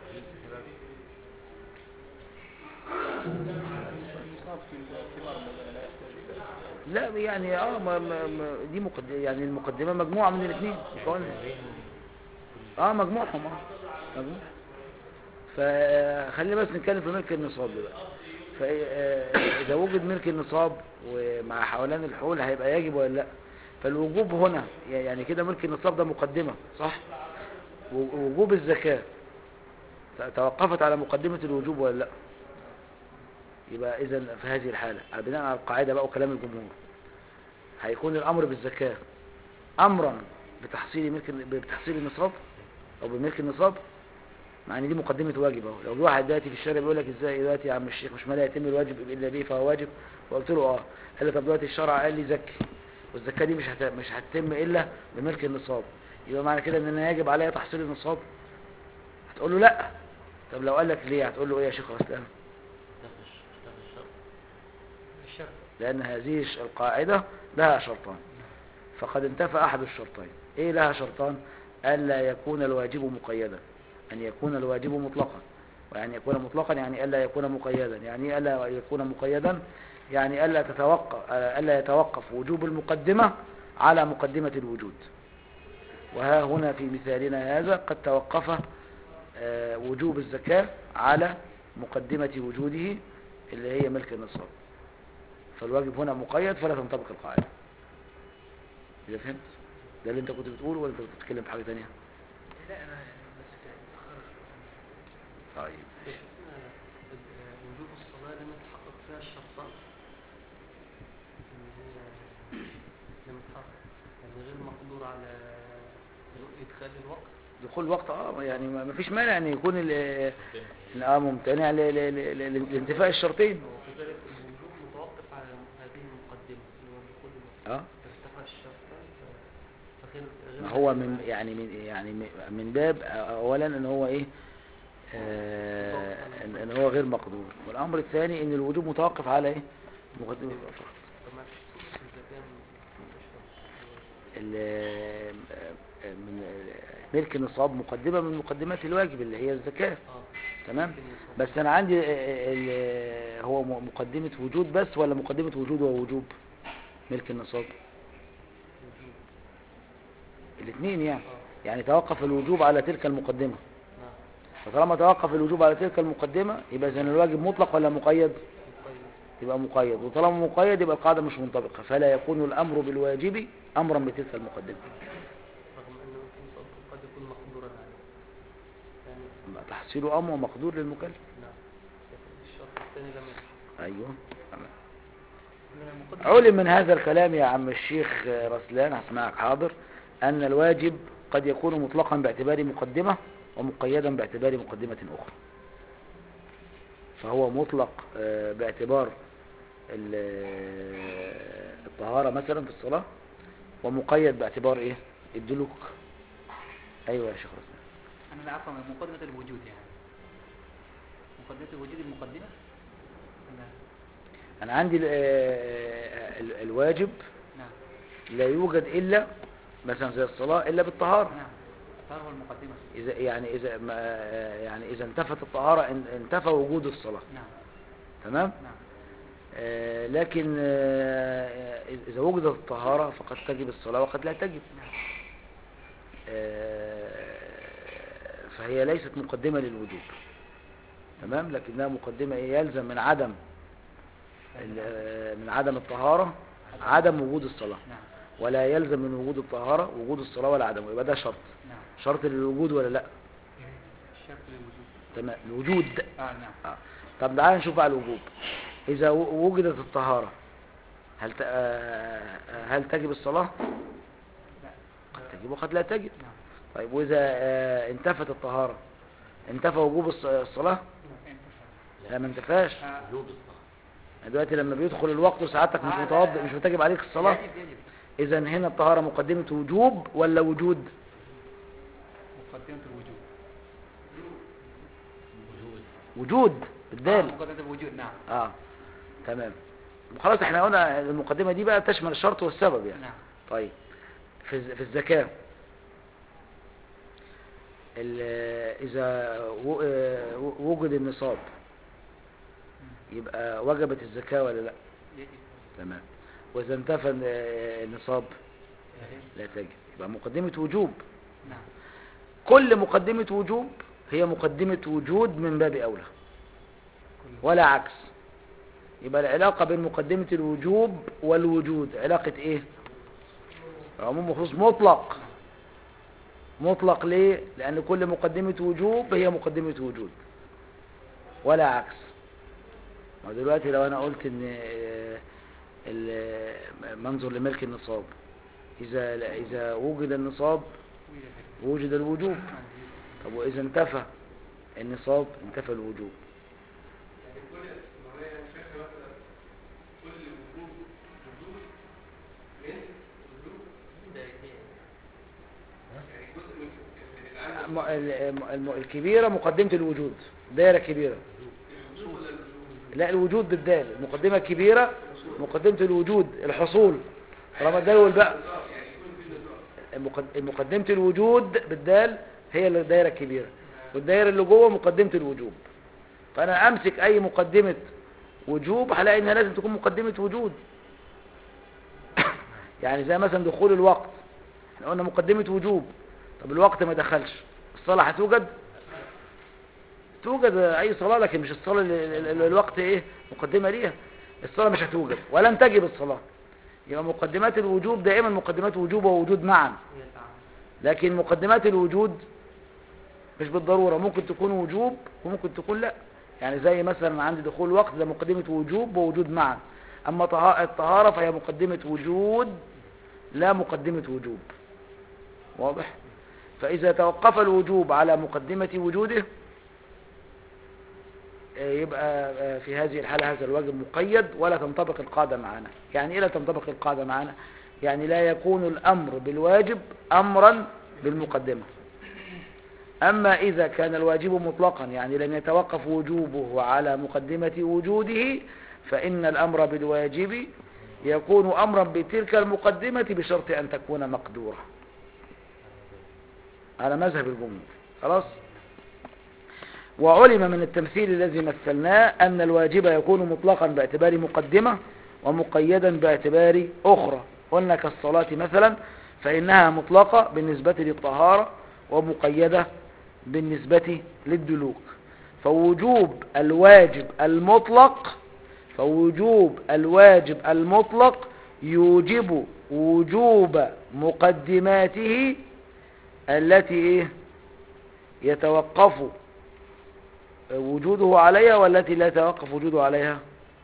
Speaker 2: النصاب في الثمار الذين لا يحتاج إلى
Speaker 1: لا يعني اه ما ما ما دي مقدمة يعني المقدمة مجموعة من الاثنين مش قلنا
Speaker 3: بين كل
Speaker 1: اه مجموعهم اه مجموع فخلينا بس نتكلم في ملك النصاب دلوقتي فإذا وجد ملك النصاب ومع حولان الحول هيبقى يجب ولا لا فالوجوب هنا يعني كده ملك النصاب ده مقدمة صح و- وجوب الزكاة ت- توقفت على مقدمة الوجوب ولا لا يبقى إذا في هذه الحالة على بناء على القاعدة بقى وكلام الجمهور هيكون الأمر بالزكاة أمرا بتحصيل ملك بتحصيل النصاب أو بملك النصاب مع ان دي مقدمة واجب اهو لو جه واحد دلوقتي في الشارع بيقول لك ازاي دلوقتي يا عم الشيخ مش ما لا يتم الواجب الا به فهو واجب فقلت له اه قال لي طب دلوقتي الشرع قال لي زكي والزكاة دي مش هت... مش هتتم الا بملك النصاب يبقى معنى كده ان انا يجب عليا تحصيل النصاب هتقول له لا طب لو قال لك ليه هتقول له ايه يا شيخ اسلام
Speaker 3: تاخد تاخد الشرط
Speaker 4: الشرط
Speaker 1: لان هذه الش- القاعدة لها شرطان فقد انتفى احد الشرطين ايه لها شرطان الا يكون الواجب مقيدا ان يكون الواجب مطلقا ويعني يكون مطلقا يعني الا يكون مقيدا يعني إيه الا يكون مقيدا يعني الا تتوقف الا يتوقف وجوب المقدمة على مقدمة الوجود وها هنا في مثالنا هذا قد توقف آه، وجوب الزكاة على مقدمة وجوده اللي هي ملك النصاب فالواجب هنا مقيد فلا تنطبق القاعدة إذا فهمت ده اللي انت كنت بتقوله ولا انت كنت بتتكلم في حاجة تانية
Speaker 4: لا انا بس اتأخرت
Speaker 1: طيب
Speaker 5: شفنا وجوب الصلاة لما تحقق فيها الشرطان اللي هي لما تحقق يعني غير مقدور على إدخال الوقت
Speaker 1: دخول الوقت اه يعني ما ما فيش مانع ان يكون ال- إن اه ممتنع ل- ل- ل- ل- لانتفاء الشرطين
Speaker 5: وكذلك الوجوب متوقف على هذه المقدمة اللي هو دخول الوقت
Speaker 1: اه
Speaker 5: ارتفع الشرطان ف- فغير غير
Speaker 1: ما هو من يعني من يعني من- من باب اولا ان هو ايه آه ان إن هو غير مقدور والامر الثاني ان الوجوب متوقف على ايه مقدمة فقط
Speaker 5: طب ما فيش الزكاة
Speaker 1: ال- من ملك النصاب مقدمة من مقدمات الواجب اللي هي الزكاة
Speaker 5: اه
Speaker 1: تمام
Speaker 5: ممكن يصاب.
Speaker 1: بس انا عندي ال- ال- هو م- مقدمة وجود بس ولا مقدمة وجود ووجوب ملك النصاب
Speaker 5: وجوب.
Speaker 1: الاثنين يعني
Speaker 5: اه
Speaker 1: يعني توقف الوجوب على تلك المقدمة
Speaker 5: نعم
Speaker 1: فطالما توقف الوجوب على تلك المقدمة يبقى اذا الواجب مطلق ولا مقيد
Speaker 5: مقيد
Speaker 1: يبقى مقيد وطالما مقيد يبقى القاعدة مش منطبقة فلا يكون الامر بالواجب امرا بتلك المقدمة
Speaker 5: رغم انه ممكن يصاب قد يكون مقدورا عليه يعني
Speaker 1: تحصيل امر مقدور للمكلف
Speaker 5: نعم الشرط الثاني لم يتحقق
Speaker 1: ايوه تمام
Speaker 4: من المقدمة
Speaker 1: علم من هذا الكلام يا عم الشيخ رسلان هسمعك حاضر أن الواجب قد يكون مطلقا باعتبار مقدمة ومقيدا باعتبار مقدمة أخرى فهو مطلق آه، باعتبار ال- آه، الطهارة مثلا في الصلاة ومقيد باعتبار إيه الدلوك أيوة يا شيخ رسلان
Speaker 4: انا لا افهم مقدمة الوجود يعني مقدمة الوجود المقدمة لا
Speaker 1: أنا عندي ال- آه، ال- الواجب
Speaker 4: نعم
Speaker 1: لا يوجد إلا مثلا زي الصلاة إلا بالطهارة
Speaker 4: نعم الطهارة هو المقدمة
Speaker 1: إذا يعني إذا ما يعني إذا انتفت الطهارة ان- انتفى وجود الصلاة
Speaker 4: نعم
Speaker 1: تمام
Speaker 4: نعم
Speaker 1: آه لكن آه إذا وجدت الطهارة فقد تجب الصلاة وقد لا تجب
Speaker 4: نعم
Speaker 1: آه فهي ليست مقدمة للوجوب تمام لكنها مقدمة إيه؟ يلزم من عدم ال- آه، من عدم الطهارة عدم وجود الصلاة
Speaker 4: نعم
Speaker 1: ولا يلزم من وجود الطهارة وجود الصلاة ولا عدمه يبقى ده شرط
Speaker 4: نعم
Speaker 1: شرط للوجود ولا لا
Speaker 4: الشرط للوجود
Speaker 1: تمام الوجود
Speaker 4: اه نعم
Speaker 1: آه. طب تعالى نشوف بقى الوجوب إذا و- وجدت الطهارة هل ت... آه، هل تجب الصلاة؟
Speaker 4: لا
Speaker 1: قد تجب وقد لا تجب
Speaker 4: نعم
Speaker 1: طيب وإذا آه، انتفت الطهارة انتفى وجوب الص- الصلاة؟ لا ما انتفاش
Speaker 4: آه،
Speaker 3: وجوب الصلاة
Speaker 1: دلوقتي لما بيدخل الوقت وسعادتك مش
Speaker 4: آه، لا،
Speaker 1: متوضئ
Speaker 4: لا.
Speaker 1: مش بتجب عليك الصلاة
Speaker 4: يجب يجب
Speaker 1: إذا هنا الطهارة مقدمة وجوب ولا وجود؟
Speaker 4: مقدمة الوجود
Speaker 3: وجود
Speaker 1: وجود
Speaker 4: آه،
Speaker 1: بالدال
Speaker 4: مقدمة الوجود نعم
Speaker 1: اه تمام خلاص احنا قلنا المقدمة دي بقى تشمل الشرط والسبب يعني
Speaker 4: نعم
Speaker 1: طيب في الز- في الزكاة ال- إذا و- آه، و- وجد النصاب يبقى وجبت الزكاة ولا لا
Speaker 4: يجب
Speaker 1: تمام وإذا انتفى ال- النصاب
Speaker 4: يجب
Speaker 1: لا تجب يبقى مقدمة وجوب
Speaker 4: نعم
Speaker 1: كل مقدمة وجوب هي مقدمة وجود من باب أولى ولا عكس يبقى العلاقة بين مقدمة الوجوب والوجود علاقة ايه عموم وخصوص مطلق مطلق ليه لأن كل مقدمة وجوب هي مقدمة وجود ولا عكس ما دلوقتي لو أنا قلت إن آه، ال- منظر لملك النصاب إذا إذا وجد النصاب وجد الوجوب طب وإذا انتفى النصاب انتفى الوجوب م- ال- الم- الكبيرة مقدمة الوجود دائرة كبيرة لا الوجود بالدال المقدمة الكبيرة مقدمة الوجود الحصول طالما الدال والباء المقد- مقدمة الوجود بالدال هي الدائرة الكبيرة والدائرة اللي جوه مقدمة الوجوب فأنا أمسك أي مقدمة وجوب هلاقي إنها لازم تكون مقدمة وجود يعني زي مثلا دخول الوقت احنا قلنا مقدمة وجوب طب الوقت ما دخلش الصلاة هتوجد توجد أي صلاة لكن مش الصلاة اللي اللي- اللي الوقت إيه مقدمة ليها الصلاة مش هتوجد ولن تجب الصلاة يبقى مقدمات الوجوب دائما مقدمات وجوب ووجود معا لكن مقدمات الوجود مش بالضرورة ممكن تكون وجوب وممكن تكون لا يعني زي مثلا عندي دخول وقت ده مقدمة وجوب ووجود معا أما طها- الطهارة فهي مقدمة وجود لا مقدمة وجوب واضح فإذا توقف الوجوب على مقدمة وجوده آه، يبقى آه، في هذه الحالة هذا الواجب مقيد ولا تنطبق القاعدة معنا يعني إيه لا تنطبق القاعدة معنا يعني لا يكون الأمر بالواجب أمرا بالمقدمة أما إذا كان الواجب مطلقا يعني لم يتوقف وجوبه على مقدمة وجوده فإن الأمر بالواجب يكون أمرا بتلك المقدمة بشرط أن تكون مقدورة على مذهب الجمهور خلاص وعلم من التمثيل الذي مثلناه أن الواجب يكون مطلقا باعتبار مقدمة ومقيدا باعتبار أخرى قلنا كالصلاة مثلا فإنها مطلقة بالنسبة للطهارة ومقيدة بالنسبة للدلوك فوجوب الواجب المطلق فوجوب الواجب المطلق يوجب وجوب مقدماته التي إيه يتوقف وجوده عليها والتي لا يتوقف وجوده عليها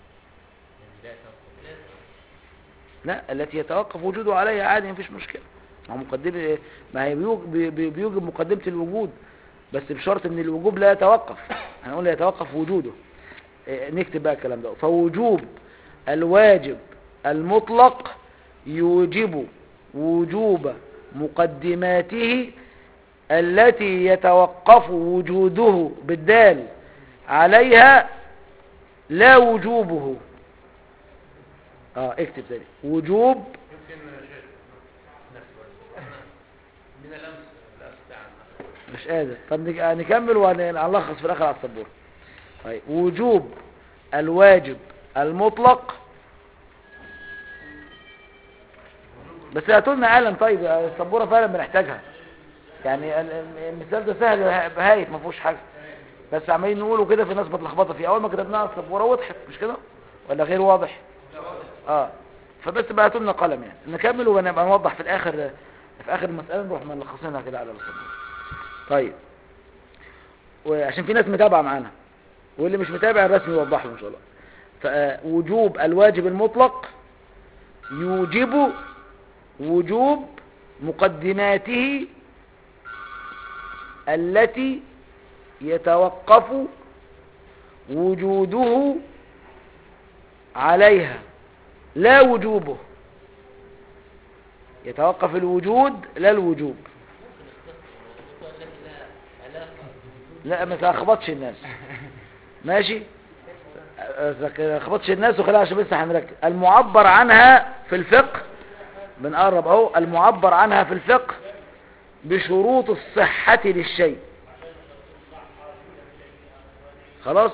Speaker 1: لا التي يتوقف وجوده عليها عادي مفيش مشكلة ما هو مقدمة ما هي بيوج- بي- بي- بيوجب مقدمة الوجود بس بشرط ان الوجوب لا يتوقف هنقول يتوقف وجوده إيه، نكتب بقى الكلام ده فوجوب الواجب المطلق يوجب وجوب مقدماته التي يتوقف وجوده بالدال عليها لا وجوبه اه اكتب تاني وجوب
Speaker 6: يمكن شيء نفس من اللمس لا استطيع أن
Speaker 1: مش قادر طب نك- آه، نكمل ونلخص في الاخر على السبوره طيب وجوب الواجب المطلق بس هاتوا لنا قلم طيب آه، السبوره فعلا بنحتاجها يعني ال- ال- المثال ده سهل هايف ما فيهوش حاجه بس عمالين نقوله كده في ناس متلخبطه فيه اول ما كتبناها على السبوره وضحت مش كده ولا غير واضح اه فبس بقى هاتوا لنا قلم يعني نكمل ونبقى نوضح في الاخر في اخر المساله نروح ملخصينها كده على السبوره طيب وعشان في ناس متابعه معانا واللي مش متابع الرسم يوضح له ان شاء الله فوجوب الواجب المطلق يوجب وجوب مقدماته التي يتوقف وجوده عليها لا وجوبه يتوقف الوجود لا الوجوب لا ما تلخبطش الناس ماشي ما تلخبطش الناس وخليها عشان بس هنركز المعبر عنها في الفقه بنقرب اهو المعبر عنها في الفقه بشروط الصحة للشيء خلاص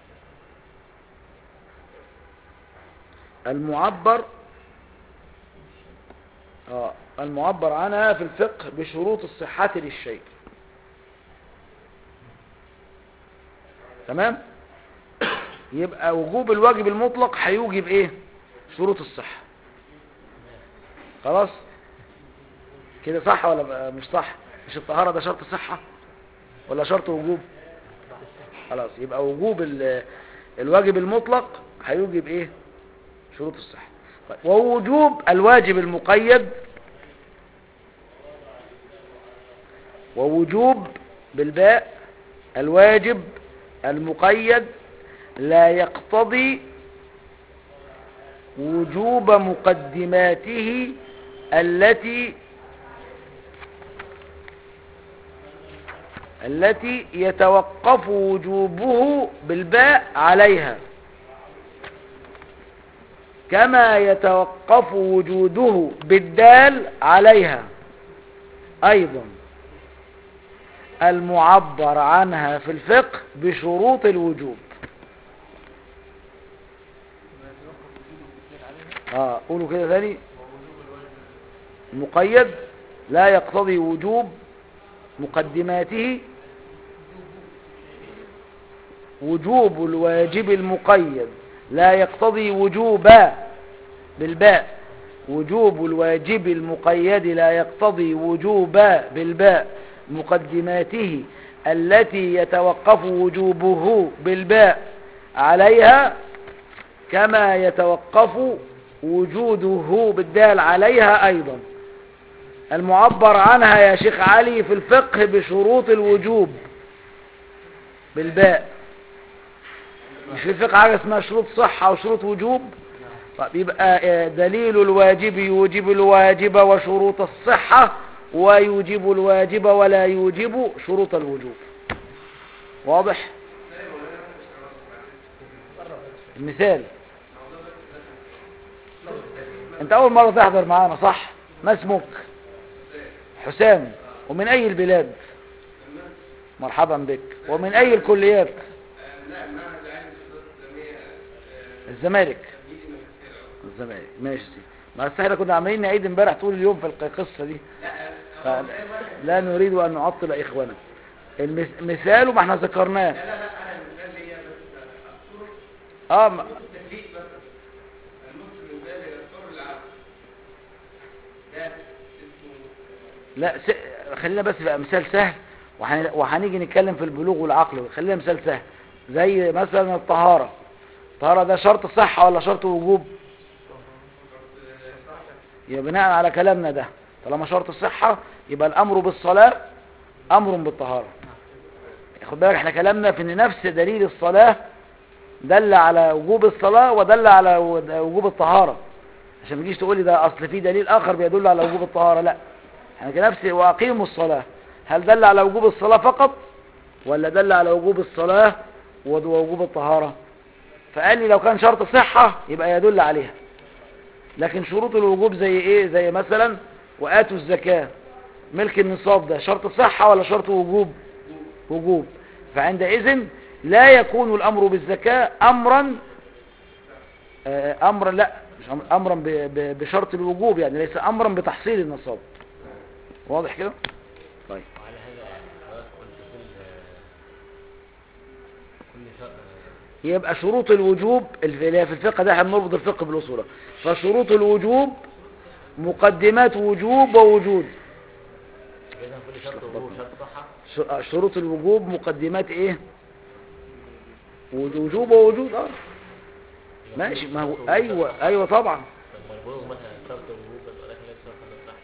Speaker 1: المعبر اه المعبر عنها في الفقه بشروط الصحة للشيء تمام يبقى وجوب الواجب المطلق هيوجب ايه شروط الصحة خلاص كده صح ولا بقى مش صح مش الطهارة ده شرط صحة ولا شرط وجوب خلاص يبقى وجوب ال- الواجب المطلق هيوجب ايه شروط الصحة طيب، ووجوب الواجب المقيد ووجوب بالباء الواجب المقيد لا يقتضي وجوب مقدماته التي التي يتوقف وجوبه بالباء عليها كما يتوقف وجوده بالدال عليها أيضا المعبر عنها في الفقه بشروط الوجوب اه قولوا كده ثاني المقيد لا يقتضي وجوب مقدماته وجوب الواجب المقيد لا يقتضي وجوب بالباء وجوب الواجب المقيد لا يقتضي وجوب بالباء مقدماته التي يتوقف وجوبه بالباء عليها كما يتوقف وجوده بالدال عليها أيضا المعبر عنها يا شيخ علي في الفقه بشروط الوجوب بالباء مش في الفقه حاجة اسمها شروط صحة وشروط وجوب طيب يبقى آه، دليل الواجب يوجب الواجب وشروط الصحة ويوجب الواجب ولا يوجب شروط الوجوب واضح المثال انت اول مرة تحضر معانا صح ما اسمك حسام ومن اي البلاد مرحبا بك ومن اي الكليات الزمالك الزمالك ماشي ما أصل احنا كنا عاملين نعيد امبارح طول اليوم في القصه دي ف- لا نريد ان نعطل اخوانا المس- مثاله ما احنا ذكرناه اه ما- لا س... خلينا بس بقى مثال سهل وهن... وهنيجي نتكلم في البلوغ والعقل خلينا مثال سهل زي مثلا الطهارة الطهارة ده شرط صحة ولا شرط وجوب يبقى بناء على كلامنا ده طالما شرط الصحة يبقى الأمر بالصلاة أمر بالطهارة خد بالك احنا كلامنا في ان نفس دليل الصلاة دل على وجوب الصلاة ودل على وجوب الطهارة عشان ما تجيش تقول لي ده اصل في دليل اخر بيدل على وجوب الطهارة لا احنا كنفس واقيموا الصلاة هل دل على وجوب الصلاة فقط ولا دل على وجوب الصلاة ووجوب الطهارة فقال لي لو كان شرط صحة يبقى يدل عليها لكن شروط الوجوب زي ايه زي مثلا واتوا الزكاة ملك النصاب ده شرط صحة ولا شرط وجوب وجوب فعندئذ لا يكون الامر بالزكاة امرا آه، امرا لا مش أمر- امرا ب- ب- بشرط الوجوب يعني ليس امرا بتحصيل النصاب واضح كده طيب
Speaker 3: وعلى هذا حضرتك قلت كل كل شرط
Speaker 1: يبقى شروط الوجوب اللي هي في الفقه ده هنربط الفقه بالاصول فشروط الوجوب مقدمات وجوب ووجود
Speaker 3: إذا كل شرط وجوب شرط صحة
Speaker 1: ش- شروط الوجوب مقدمات ايه وجوب ووجود اه ماشي ما هو ايوه ايوه طبعا
Speaker 3: طب ما البلوغ مثلا شرط وجوب بس ولكن ليس شرط صحة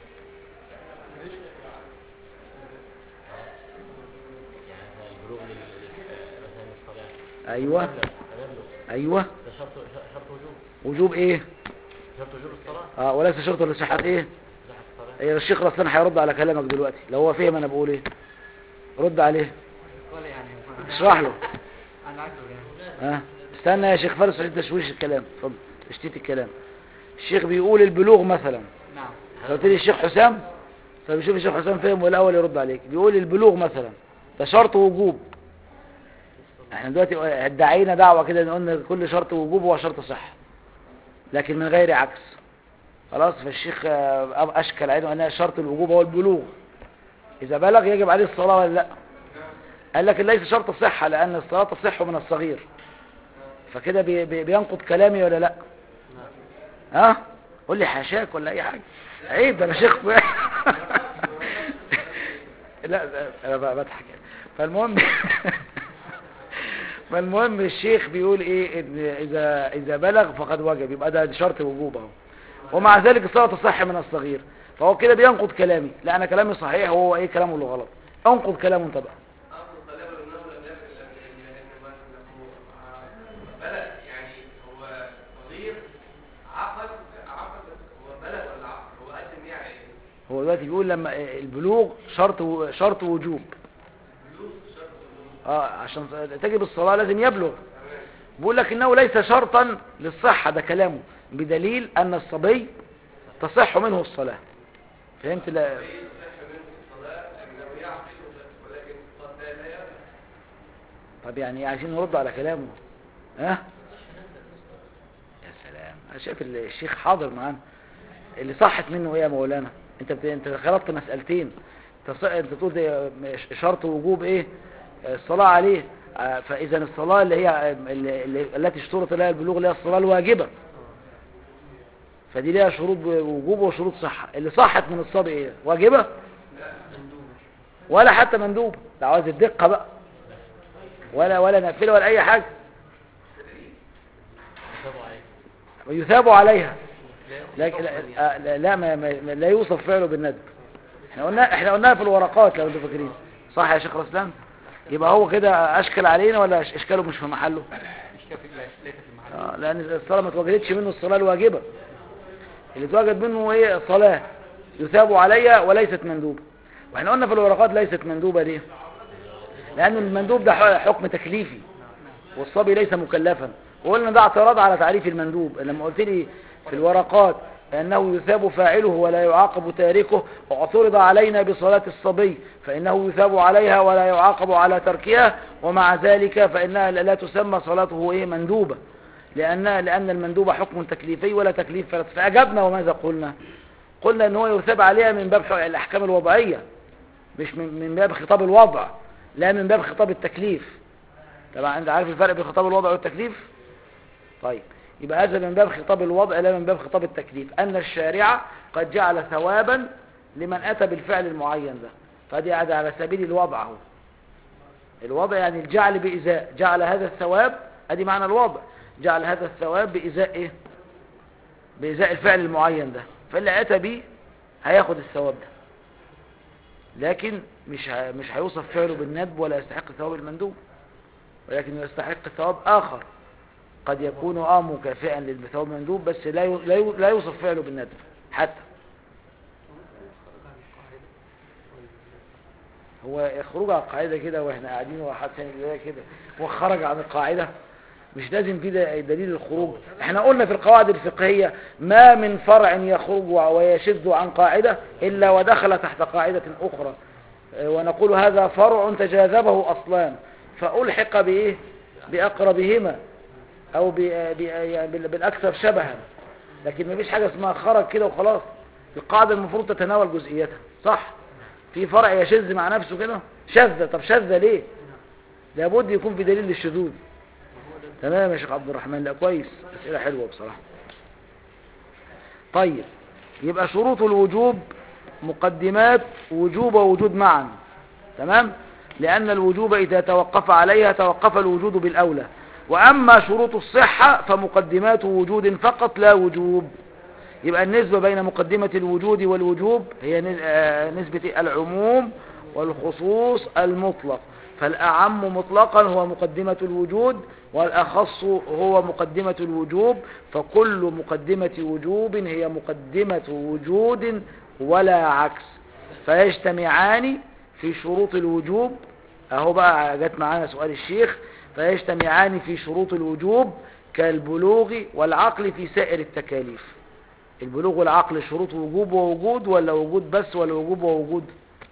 Speaker 3: يعني مثلا البلوغ لل- مثلا الصلاة
Speaker 1: ايوه
Speaker 3: نبلغ نبلغ
Speaker 1: ايوه
Speaker 3: ده شرط شرط وجوب
Speaker 1: وجوب ايه
Speaker 3: شرط وجوب الصلاة
Speaker 1: اه وليس شرط لصحة ايه
Speaker 3: صحة الصلاة
Speaker 1: ايه الشيخ رسلان هيرد على كلامك دلوقتي لو هو فهم انا بقول ايه رد عليه
Speaker 4: ولا يعني
Speaker 1: اشرح له
Speaker 4: انا عايزه يعني
Speaker 1: ها استنى يا شيخ فارس عشان تشويش الكلام اتفضل تشتيت الكلام الشيخ بيقول البلوغ مثلا
Speaker 4: نعم
Speaker 1: قلت لي الشيخ حسام طب شوف الشيخ حسام فهم والاول يرد عليك بيقول البلوغ مثلا ده شرط وجوب احنا دلوقتي ادعينا دعوة كده ان قلنا كل شرط وجوب هو شرط صحة لكن من غير عكس خلاص فالشيخ آه، اشكل عليه ان شرط الوجوب هو البلوغ اذا بلغ يجب عليه الصلاة ولا لا قال لك ليس شرط الصحة لأن الصلاة تصح من الصغير فكده بي بي بينقض كلامي ولا لا ها قول لي حاشاك ولا اي حاجة عيب ده انا شيخ لا ده انا بقى بضحك فالمهم فالمهم الشيخ بيقول ايه ان اذا اذا بلغ فقد وجب يبقى ده شرط وجوب اهو ومع ذلك الصلاة تصح من الصغير فهو كده بينقض كلامي لا انا كلامي صحيح وهو ايه كلامه اللي غلط انقض كلامه انت بقى
Speaker 5: أصل كلام الإمام لم يكن لأن لأن ما بلغ يعني هو صغير عقل عقل هو بلغ ولا عقل هو قدم يعني إيه؟
Speaker 1: هو دلوقتي بيقول لما البلوغ شرط و- شرط وجوب اه عشان تجب الصلاة لازم يبلغ بيقول لك انه ليس شرطا للصحة ده كلامه بدليل ان الصبي تصح منه الصلاة فهمت لا طب يعني عايزين نرد على كلامه ها يا سلام انا شايف الشيخ حاضر معانا اللي صحت منه ايه يا مولانا انت بت... انت غلطت مسألتين تص... انت تقول ده شرط وجوب ايه الصلاة عليه آه، فاذا الصلاة اللي هي آه، اللي... اللي... التي اشترط لها البلوغ اللي هي الصلاة الواجبة فدي ليها شروط وجوب وشروط صحة اللي صحت من الصبي ايه واجبة ولا حتى مندوب ده عاوز الدقة بقى ولا ولا نافلة ولا اي حاجة
Speaker 3: يثابوا عليه
Speaker 1: ويثاب عليها لكن لا, آه، لا, لا ما ما ما- لا يوصف فعله بالندب احنا قلنا احنا قلناها في الورقات لو انتوا فاكرين صح يا شيخ رسلان يبقى هو كده اشكل علينا ولا إش- اشكاله مش في محله
Speaker 4: مش كافي لا ليس في المحل
Speaker 1: آه لان الصلاه ما اتوجدتش منه الصلاه الواجبه اللي اتوجد منه ايه صلاه يثاب عليها وليست مندوبه واحنا قلنا في الورقات ليست مندوبه ليه لان المندوب ده ح- حكم تكليفي والصبي ليس مكلفا وقلنا ده اعتراض على تعريف المندوب لما قلت لي في الورقات أنه يثاب فاعله ولا يعاقب تاركه واعترض علينا بصلاة الصبي فإنه يثاب عليها ولا يعاقب على تركها ومع ذلك فإنها لا تسمى صلاته إيه مندوبة لأن لأن المندوب حكم تكليفي ولا تكليف فرد فأجبنا وماذا قلنا قلنا أن هو يثاب عليها من باب الأحكام الوضعية مش من من باب خطاب الوضع لا من باب خطاب التكليف طبعا انت عارف الفرق بين خطاب الوضع والتكليف طيب يبقى هذا من باب خطاب الوضع لا من باب خطاب التكليف أن الشارع قد جعل ثوابا لمن أتى بالفعل المعين ده فدي قاعدة على سبيل الوضع هو الوضع يعني الجعل بإزاء جعل هذا الثواب ادي معنى الوضع جعل هذا الثواب بإزاء إيه بإزاء الفعل المعين ده فاللي أتى به هياخد الثواب ده لكن مش ه- مش هيوصف فعله بالندب ولا يستحق ثواب المندوب ولكن يستحق ثواب آخر قد يكون اه مكافئا للثواب المندوب بس لا يو- لا يو- لا يوصف فعله بالندب حتى هو خروج عن القاعدة كده واحنا قاعدين وحد ثاني زي كده وخرج عن القاعدة مش لازم في د- دليل الخروج احنا قلنا في القواعد الفقهية ما من فرع يخرج ويشذ عن قاعدة إلا ودخل تحت قاعدة أخرى اه، ونقول هذا فرع تجاذبه أصلان فألحق بإيه بأقربهما أو ب- ب- يعني بال- بالأكثر شبها لكن ما فيش حاجة اسمها خرج كده وخلاص القاعدة المفروض تتناول جزئيتها صح في فرع يشذ مع نفسه كده شذ طب شذ ليه لابد يكون في دليل للشذوذ تمام يا شيخ عبد الرحمن لا كويس أسئلة حلوة بصراحة طيب يبقى شروط الوجوب مقدمات وجوب ووجود معا تمام لأن الوجوب إذا توقف عليها توقف الوجود بالأولى وأما شروط الصحة فمقدمات وجود فقط لا وجوب يبقى النسبة بين مقدمة الوجود والوجوب هي نس- آه، نسبة العموم والخصوص المطلق فالأعم مطلقا هو مقدمة الوجود والأخص هو مقدمة الوجوب فكل مقدمة وجوب هي مقدمة وجود ولا عكس فيجتمعان في شروط الوجوب اهو بقى جت معانا سؤال الشيخ فيجتمعان في شروط الوجوب كالبلوغ والعقل في سائر التكاليف البلوغ والعقل شروط وجوب ووجود ولا وجود بس ولا وجوب ووجود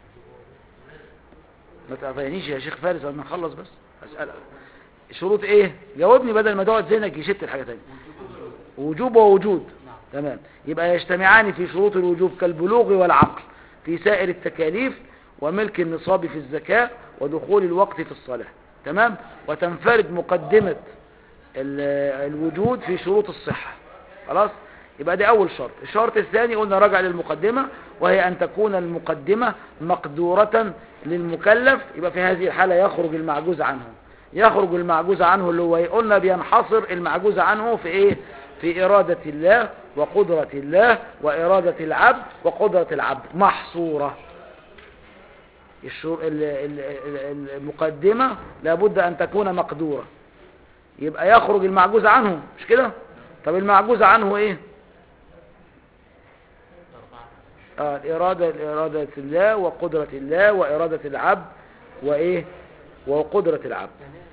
Speaker 1: ما تعطينيش يا شيخ فارس انا نخلص بس اسال شروط ايه جاوبني بدل ما تقعد ذهنك يشت الحاجه تانية وجوب ووجود تمام يبقى يجتمعان في شروط الوجوب كالبلوغ والعقل في سائر التكاليف وملك النصاب في الزكاة ودخول الوقت في الصلاة تمام وتنفرد مقدمة ال- الوجود في شروط الصحة خلاص يبقى ده أول شرط الشرط الثاني قلنا راجع للمقدمة وهي أن تكون المقدمة مقدورة للمكلف يبقى في هذه الحالة يخرج المعجوز عنه يخرج المعجوز عنه اللي هو إيه؟ قلنا بينحصر المعجوز عنه في إيه في إرادة الله وقدرة الله وإرادة العبد وقدرة العبد محصورة الشر- ال- ال- ال- المقدمة لابد أن تكون مقدورة يبقى يخرج المعجوز عنه مش كده طب المعجوز عنه ايه
Speaker 3: أربعة
Speaker 1: آه الإرادة إرادة الله وقدرة الله وإرادة العبد وإيه وقدرة العبد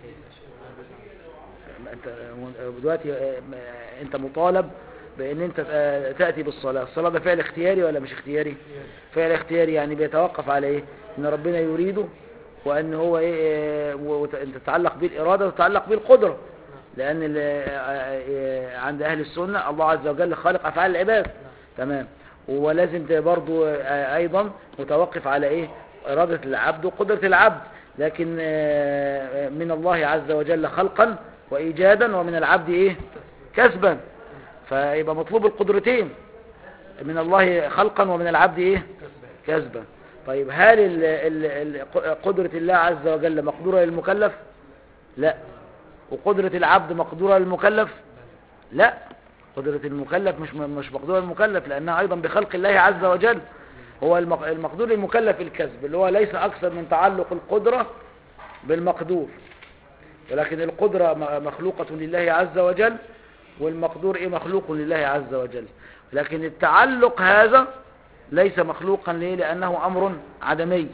Speaker 1: انت دلوقتي آه، ما- انت مطالب بان انت آه، تأتي بالصلاة الصلاة ده فعل اختياري ولا مش اختياري فعل اختياري يعني بيتوقف على ايه ان ربنا يريده وان هو ايه آه، وت- انت تتعلق به الارادة وتتعلق به القدرة لان ال- آه، آه، عند اهل السنة الله عز وجل خالق افعال العباد تمام ولازم ت- برضو آه، ايضا متوقف على ايه ارادة العبد وقدرة العبد لكن آه، من الله عز وجل خلقا وايجادا ومن العبد ايه كسبا فيبقى مطلوب القدرتين من الله خلقا ومن العبد ايه كسبا طيب هل ال ال ال قدرة الله عز وجل مقدورة للمكلف لا وقدرة العبد مقدورة للمكلف لا قدرة المكلف مش مش مقدورة للمكلف لأنها أيضا بخلق الله عز وجل هو المق- المقدور للمكلف الكسب اللي هو ليس أكثر من تعلق القدرة بالمقدور ولكن القدرة م- مخلوقة لله عز وجل والمقدور إيه مخلوق لله عز وجل لكن التعلق هذا ليس مخلوقا ليه لأنه أمر عدمي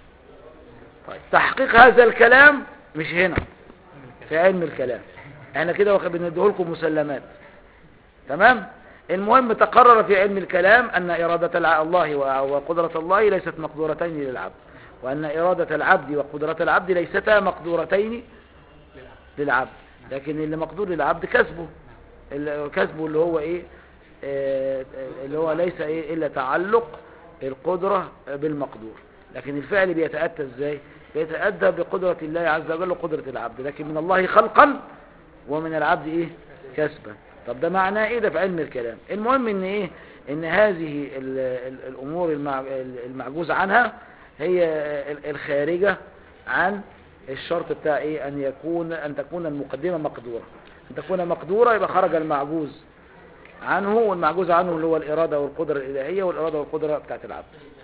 Speaker 1: طيب تحقيق هذا الكلام مش هنا في علم الكلام احنا كده واخد- بنديهولكم مسلمات تمام المهم تقرر في علم الكلام أن إرادة الع- الله و- وقدرة الله ليست مقدورتين للعبد وأن إرادة العبد وقدرة العبد ليستا مقدورتين للعبد لكن اللي مقدور للعبد كسبه اللي- كسبه اللي هو إيه آه، اللي هو ليس إيه إلا تعلق القدرة بالمقدور لكن الفعل بيتأتى إزاي بيتأدى بقدرة الله عز وجل وقدرة العبد لكن من الله خلقا ومن العبد ايه كسبا طب ده معناه ايه ده في علم الكلام المهم ان ايه ان هذه ال ال الامور المع المعجوز عنها هي ال- الخارجة عن الشرط بتاع ايه ان يكون ان تكون المقدمة مقدورة ان تكون مقدورة يبقى خرج المعجوز عنه والمعجوز عنه اللي هو الارادة والقدرة الالهية والارادة والقدرة بتاعت العبد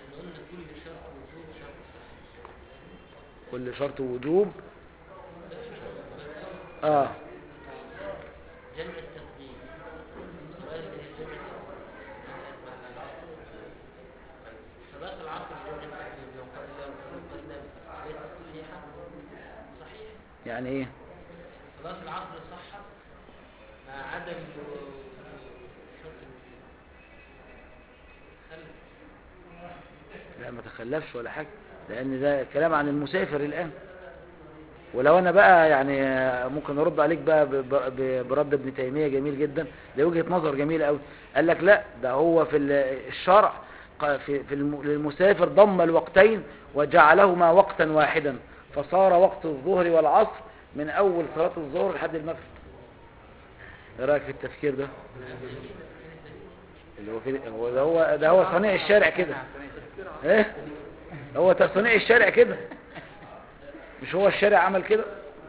Speaker 1: كل شرط وجوب اه
Speaker 3: جمع التقديم سؤال جمع صلاة العصر جمع التقديم لو قد لو قدم ليست صحيحة صحيح
Speaker 1: يعني ايه
Speaker 3: صلاة العصر صحة مع عدم شرط الوجود خلف
Speaker 1: لا ما تخلفش ولا حاجة لان ده كلام عن المسافر الان ولو انا بقى يعني آه، ممكن ارد عليك بقى ب- ب- برد ابن تيمية جميل جدا ده وجهة نظر جميلة قوي قال لك لا ده هو في ال- الشرع ق- في, في الم- للمسافر ضم الوقتين وجعلهما وقتا واحدا فصار وقت الظهر والعصر من اول صلاة الظهر لحد المغرب ايه رايك في التفكير ده اللي هو كده هو ده هو ده هو صنيع الشارع كده ايه هو تصنيع الشارع كده مش هو الشارع عمل كده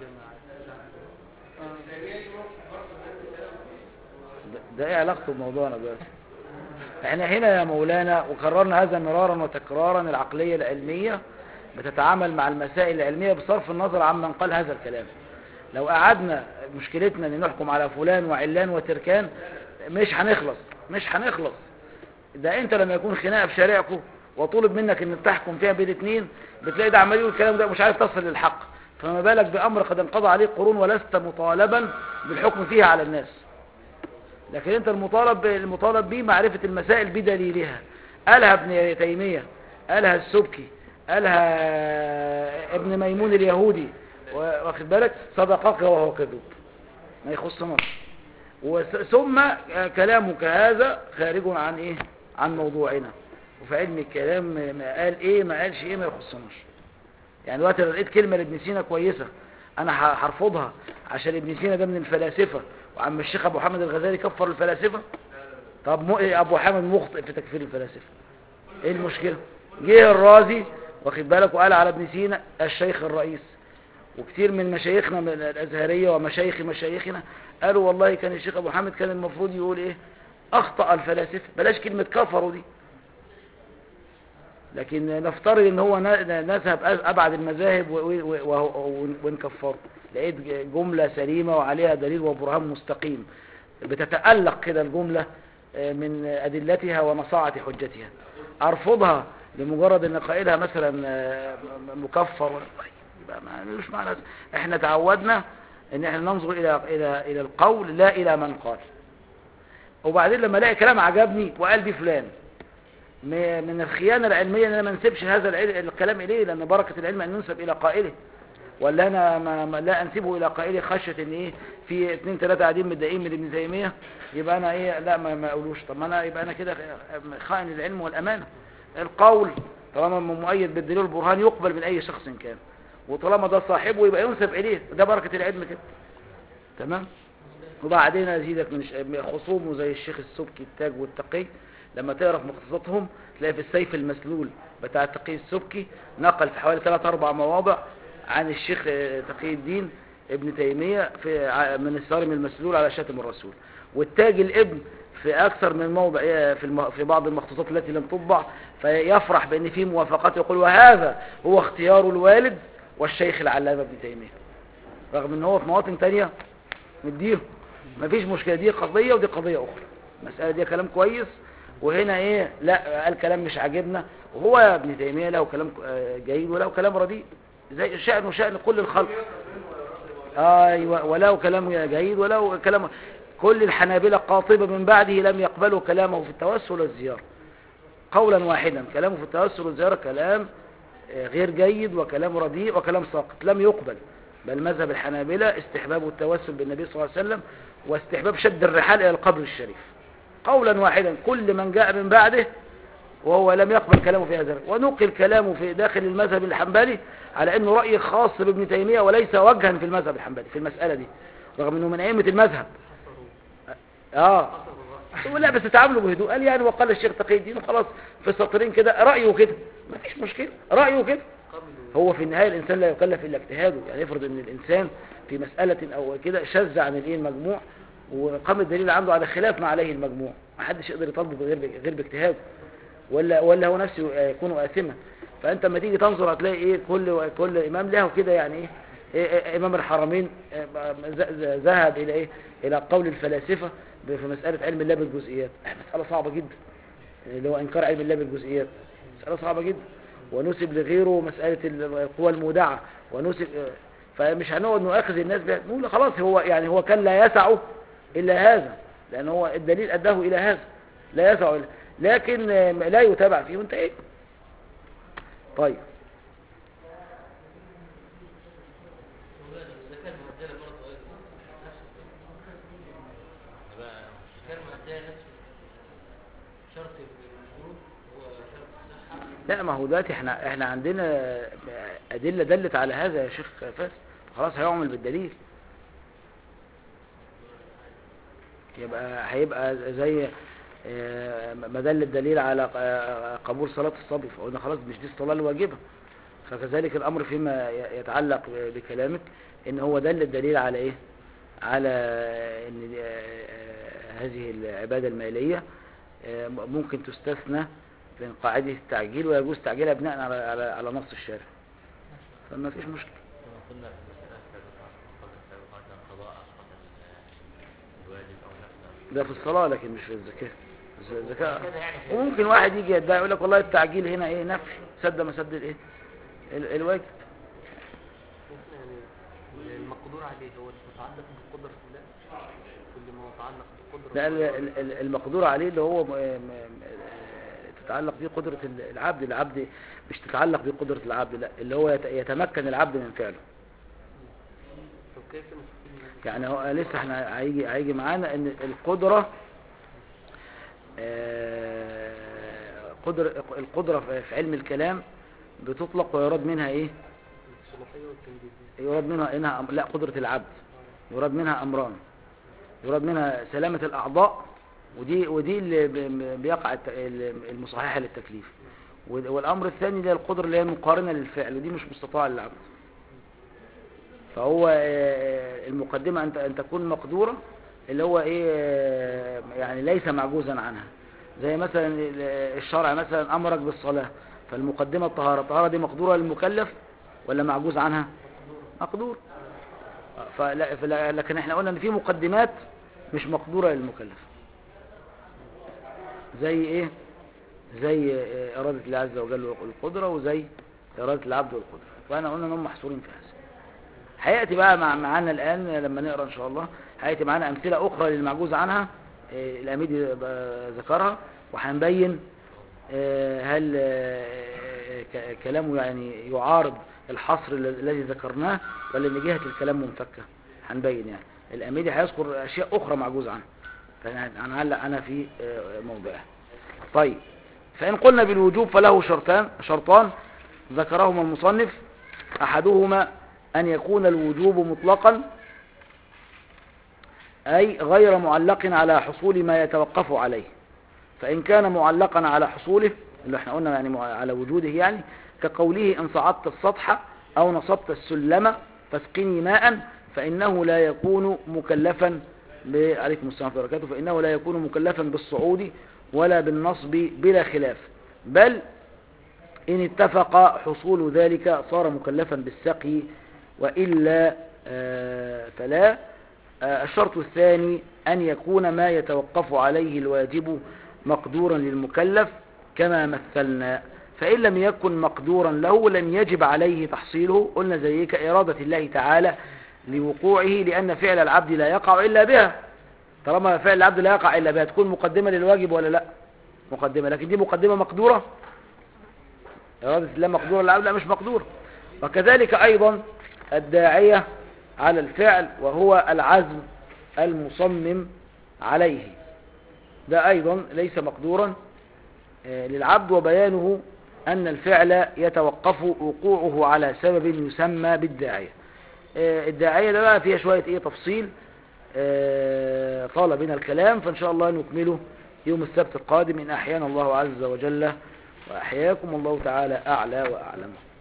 Speaker 1: ده- ده ايه علاقته بموضوعنا دلوقتي احنا هنا يا مولانا وكررنا هذا مرارا وتكرارا العقلية العلمية بتتعامل مع المسائل العلمية بصرف النظر عمن قال هذا الكلام لو قعدنا مشكلتنا ان نحكم على فلان وعلان وتركان مش هنخلص مش هنخلص ده انت لما يكون خناقه في شارعكم وطلب منك ان تحكم فيها بين اتنين بتلاقي ده عمال يقول الكلام ده مش عارف تصل للحق فما بالك بامر قد انقضى عليه قرون ولست مطالبا بالحكم فيها على الناس لكن انت المطالب المطالب به معرفة المسائل بدليلها قالها ابن تيمية قالها السبكي قالها ابن ميمون اليهودي واخد بالك صدقك وهو كذوب ما يخصناش وس- ثم كلامك هذا خارج عن ايه عن موضوعنا وفي علم الكلام ما قال ايه ما قالش ايه ما يخصناش يعني دلوقتي لو لقيت كلمة لابن سينا كويسة انا ه- هرفضها عشان ابن سينا ده من الفلاسفة وعم الشيخ ابو حامد الغزالي كفر الفلاسفة طب مو إيه ابو حامد مخطئ في تكفير الفلاسفة ايه المشكلة جه الرازي واخد بالك وقال على ابن سينا الشيخ الرئيس وكتير من مشايخنا من الازهرية ومشايخ مشايخنا قالوا والله كان الشيخ ابو حامد كان المفروض يقول ايه اخطأ الفلاسفة بلاش كلمة كفروا دي لكن نفترض ان هو ن- نذهب أ- ابعد المذاهب و- و- و- ونكفره لقيت جملة سليمة وعليها دليل وبرهان مستقيم بتتألق كده الجملة آه، من أدلتها ونصاعة حجتها أرفضها لمجرد أن قائلها مثلا آه، م- مكفر ولا طيب، يبقى ما ملوش معنى احنا تعودنا ان احنا ننظر الى الى الى القول لا الى من قال وبعدين لما الاقي كلام عجبني وقال دي فلان م- من الخيانة العلمية ان انا ما انسبش هذا العل- الكلام اليه لان بركة العلم ان ينسب الى قائله ولا انا ما ما لا انسبه الى قائله خشية ان ايه في اتنين تلاتة قاعدين متضايقين من ابن تيمية يبقى انا ايه لا ما ما اقولوش طب ما انا يبقى انا كده خائن العلم والامانة القول طالما مؤيد بالدليل البرهان يقبل من اي شخص كان وطالما ده صاحبه يبقى ينسب اليه ده بركة العلم كده تمام وبعدين ازيدك من ش- خصومه زي الشيخ السبكي التاج والتقي لما تقرا في مختصاتهم تلاقي في السيف المسلول بتاع التقي السبكي نقل في حوالي 3 4 مواضع عن الشيخ آه، تقي الدين ابن تيمية في ع- من الصارم المسلول على شاتم الرسول والتاج الابن في اكثر من موضع آه، في الم- في بعض المخطوطات التي لم تطبع فيفرح بان في موافقات يقول وهذا هو اختيار الوالد والشيخ العلامة ابن تيمية رغم ان هو في مواطن تانية مديهم مفيش مشكلة دي قضية ودي قضية أخرى المسألة دي كلام كويس وهنا إيه لا قال كلام مش عاجبنا وهو يا ابن تيمية له كلام آه، جيد وله كلام رديء زي شأنه شأن كل الخلق أيوة وله كلام جيد وله كلام كل الحنابلة قاطبة من بعده لم يقبلوا كلامه في التوسل والزيارة قولا واحدا كلامه في التوسل والزيارة كلام آه، غير جيد وكلام رديء وكلام ساقط لم يقبل بل مذهب الحنابلة استحباب التوسل بالنبي صلى الله عليه وسلم واستحباب شد الرحال إلى القبر الشريف قولا واحدا كل من جاء من بعده وهو لم يقبل كلامه في هذا ونقل كلامه في داخل المذهب الحنبلي على انه رأي خاص بابن تيمية وليس وجها في المذهب الحنبلي في المسألة دي رغم انه من ائمة المذهب اه لا بس تعاملوا بهدوء قال يعني وقال الشيخ تقي الدين وخلاص في سطرين كده رأيه كده مفيش مشكلة رأيه كده هو في النهاية الإنسان لا يكلف إلا اجتهاده يعني يفرض أن الإنسان في مسألة أو كده شذ عن الإيه المجموع وقام الدليل عنده على خلاف ما عليه المجموع ما حدش يقدر يطالبه بغير غير باجتهاده ولا ولا هو نفسه يكون آثما فأنت لما تيجي تنظر هتلاقي إيه كل كل إمام له كده يعني إيه, إيه, إيه إمام الحرمين إيه ز- ز- ذهب إلى إيه إلى قول الفلاسفة في مسألة علم الله بالجزئيات مسألة صعبة جدا اللي هو إنكار علم الله بالجزئيات مسألة صعبة جدا ونسب لغيره مسألة القوى المودعة ونسب فمش هنقعد نؤاخذ الناس بها نقول خلاص هو يعني هو كان لا يسعه إلا هذا لأن هو الدليل أداه إلى هذا لا يسعه إلا لكن لا يتابع فيه وانت ايه طيب
Speaker 3: الزكاة المؤجلة برضه أيضا نفس الفكرة. يبقى الزكاة المؤجلة نفس شرط الوجود هو شرط الصحة
Speaker 1: لا ما هو دلوقتي احنا احنا عندنا أدلة دلت على هذا يا شيخ فاس خلاص هيعمل بالدليل يبقى هيبقى زي آه، ما دل الدليل على آه، قبول صلاة الصبي فقلنا خلاص مش دي الصلاة الواجبة فكذلك الأمر فيما ي- يتعلق بكلامك إن هو دل الدليل على إيه على إن آه، آه، هذه العبادة المالية آه، ممكن تستثنى من قاعدة التعجيل ويجوز تعجيلها بناء على على على نص الشارع فما فيش مشكلة
Speaker 3: كما قلنا في المسألة السابقة قبل السابقة أن قضاء أسقط ال- الواجب أو نفسه
Speaker 1: ده في الصلاة لكن مش في الزكاة الز- الزكاة
Speaker 3: كده يعني في-
Speaker 1: وممكن واحد يجي يدعي يقول لك والله التعجيل هنا ايه نفي سد ما سد الايه ال- الواجب
Speaker 5: يعني المقدور عليه هو المتعلق بقدرة الله كل ما هو متعلق بقدرة
Speaker 1: لا
Speaker 5: الله
Speaker 1: ال- ال- المقدور عليه اللي هو م- م- تتعلق به قدرة ال- العبد العبد مش تتعلق به قدرة العبد لا اللي هو يت- يتمكن العبد من فعله
Speaker 5: طب كيف نستفيد
Speaker 1: يعني هو لسه احنا هيجي هيجي معانا ان القدرة آه، قدر القدرة في في علم الكلام بتطلق ويراد منها ايه
Speaker 5: الصلاحية والتنجيزية
Speaker 1: يراد منها انها أم- لا قدرة العبد يراد منها امران يراد منها سلامة الاعضاء ودي ودي اللي ب- ب- بيقع الت- ال- المصححة للتكليف وال- والامر الثاني اللي هي القدرة اللي هي المقارنة للفعل ودي مش مستطاعة للعبد فهو آه، المقدمة أن ت- أن تكون مقدورة اللي هو إيه آه، يعني ليس معجوزا عنها زي مثلا ال- الشرع مثلا أمرك بالصلاة فالمقدمة الطهارة الطهارة دي مقدورة للمكلف ولا معجوز عنها مقدور فلا فلا لكن احنا قلنا ان في مقدمات مش مقدورة للمكلف زي ايه زي آه، إرادة الله عز وجل والقدرة وزي إرادة العبد والقدرة فأنا قلنا انهم محصورين في هذا هيأتي بقى مع معانا الآن لما نقرأ إن شاء الله هيأتي معانا أمثلة أخرى للمعجوز عنها آه، الأميدي ب- ذكرها وهنبين آه، هل آه، ك- كلامه يعني يعارض الحصر ال- الذي ذكرناه ولا ان جهة الكلام منفكة هنبين يعني الأميدي هيذكر أشياء أخرى معجوز عنها فهنعلق أنا في آه، موضعها طيب فإن قلنا بالوجوب فله شرطان شرطان ذكرهما المصنف أحدهما أن يكون الوجوب مطلقا أي غير معلق على حصول ما يتوقف عليه فإن كان معلقا على حصوله اللي احنا قلنا يعني مع- على وجوده يعني كقوله إن صعدت السطح أو نصبت السلم فاسقني ماء فإنه لا يكون مكلفا ب- عليكم السلام ورحمة الله وبركاته فإنه لا يكون مكلفا بالصعود ولا بالنصب بلا خلاف بل إن اتفق حصول ذلك صار مكلفا بالسقي وإلا آه، فلا آه، الشرط الثاني أن يكون ما يتوقف عليه الواجب مقدورا للمكلف كما مثلنا فإن لم يكن مقدورا له لم يجب عليه تحصيله قلنا زي كإرادة الله تعالى لوقوعه لأن فعل العبد لا يقع إلا بها طالما فعل العبد لا يقع إلا بها تكون مقدمة للواجب ولا لا مقدمة لكن دي مقدمة مقدورة إرادة الله مقدورة للعبد لا مش مقدورة وكذلك أيضا الداعية على الفعل وهو العزم المصمم عليه ده أيضا ليس مقدورا آه، للعبد وبيانه أن الفعل يتوقف وقوعه على سبب يسمى بالداعية آه، الداعية ده بقى فيها شوية إيه تفصيل آه، طال بنا الكلام فإن شاء الله نكمله يوم السبت القادم إن أحيانا الله عز وجل وأحياكم الله تعالى أعلى وأعلم